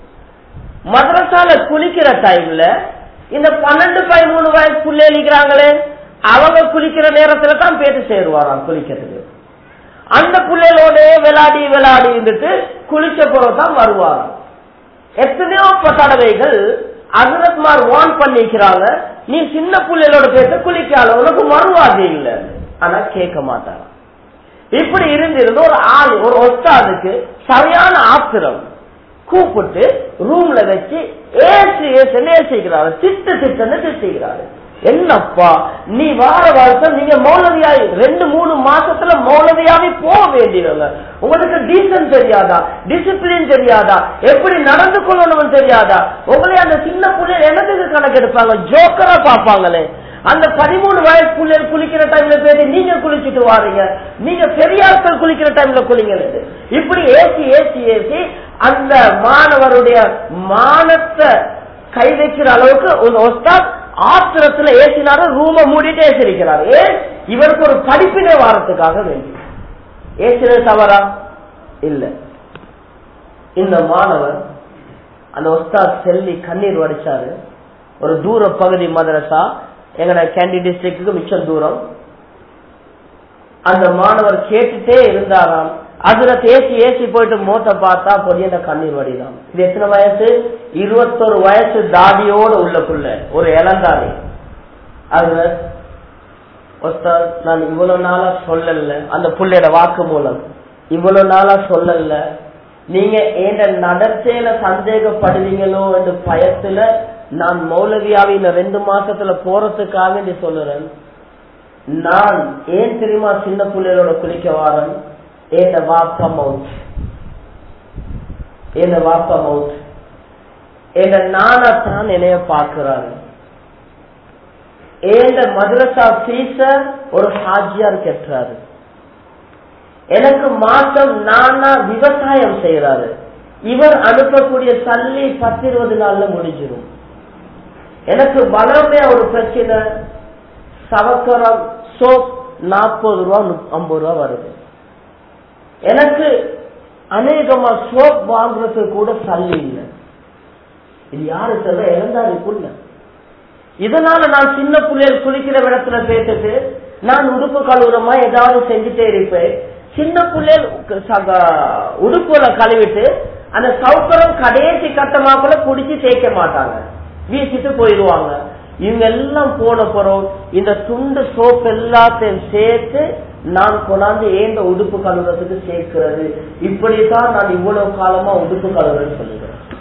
மதரசால குளிக்கிற டைம்ல இந்த பன்னெண்டு பதிமூணு வயசு புள்ளே இருக்கிறாங்களே அவங்க குளிக்கிற நேரத்துல தான் பேட்டு சேருவாராம் குளிக்கிறதுக்கு அந்த பிள்ளைகளோட விளையாடி விளையாடி இருந்துட்டு குளிச்ச பிறகுதான் வருவாராம் எத்தனையோ தடவைகள் அசரத்மார் வான் பண்ணிக்கிறாங்க நீ சின்ன பிள்ளைகளோட பேச குளிக்கால உனக்கு மறுவாதி இல்ல ஆனா கேட்க மாட்டாங்க இப்படி இருந்திருந்து ஒரு ஆள் ஒரு ஒஸ்தாதுக்கு சரியான ஆத்திரம் கூப்பிட்டு ரூம்ல வச்சு ஏசி ஏசி நேசிக்கிறாரு திட்டு திட்டுன்னு திட்டுகிறாரு என்னப்பா நீ வார வருஷம் நீங்க மௌலவியாய் ரெண்டு மூணு மாசத்துல மௌலவியாவே போக வேண்டியவங்க உங்களுக்கு டீசன் தெரியாதா டிசிப்ளின் தெரியாதா எப்படி நடந்து கொள்ளணும் தெரியாதா உங்களே அந்த சின்ன பிள்ளைகள் என்னத்துக்கு கணக்கெடுப்பாங்க ஜோக்கரா பாப்பாங்களே அந்த பதிமூணு வயசு பிள்ளைகள் குளிக்கிற டைம்ல போயிட்டு நீங்க குளிச்சுட்டு வாரீங்க நீங்க பெரியாட்கள் குளிக்கிற டைம்ல குளிங்க இப்படி ஏசி ஏசி ஏசி அந்த மாணவருடைய மானத்தை கை வைக்கிற அளவுக்கு ஒரு ஒஸ்தாத் ஆத்திரத்துல ஏசினாரு ரூம மூடிட்டு ஏசிருக்கிறார் ஏன் இவருக்கு ஒரு படிப்பினை வாரத்துக்காக வேண்டி ஏசினது தவறா இல்ல இந்த மாணவர் அந்த ஒஸ்தாத் செல்லி கண்ணீர் வடிச்சாரு ஒரு தூர பகுதி மதரசா எங்கட கேண்டி டிஸ்ட்ரிக்டுக்கு மிச்சம் தூரம் அந்த மாணவர் கேட்டுட்டே இருந்தாராம் அதுல ஏசி ஏசி போயிட்டு மூத்த பார்த்தா பொடிய கண்ணீர் வடிதான் இது எத்தனை வயசு இருபத்தொரு வயசு தாடியோட உள்ள புள்ள ஒரு இளந்தாடி அதுல நான் இவ்வளவு நாளா சொல்லல அந்த புள்ளையோட வாக்கு மூலம் இவ்வளவு நாளா சொல்லல நீங்க ஏண்ட நடத்தையில சந்தேகப்படுவீங்களோ என்ற பயத்துல நான் மௌலவியாவி இந்த ரெண்டு மாசத்துல போறதுக்காக வேண்டி சொல்லுறேன் நான் ஏன் தெரியுமா சின்ன பிள்ளைகளோட குளிக்க வாரன் ஏன் வாப்பா மவுத் ஏன் வாப்பா மவுத் என் நானத்தான் என்னைய பாக்குறாரு ஏந்த மதுரசா பீச ஒரு ஹாஜியார் கெட்டுறாரு எனக்கு மாசம் நானா விவசாயம் செய்யறாரு இவர் அனுப்பக்கூடிய தள்ளி பத்து இருபது நாள்ல முடிஞ்சிடும் எனக்கு பலமே ஒரு பிரச்சனை சவக்கரம் சோப் நாற்பது ரூபா ஐம்பது ரூபா வருது எனக்கு அநேகமா சோப் வாங்குறது கூட சல்லி இல்லை இது யாரு சொல்ற இறந்தாருக்குள்ள இதனால நான் சின்ன பிள்ளைகள் குளிக்கிற இடத்துல பேசிட்டு நான் உடுப்பு கழுவுறமா ஏதாவது செஞ்சுட்டே இருப்பேன் சின்ன பிள்ளைகள் உடுப்புல கழுவிட்டு அந்த சவுக்கரம் கடைசி கட்டமாக்குள்ள குடிச்சு தேய்க்க மாட்டாங்க வீசிட்டு போயிடுவாங்க இவங்க எல்லாம் போன போறோம் இந்த துண்டு சோப் எல்லாத்தையும் சேர்த்து நான் கொண்டாந்து ஏந்த உடுப்பு கழுவுறதுக்கு சேர்க்கிறது இப்படித்தான் நான் இவ்வளவு காலமா உடுப்பு கழுவுறேன்னு சொல்லுகிறேன்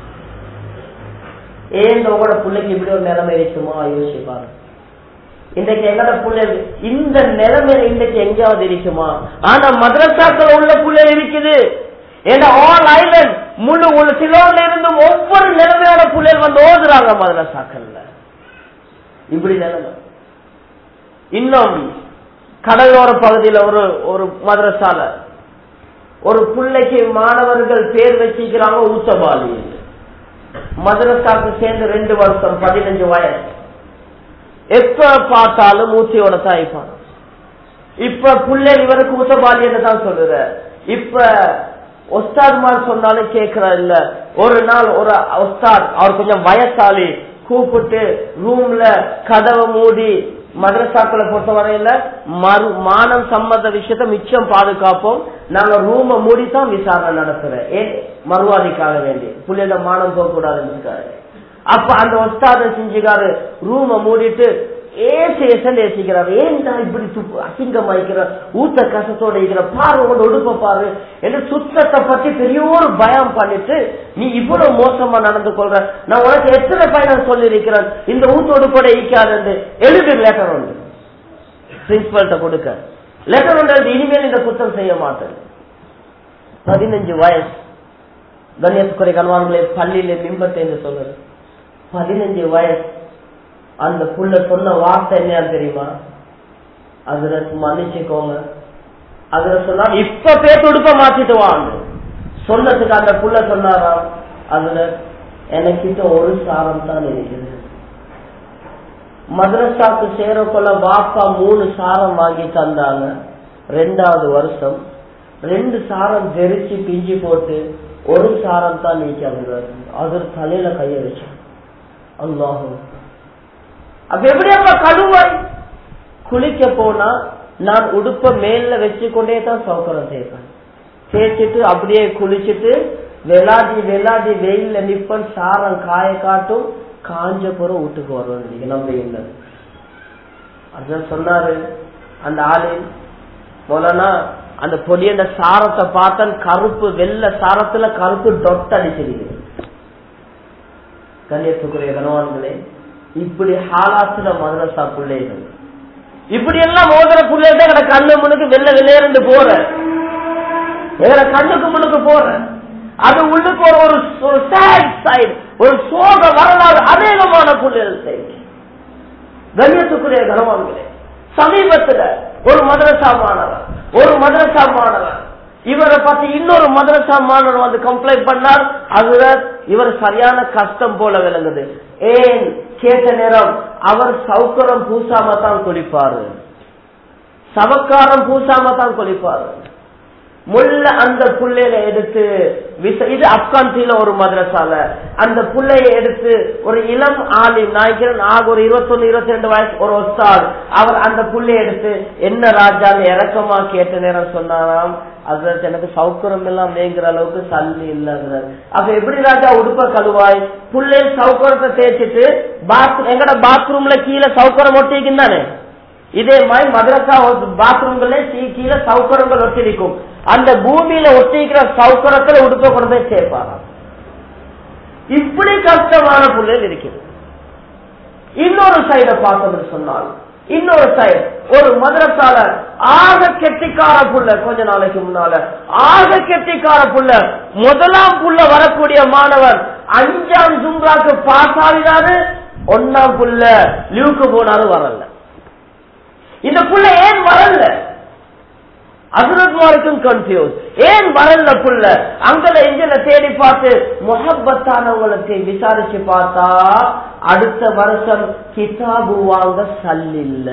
ஏன் உங்களோட பிள்ளைக்கு இப்படி ஒரு நிலைமை இருக்குமா யோசிப்பாரு இன்றைக்கு எங்கட பிள்ளைகள் இந்த நிலைமையில இன்றைக்கு எங்கேயாவது இருக்குமா ஆனா மദ്രസാக்கள் உள்ள பிள்ளைகள் இருக்குது ஏன்னா ஆல் ஐலண்ட் முழு உள்ள சிலோன்ல இருந்தும் ஒவ்வொரு நிலைமையோட பிள்ளைகள் வந்து ஓதுறாங்க மദ്രസാக்கள்ல இப்படி நிலைமை இன்னும் கடலோர பகுதியில ஒரு ஒரு மதரசால ஒரு பிள்ளைக்கு மாணவர்கள் பேர் வச்சிக்கிறாங்க ஊத்தபாலி மதரசாக்கு சேர்ந்து ரெண்டு வருஷம் பதினஞ்சு வயசு எப்ப பார்த்தாலும் மூச்சையோட தான் இருப்பாங்க இப்ப புள்ளை இவருக்கு ஊத்தபாலின்னு தான் சொல்லுற இப்ப ஒஸ்தாத்மார் சொன்னாலும் கேட்கிற இல்ல ஒரு நாள் ஒரு ஒஸ்தாத் அவர் கொஞ்சம் வயசாளி கூப்பிட்டு ரூம்ல கதவை மூடி மதரசாக்களை பொறுத்த வரையில மறு மானம் சம்பந்த விஷயத்த மிச்சம் பாதுகாப்போம் நாங்க ரூம மூடித்தான் விசாரணை நடத்துறேன் ஏன் மறுவாதிக்காக வேண்டி புள்ளையோட மானம் போக கூடாதுன்னு அப்ப அந்த ஒஸ்தாத செஞ்சுக்காரு ரூம மூடிட்டு ஏசு ஏசன் ஏசிக்கிறார் ஏன்டா இப்படி துப்பு அசிங்கமாய்க்கிற ஊத்த கசத்தோட இருக்கிற பாரு உங்களோட உடுப்ப பாரு என்று சுத்தத்தை பத்தி பெரிய ஒரு பயம் பண்ணிட்டு நீ இவ்வளவு மோசமா நடந்து கொள்ற நான் உனக்கு எத்தனை பையன் சொல்லி இருக்கிறேன் இந்த ஊத்த உடுப்போட ஈக்காது எழுது லெட்டர் ஒன்று பிரின்சிபல்கிட்ட கொடுக்க லெட்டர் ஒன்று இனிமேல் இந்த குத்தம் செய்ய மாட்டேன் பதினஞ்சு வயசு கண்ணியத்துக்குறை கண்வான்களே பள்ளியில மிம்பத்தை என்று சொல்றது பதினஞ்சு வயசு அந்த புள்ள சொன்ன வார்த்தை என்னன்னு தெரியுமா அதுல மன்னிச்சுக்கோங்க அதுல சொன்னா இப்ப பேத்து உடுப்ப மாத்திட்டு வாங்க சொன்னதுக்கு அந்த புள்ள சொன்னாராம் அதுல எனக்கிட்ட ஒரு சாரம் தான் இருக்குது மதரசாக்கு சேரக்குள்ள வாப்பா மூணு சாரம் வாங்கி தந்தாங்க ரெண்டாவது வருஷம் ரெண்டு சாரம் தெரிச்சு பிஞ்சு போட்டு ஒரு சாரம் தான் நீக்க அது தலையில கைய வச்சான் அல்லாஹும் அப்ப எப்படி அப்ப கழுவாய் குளிக்க போனா நான் உடுப்ப மேல வச்சு கொண்டே தான் சௌகரம் செய்வேன் தேய்ச்சிட்டு அப்படியே குளிச்சுட்டு வெளாடி வெளாடி வெயில்ல நிப்பன் சாரம் காய காட்டும் காஞ்ச புறம் வீட்டுக்கு வருவேன் நம்ம இல்லை அதுதான் சொன்னாரு அந்த ஆளு போலனா அந்த பொடியண்ட சாரத்தை பார்த்தன் கருப்பு வெள்ள சாரத்துல கருப்பு டொட் அடிச்சிருக்கு கண்ணியத்துக்குரிய கனவான்களே இப்படி ஹாலாத்துல மதரசா பிள்ளைகள் இப்படி எல்லாம் மோதிர பிள்ளைகள் எங்கட கண்ணு முன்னுக்கு வெள்ள வெளியேறண்டு போற எங்கட கண்ணுக்கு முன்னுக்கு போற அது உள்ளுக்கு ஒரு ஒரு ஒரு சேட் சைடு ஒரு சோக வரலாறு அநேகமான பிள்ளைகள் செய்தி கண்ணியத்துக்குரிய கனவான்களே சமீபத்துல ஒரு மதரசா மாணவர் ஒரு மதரசா மாணவர் இவரை பத்தி இன்னொரு மதரசா மாணவர் வந்து கம்ப்ளைண்ட் பண்ணார் அதுல இவர் சரியான கஷ்டம் போல விளங்குது ஏன் கேட்ட நேரம் அவர் சவுக்கரம் பூசாம தான் குளிப்பாரு சவக்காரம் பூசாம தான் குளிப்பாரு முள்ள அந்த புள்ளையில எடுத்து இது அப்கான்சில ஒரு மதரசால அந்த புள்ளைய எடுத்து ஒரு இளம் ஆலிம் நாய்க்கிறன் ஆக ஒரு இருபத்தொன்னு இருபத்தி ரெண்டு வயசு ஒரு ஒஸ்தார் அவர் அந்த புள்ளைய எடுத்து என்ன ராஜான்னு இறக்கமா கேட்ட நேரம் சொன்னாராம் அது எனக்கு சவுக்கரம் எல்லாம் வேங்குற அளவுக்கு சல்லி இல்ல அப்ப எப்படி ராஜா உடுப்ப கழுவாய் புள்ளை சவுக்கரத்தை தேய்ச்சிட்டு பாத்ரூம் எங்கட பாத்ரூம்ல கீழே சவுக்கரம் ஒட்டிக்கும் தானே இதே மாதிரி மதரசா பாத்ரூம்களே கீழே சவுக்கரங்கள் ஒட்டிருக்கும் அந்த பூமியில ஒட்டிக்கிற சவுக்கரத்துல உடுப்ப கொண்டு போய் சேர்ப்பாராம் இப்படி கஷ்டமான புள்ளைகள் இருக்கிறது இன்னொரு சைட பார்த்தோம்னு சொன்னால் இன்னொரு சைடு ஒரு மதரசால ஆக கெட்டிக்கார புள்ள கொஞ்ச நாளைக்கு முன்னால ஆக கெட்டிக்கார புள்ள முதலாம் புள்ள வரக்கூடிய மாணவர் அஞ்சாம் ஜும்ராக்கு பாஸ் ஆகிறாரு ஒன்னாம் புள்ள லீவுக்கு போனாரு வரல இந்த புள்ள ஏன் வரல அசுரத்மாருக்கும் கன்ஃபியூஸ் ஏன் வரல புள்ள அங்கல இங்கல தேடி பார்த்து முகப்பத்தானவங்களுக்கு விசாரிச்சு பார்த்தா அடுத்த வருஷம் கிதாபு வாங்க சல்லில்ல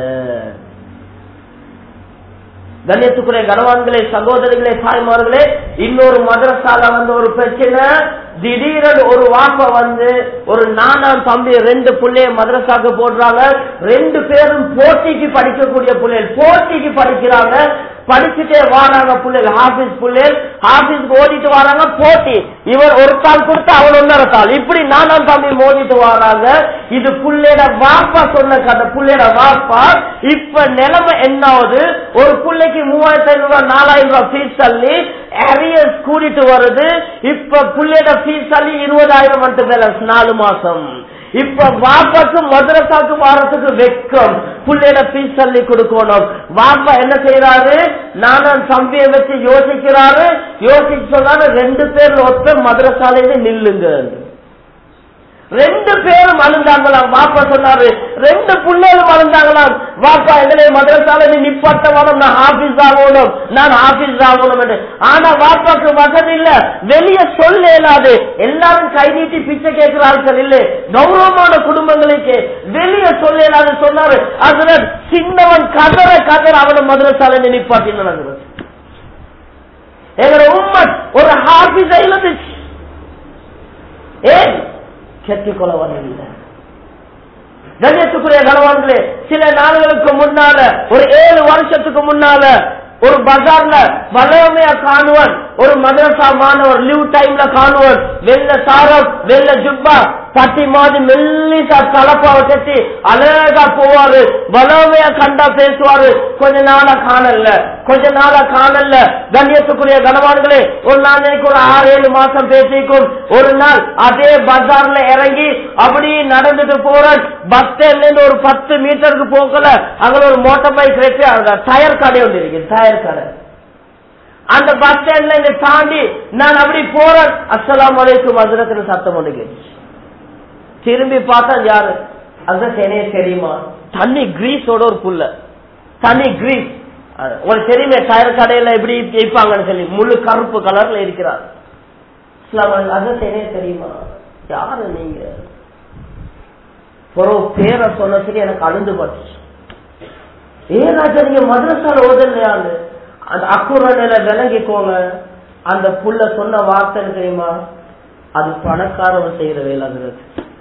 கண்ணியத்துக்குரிய கனவான்களே சகோதரிகளே தாய்மார்களே இன்னொரு மதரசால வந்து ஒரு பிரச்சனை திடீரென்று ஒரு வாப்ப வந்து ஒரு நானாம் தம்பி ரெண்டு பிள்ளைய மதரசாக்கு போடுறாங்க ரெண்டு பேரும் போட்டிக்கு படிக்கக்கூடிய பிள்ளைகள் போட்டிக்கு படிக்கிறாங்க படிச்சுட்டே வாராங்க பிள்ளைகள் ஹாபிஸ் பிள்ளைகள் ஹாபிஸ் ஓடிட்டு வராங்க போட்டி இவர் ஒரு தாள் கொடுத்து அவன் ஒன்னரை தாள் இப்படி நானாம் தம்பி மோதிட்டு வராங்க இது புள்ளையோட வாப்பா சொன்ன கதை புள்ளையோட வாப்பா இப்ப நிலைமை என்னாவது ஒரு பிள்ளைக்கு மூவாயிரத்தி ஐநூறு ரூபாய் நாலாயிரம் ரூபாய் ஃபீஸ் தள்ளி அரியர்ஸ் கூட்டிட்டு வருது இப்ப புள்ளையோட ஃபீஸ் தள்ளி இருபதாயிரம் மட்டும் பேலன்ஸ் நாலு மாசம் இப்ப வாப்பாக்கு மதுரசாக்கு வாரத்துக்கு வெக்கம் புள்ளையில பீஸ் தள்ளி கொடுக்கணும் வாப்பா என்ன செய்யறாரு நானும் தம்பியை வச்சு யோசிக்கிறாரு யோசிச்சு சொன்னாரு ரெண்டு பேர்ல ஒருத்தர் மதுரசாலையில நில்லுங்க ரெண்டு பேரும் அழுந்தாங்களாம் வாப்பா சொன்னாரு ரெண்டு பிள்ளைகளும் அழுந்தாங்களாம் வாப்பா எங்களை மதரசால நீ நிப்பாட்ட வேணும் நான் ஆபீஸ் ஆகணும் நான் ஆபீஸ் ஆகணும் என்று ஆனா வாப்பாக்கு வசதி இல்ல வெளியே சொல்ல இயலாது எல்லாரும் கை நீட்டி பிச்சை கேட்கிறார்கள் இல்லை கௌரவமான குடும்பங்களுக்கு வெளியே சொல்ல இயலாது சொன்னாரு அதுல சின்னவன் கதற கதற அவனை மதரசால நிப்பாட்டி நடந்தது எங்களோட உண்மை ஒரு ஹாபீஸ் இருந்துச்சு ஏன் கெட்டுக்கொள்ள வரவில்லை கண்ணியத்துக்குரிய கனவான்களே சில நாள்களுக்கு முன்னால ஒரு ஏழு வருஷத்துக்கு முன்னால ஒரு பஜார்ல வளமையா காணுவன் ஒரு மதரசா மாணவர் லீவ் டைம்ல காணுவன் வெள்ள சாரம் வெள்ள ஜுப்பா பட்டி மாதிரி மெல்லிசா தலப்பாவை கட்டி அழகா போவாரு வளமையா கண்டா பேசுவாரு கொஞ்ச நாளா காணல கொஞ்ச நாளா காணல கண்ணியத்துக்குரிய கனவான்களே ஒரு நாளைக்கு ஒரு ஆறு ஏழு மாசம் பேசிக்கும் ஒரு நாள் அதே பஜார்ல இறங்கி அப்படி நடந்துட்டு போறேன் பஸ் ஸ்டாண்ட்ல இருந்து ஒரு பத்து மீட்டருக்கு போகல அங்க ஒரு மோட்டார் பைக் வச்சு அங்க டயர் கடை ஒன்று இருக்கு டயர் கடை அந்த பஸ் ஸ்டாண்ட்ல இங்க தாண்டி நான் அப்படி போறேன் அஸ்லாம் வலைக்கும் மதுரத்துல சத்தம் ஒன்று கேட்டுச்சு திரும்பி பார்த்தா யாரு அந்த சென்னையை தெரியுமா தண்ணி கிரீஸோட ஒரு புல்ல தண்ணி கிரீஸ் உங்களுக்கு தெரியுமே டயர் கடையில எப்படி வைப்பாங்கன்னு சொல்லி முழு கருப்பு கலர்ல இருக்கிறார் அது சென்னையை தெரியுமா யாரு நீங்க ஒரு பேரை சொன்ன சரி எனக்கு அழுந்து பட்டுச்சு ஏன் ராஜா நீங்க மதரசால ஓதலையான்னு அந்த அக்குரணையில விளங்கிக்கோங்க அந்த புள்ள சொன்ன வார்த்தை தெரியுமா அது பணக்காரவன் செய்யற வேலைங்கிறது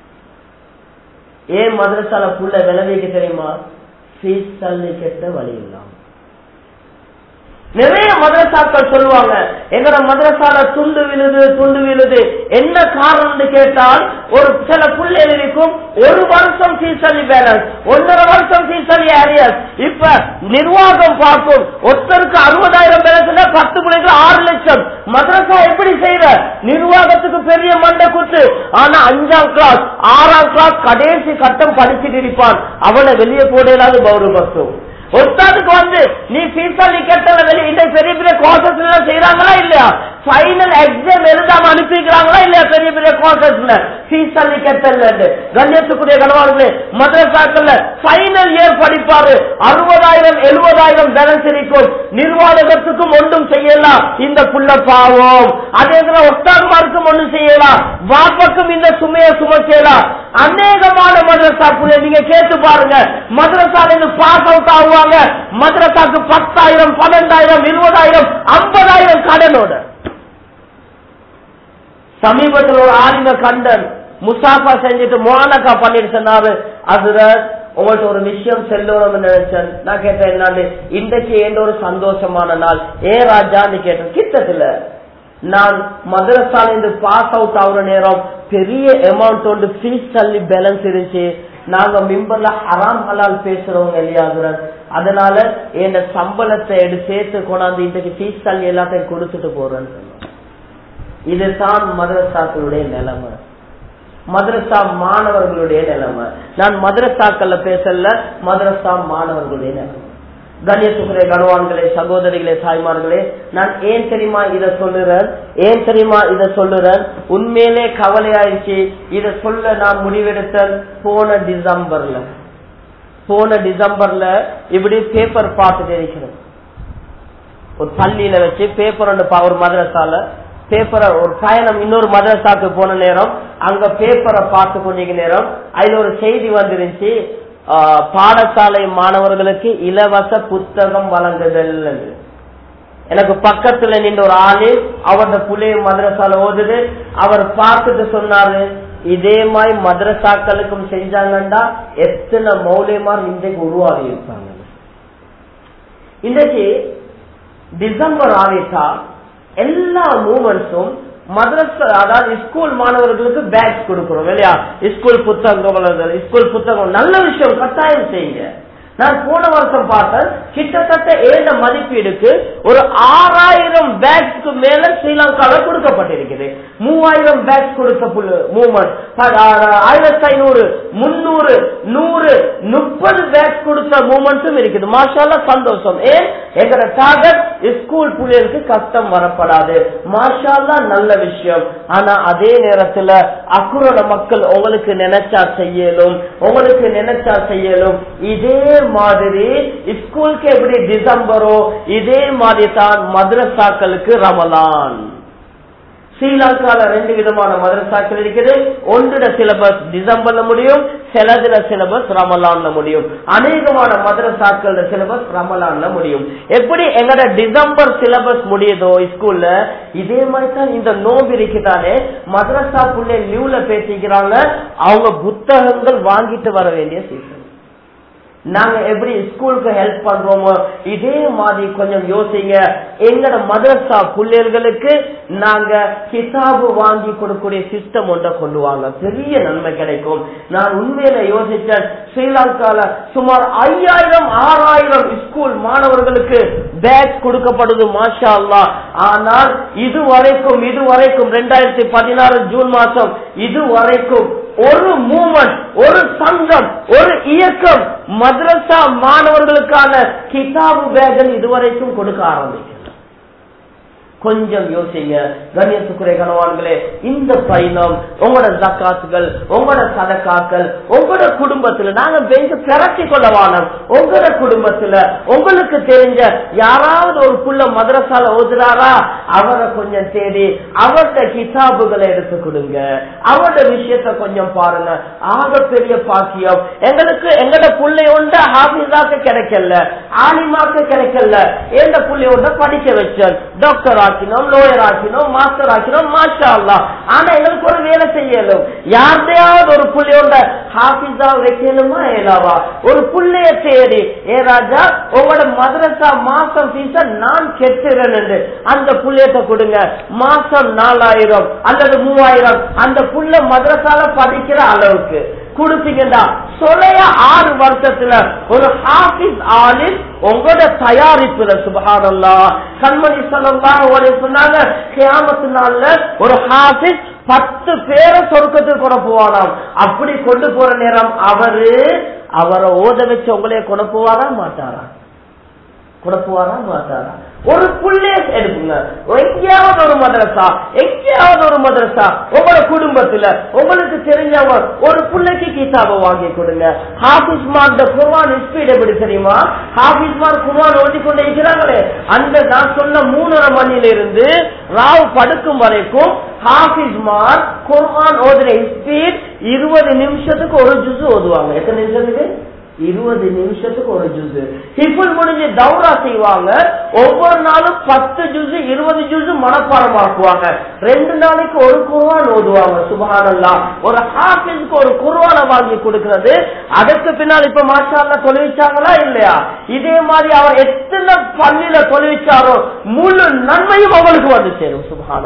ஏன் மதரசால புள்ள விளைவிக்க தெரியுமா ஃபீஸ் தள்ளி கெட்ட வழி இல்லாம நிறைய மதரசாக்கள் சொல்லுவாங்க எங்கட மதரசால துண்டு விழுது துண்டு விழுது என்ன காரணம்னு கேட்டால் ஒரு சில புள்ளைகள் இருக்கும் ஒரு வருஷம் ஃபீஸ் அள்ளி பேலன்ஸ் ஒன்றரை வருஷம் ஃபீஸ் அள்ளி ஏரியஸ் இப்ப நிர்வாகம் பார்க்கும் ஒருத்தருக்கு அறுபதாயிரம் பேலன்ஸ் பத்து பிள்ளைக்கு ஆறு லட்சம் மதரசா எப்படி செய்யற நிர்வாகத்துக்கு பெரிய மண்டை குத்து ஆனா அஞ்சாம் கிளாஸ் ஆறாம் கிளாஸ் கடைசி கட்டம் படிச்சுட்டு இருப்பான் அவனை வெளியே போடலாது கௌரவம் ஒருத்தாதுக்கு வந்து நீ ஃபீஸா நீ கட்டல வெளியே இந்த பெரிய பெரிய கோர்சஸ் எல்லாம் செய்யறாங்களா இல்லையா ஃபைனல் எக்ஸாம் எழுதாம அனுப்பிக்கிறாங்களா இல்லையா பெரிய பெரிய கோர்சஸ்ல ஃபீஸ் அள்ளி கட்டல கண்ணியத்துக்குரிய கனவாளர்களே மதரசாக்கள்ல ஃபைனல் இயர் படிப்பாரு அறுபதாயிரம் எழுபதாயிரம் பேலன்ஸ் இருக்கும் நிர்வாகத்துக்கும் ஒன்றும் செய்யலாம் இந்த புள்ள பாவம் அதே போல ஒட்டாகுமாருக்கும் ஒன்றும் செய்யலாம் வாப்பக்கும் இந்த சுமையை சுமக்கலாம் அநேகமான மதரசா புள்ள நீங்க கேட்டு பாருங்க மதரசால இருந்து பாஸ் அவுட் ஆகுவாங்க மதரசாக்கு பத்தாயிரம் பன்னெண்டாயிரம் இருபதாயிரம் ஐம்பதாயிரம் கடனோட சமீபத்தில் ஒரு ஆலிம கண்டன் முசாஃபா செஞ்சுட்டு மோனக்கா பண்ணிட்டு சொன்னாரு அதுல உங்கள்ட்ட ஒரு விஷயம் செல்லணும்னு நினைச்சேன் நான் கேட்டேன் என்னன்னு இன்றைக்கு எந்த ஒரு சந்தோஷமான நாள் ஏ ராஜான்னு கேட்டேன் கிட்டத்துல நான் மதரசால இருந்து பாஸ் அவுட் ஆகுற நேரம் பெரிய அமௌண்ட் ஒன்று ஃபீஸ் தள்ளி பேலன்ஸ் இருந்துச்சு நாங்க மிம்பர்ல ஹராம் ஹலால் பேசுறவங்க இல்லையாகுறன் அதனால என் சம்பளத்தை எடுத்து சேர்த்து கொண்டாந்து இன்றைக்கு ஃபீஸ் தள்ளி எல்லாத்தையும் கொடுத்துட்டு போறேன்னு சொன்னோம் இதுதான் மதரசாக்களுடைய நிலைமை மதரசா மாணவர்களுடைய நிலைமை நான் மதரசாக்கள்ல பேசல மதரசா மாணவர்களுடைய நிலைமை கண்ணியத்துக்குரிய கனவான்களே சகோதரிகளே தாய்மார்களே நான் ஏன் தெரியுமா இத சொல்லுறேன் ஏன் தெரியுமா இத சொல்லுறேன் உண்மையிலே கவலையாயிடுச்சு இத சொல்ல நான் முடிவெடுத்தேன் போன டிசம்பர்ல போன டிசம்பர்ல இப்படி பேப்பர் பார்த்துட்டு இருக்கிறேன் ஒரு பள்ளியில வச்சு பேப்பர் ஒன்று ஒரு மதரசால பேப்பரை ஒரு பயணம் இன்னொரு மதரசாக்கு போன நேரம் அங்க பேப்பரை பார்த்து கொண்டிருக்க நேரம் அதுல ஒரு செய்தி வந்துருந்துச்சு பாடசாலை மாணவர்களுக்கு இலவச புத்தகம் வழங்குதல் எனக்கு பக்கத்துல நின்ற ஒரு ஆளு அவரோட புள்ளைய மதரசால ஓதுது அவர் பார்த்துட்டு சொன்னாரு இதே மாதிரி மதரசாக்களுக்கும் செஞ்சாங்கண்டா எத்தனை மௌலியமார் இன்றைக்கு உருவாகி இருப்பாங்க இன்றைக்கு டிசம்பர் ஆகிட்டா எல்லா மூமெண்ட்ஸும் மதரசா அதாவது ஸ்கூல் மாணவர்களுக்கு பேக்ஸ் கொடுக்கிறோம் இல்லையா ஸ்கூல் புத்தகம் ஸ்கூல் புத்தகம் நல்ல விஷயம் கட்டாயம் செய்யுங்க நான் போன வருஷம் பார்த்தேன் கிட்டத்தட்ட ஏழ மதிப்பீடுக்கு ஒரு ஆறாயிரம் பேக்ஸ்க்கு மேல ஸ்ரீலங்கால கொடுக்கப்பட்டிருக்குது மூவாயிரம் பேக்ஸ் கொடுத்த மூமெண்ட் ஆயிரத்தி ஐநூறு முன்னூறு நூறு முப்பது பேக்ஸ் கொடுத்த மூமெண்ட்டும் இருக்குது மாஷால சந்தோஷம் ஏன் எங்கட டார்கெட் ஸ்கூல் பிள்ளைகளுக்கு கஷ்டம் வரப்படாது மாஷால்லா நல்ல விஷயம் ஆனா அதே நேரத்துல அக்குரோட மக்கள் உங்களுக்கு நினைச்சா செய்யலும் உங்களுக்கு நினைச்சா செய்யலும் இதே மாதிரி ஸ்கூலுக்கு எப்படி டிசம்பரோ இதே மாதிரி தான் மதரசாக்களுக்கு ரமலான் ஸ்ரீலங்கால ரெண்டு விதமான மதரசாக்கள் இருக்குது ஒன்றுட சிலபஸ் டிசம்பர்ல முடியும் சிலதுல சிலபஸ் ரமலான்ல முடியும் அநேகமான மதரசாக்கள் சிலபஸ் ரமலான்ல முடியும் எப்படி எங்கட டிசம்பர் சிலபஸ் முடியுதோ ஸ்கூல்ல இதே மாதிரி தான் இந்த நோம்பு இருக்குதானே மதரசா புள்ளை லீவ்ல பேசிக்கிறாங்க அவங்க புத்தகங்கள் வாங்கிட்டு வர வேண்டிய சீசன் நாங்க எப்படி ஸ்கூலுக்கு ஹெல்ப் பண்றோமோ இதே மாதிரி கொஞ்சம் யோசிங்க எங்கட மதரசா பிள்ளைகளுக்கு நாங்க கிதாபு வாங்கி கொடுக்கக்கூடிய சிஸ்டம் ஒன்றை கொண்டு வாங்க பெரிய நன்மை கிடைக்கும் நான் உண்மையில யோசிச்சேன் ஸ்ரீலங்கால சுமார் ஐயாயிரம் ஆறாயிரம் ஸ்கூல் மாணவர்களுக்கு பேக் கொடுக்கப்படுது மாஷா அல்லா ஆனால் இதுவரைக்கும் இதுவரைக்கும் ரெண்டாயிரத்தி பதினாறு ஜூன் மாசம் இதுவரைக்கும் ஒரு மூமெண்ட் ஒரு சங்கம் ஒரு இயக்கம் மദ്രസா மாணவர்களுக்கான கிதாபு பேகல் இதுவரைக்கும் கொடுக்க ஆரம்பிக்கும் கொஞ்சம் யோசிங்க கண்ணியத்துக்குரிய கனவான்களே இந்த பயணம் உங்களோட ஜக்காத்துகள் உங்களோட சதக்காக்கள் உங்களோட குடும்பத்துல நாங்க பெஞ்சு பிறத்தி கொள்ள வானம் உங்களோட குடும்பத்துல உங்களுக்கு தெரிஞ்ச யாராவது ஒரு புள்ள மதரசால ஓதுறாரா அவரை கொஞ்சம் தேடி அவர்கிட்ட கிதாபுகளை எடுத்து கொடுங்க அவரோட விஷயத்த கொஞ்சம் பாருங்க ஆக பெரிய பாக்கியம் எங்களுக்கு எங்கட புள்ளை ஒன்ற ஹாபிஸாக்கு கிடைக்கல ஆலிமாக்கு கிடைக்கல எந்த புள்ளையோட படிக்க வச்சேன் டாக்டர் ஆக்கினோம் லோயர் ஆக்கினோம் மாஸ்டர் ஆக்கினோம் மாஷா அல்லா ஆனா எங்களுக்கு ஒரு வேலை செய்யலும் யார்தையாவது ஒரு புள்ளையோட ஹாபிஸா வைக்கணுமா ஏலாவா ஒரு புள்ளைய தேடி ஏ ராஜா உங்களோட மதரசா மாசம் ஃபீஸ நான் கெட்டுறேன் அந்த புள்ளையத்தை கொடுங்க மாசம் நாலாயிரம் அல்லது மூவாயிரம் அந்த புள்ள மதரசால படிக்கிற அளவுக்கு கொடுத்தீங்கன்னா சொலைய ஆறு வருஷத்துல ஒரு ஹாபிஸ் ஆலிம் உங்களோட தயாரிப்புல சுபகானல்லா கண்மணி சொல்லலாம் சொன்னாங்க கியாமத்து நாள்ல ஒரு ஹாபிஸ் பத்து பேரை சொர்க்கத்துக்கு கொண்டு போவாராம் அப்படி கொண்டு போற நேரம் அவரு அவரை ஓத வச்சு உங்களைய கொண்டு போவாரா மாட்டாரா குழப்புவாரா மாட்டாரா ஒரு புள்ளே எடுப்புங்க எங்கேயாவது ஒரு மதரசா எங்கேயாவது ஒரு மதரசா உங்களோட குடும்பத்துல உங்களுக்கு தெரிஞ்சவங்க ஒரு பிள்ளைக்கு கிதாபை வாங்கி கொடுங்க ஹாபிஸ் மார்க் குர்வான் ஸ்பீட் எப்படி தெரியுமா ஹாபிஸ் மார்க் குர்வான் ஓடி கொண்டு இருக்கிறாங்களே அந்த நான் சொன்ன மூணரை மணில இருந்து ராவ் படுக்கும் வரைக்கும் ஹாபிஸ் மார்க் குர்வான் ஓதுற ஸ்பீட் இருபது நிமிஷத்துக்கு ஒரு ஜுசு ஓதுவாங்க எத்தனை நிமிஷத்துக்கு இருபது நிமிஷத்துக்கு ஒரு ஜூஸ் ஹிஃபுல் முடிஞ்சு தௌரா செய்வாங்க ஒவ்வொரு நாளும் பத்து ஜூஸ் இருபது ஜூஸ் மனப்பாடமாக்குவாங்க ரெண்டு நாளைக்கு ஒரு குருவான் ஓதுவாங்க சுபகானல்லா ஒரு ஹாஃபிஸ்க்கு ஒரு குருவானை வாங்கி கொடுக்கிறது அதுக்கு பின்னால் இப்ப மாஷால்ல தொலைவிச்சாங்களா இல்லையா இதே மாதிரி அவர் எத்தனை பள்ளியில தொலைவிச்சாரோ முழு நன்மையும் அவங்களுக்கு வந்து சேரும் சுபகானல்லா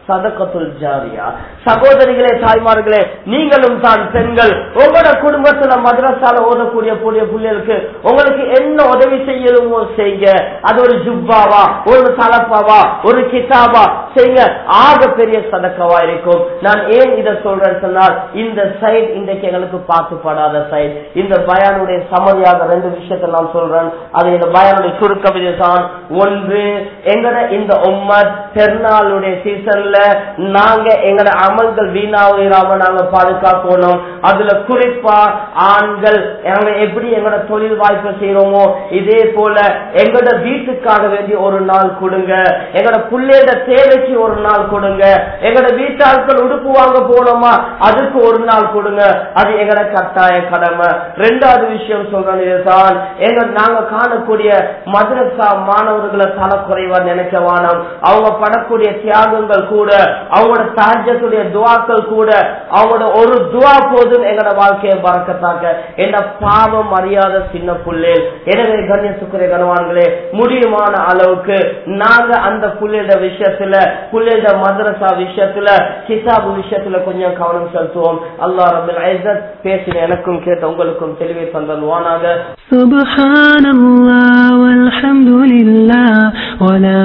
சதகத்துல் ஜாரியா சகோதரிகளே தாய்மார்களே நீங்களும் தான் பெண்கள் உங்களோட குடும்பத்துல மദ്രസാல ஓதக்கூடிய கூடிய பிள்ளைகளுக்கு உங்களுக்கு என்ன உதவி செய்யணுமோ செய்யுங்க அது ஒரு ஜுப்பாவா ஒரு தலப்பாவா ஒரு கிதாபா செய்யுங்க ஆக பெரிய சதக்கவா இருக்கும் நான் ஏன் இதை சொல்றேன்னு சொன்னால் இந்த சைட் இன்றைக்கு எங்களுக்கு பார்த்துப்படாத சைட் இந்த பயானுடைய சமதியாக ரெண்டு விஷயத்தை நான் சொல்றேன் அது இந்த பயானுடைய சுருக்க தான் ஒன்று எங்கட இந்த உம்மத் பெருநாளுடைய சீசன்ல நாங்க எங்கட அமல்கள் வீணாவிடாம நாங்க பாதுகாக்கணும் அதுல குறிப்பா ஆண்கள் நாங்க எப்படி எங்களோட தொழில் வாய்ப்பு செய்யறோமோ இதே போல எங்களோட வீட்டுக்காக வேண்டி ஒரு நாள் கொடுங்க எங்களோட பிள்ளையோட தேவைக்கு ஒரு நாள் கொடுங்க எங்களோட வீட்டாட்கள் உடுப்பு வாங்க போனோமா அதுக்கு ஒரு நாள் கொடுங்க அது எங்களோட கட்டாய கடமை ரெண்டாவது விஷயம் சொல்றது இதுதான் எங்க நாங்க காணக்கூடிய மதரசா மாணவர்களை தலக்குறைவா நினைக்க வானம் அவங்க படக்கூடிய தியாகங்கள் கூட அவங்களோட தாஜத்துடைய துவாக்கள் கூட அவங்களோட ஒரு துவா போதும் எங்களோட வாழ்க்கையை பறக்கத்தாக்க என்ன பாவம் அறியாத சின்ன புள்ளேல் எனவே கண்ணியத்துக்குரிய கனவான்களே முடியுமான அளவுக்கு நாங்க அந்த புள்ளையோட விஷயத்துல புள்ளையோட மதரசா விஷயத்துல கிதாபு விஷயத்துல கொஞ்சம் கவனம் செலுத்துவோம் அல்லாஹ் ரபுல் ஐசத் பேசின எனக்கும் கேட்ட உங்களுக்கும் தெளிவை தந்தல்வானாக سبحان الله والحمد لله ولا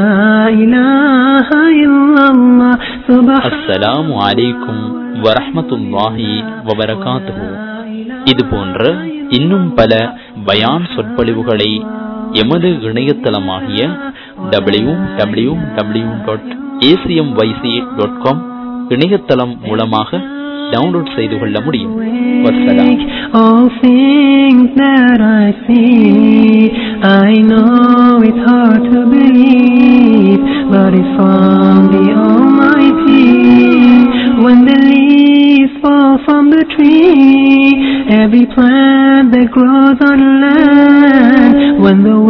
إله إلا الله سبحان அஸ்ஸலாமு அலைக்கும் வரஹ்மத்துல்லாஹி வபரகாத்துஹு இது போன்ற இன்னும் பல பயான் சொற்பொழிவுகளை எமது இணையதளமாகிய W W W dot ACM YC dot com இணையதளம் மூலமாக டவுன்லோட் செய்து கொள்ள முடியும் வசலாம் All things that I see, I know it's hard to believe, but it's from the Almighty. When the leaves fall from the tree, every plant that grows on land, when the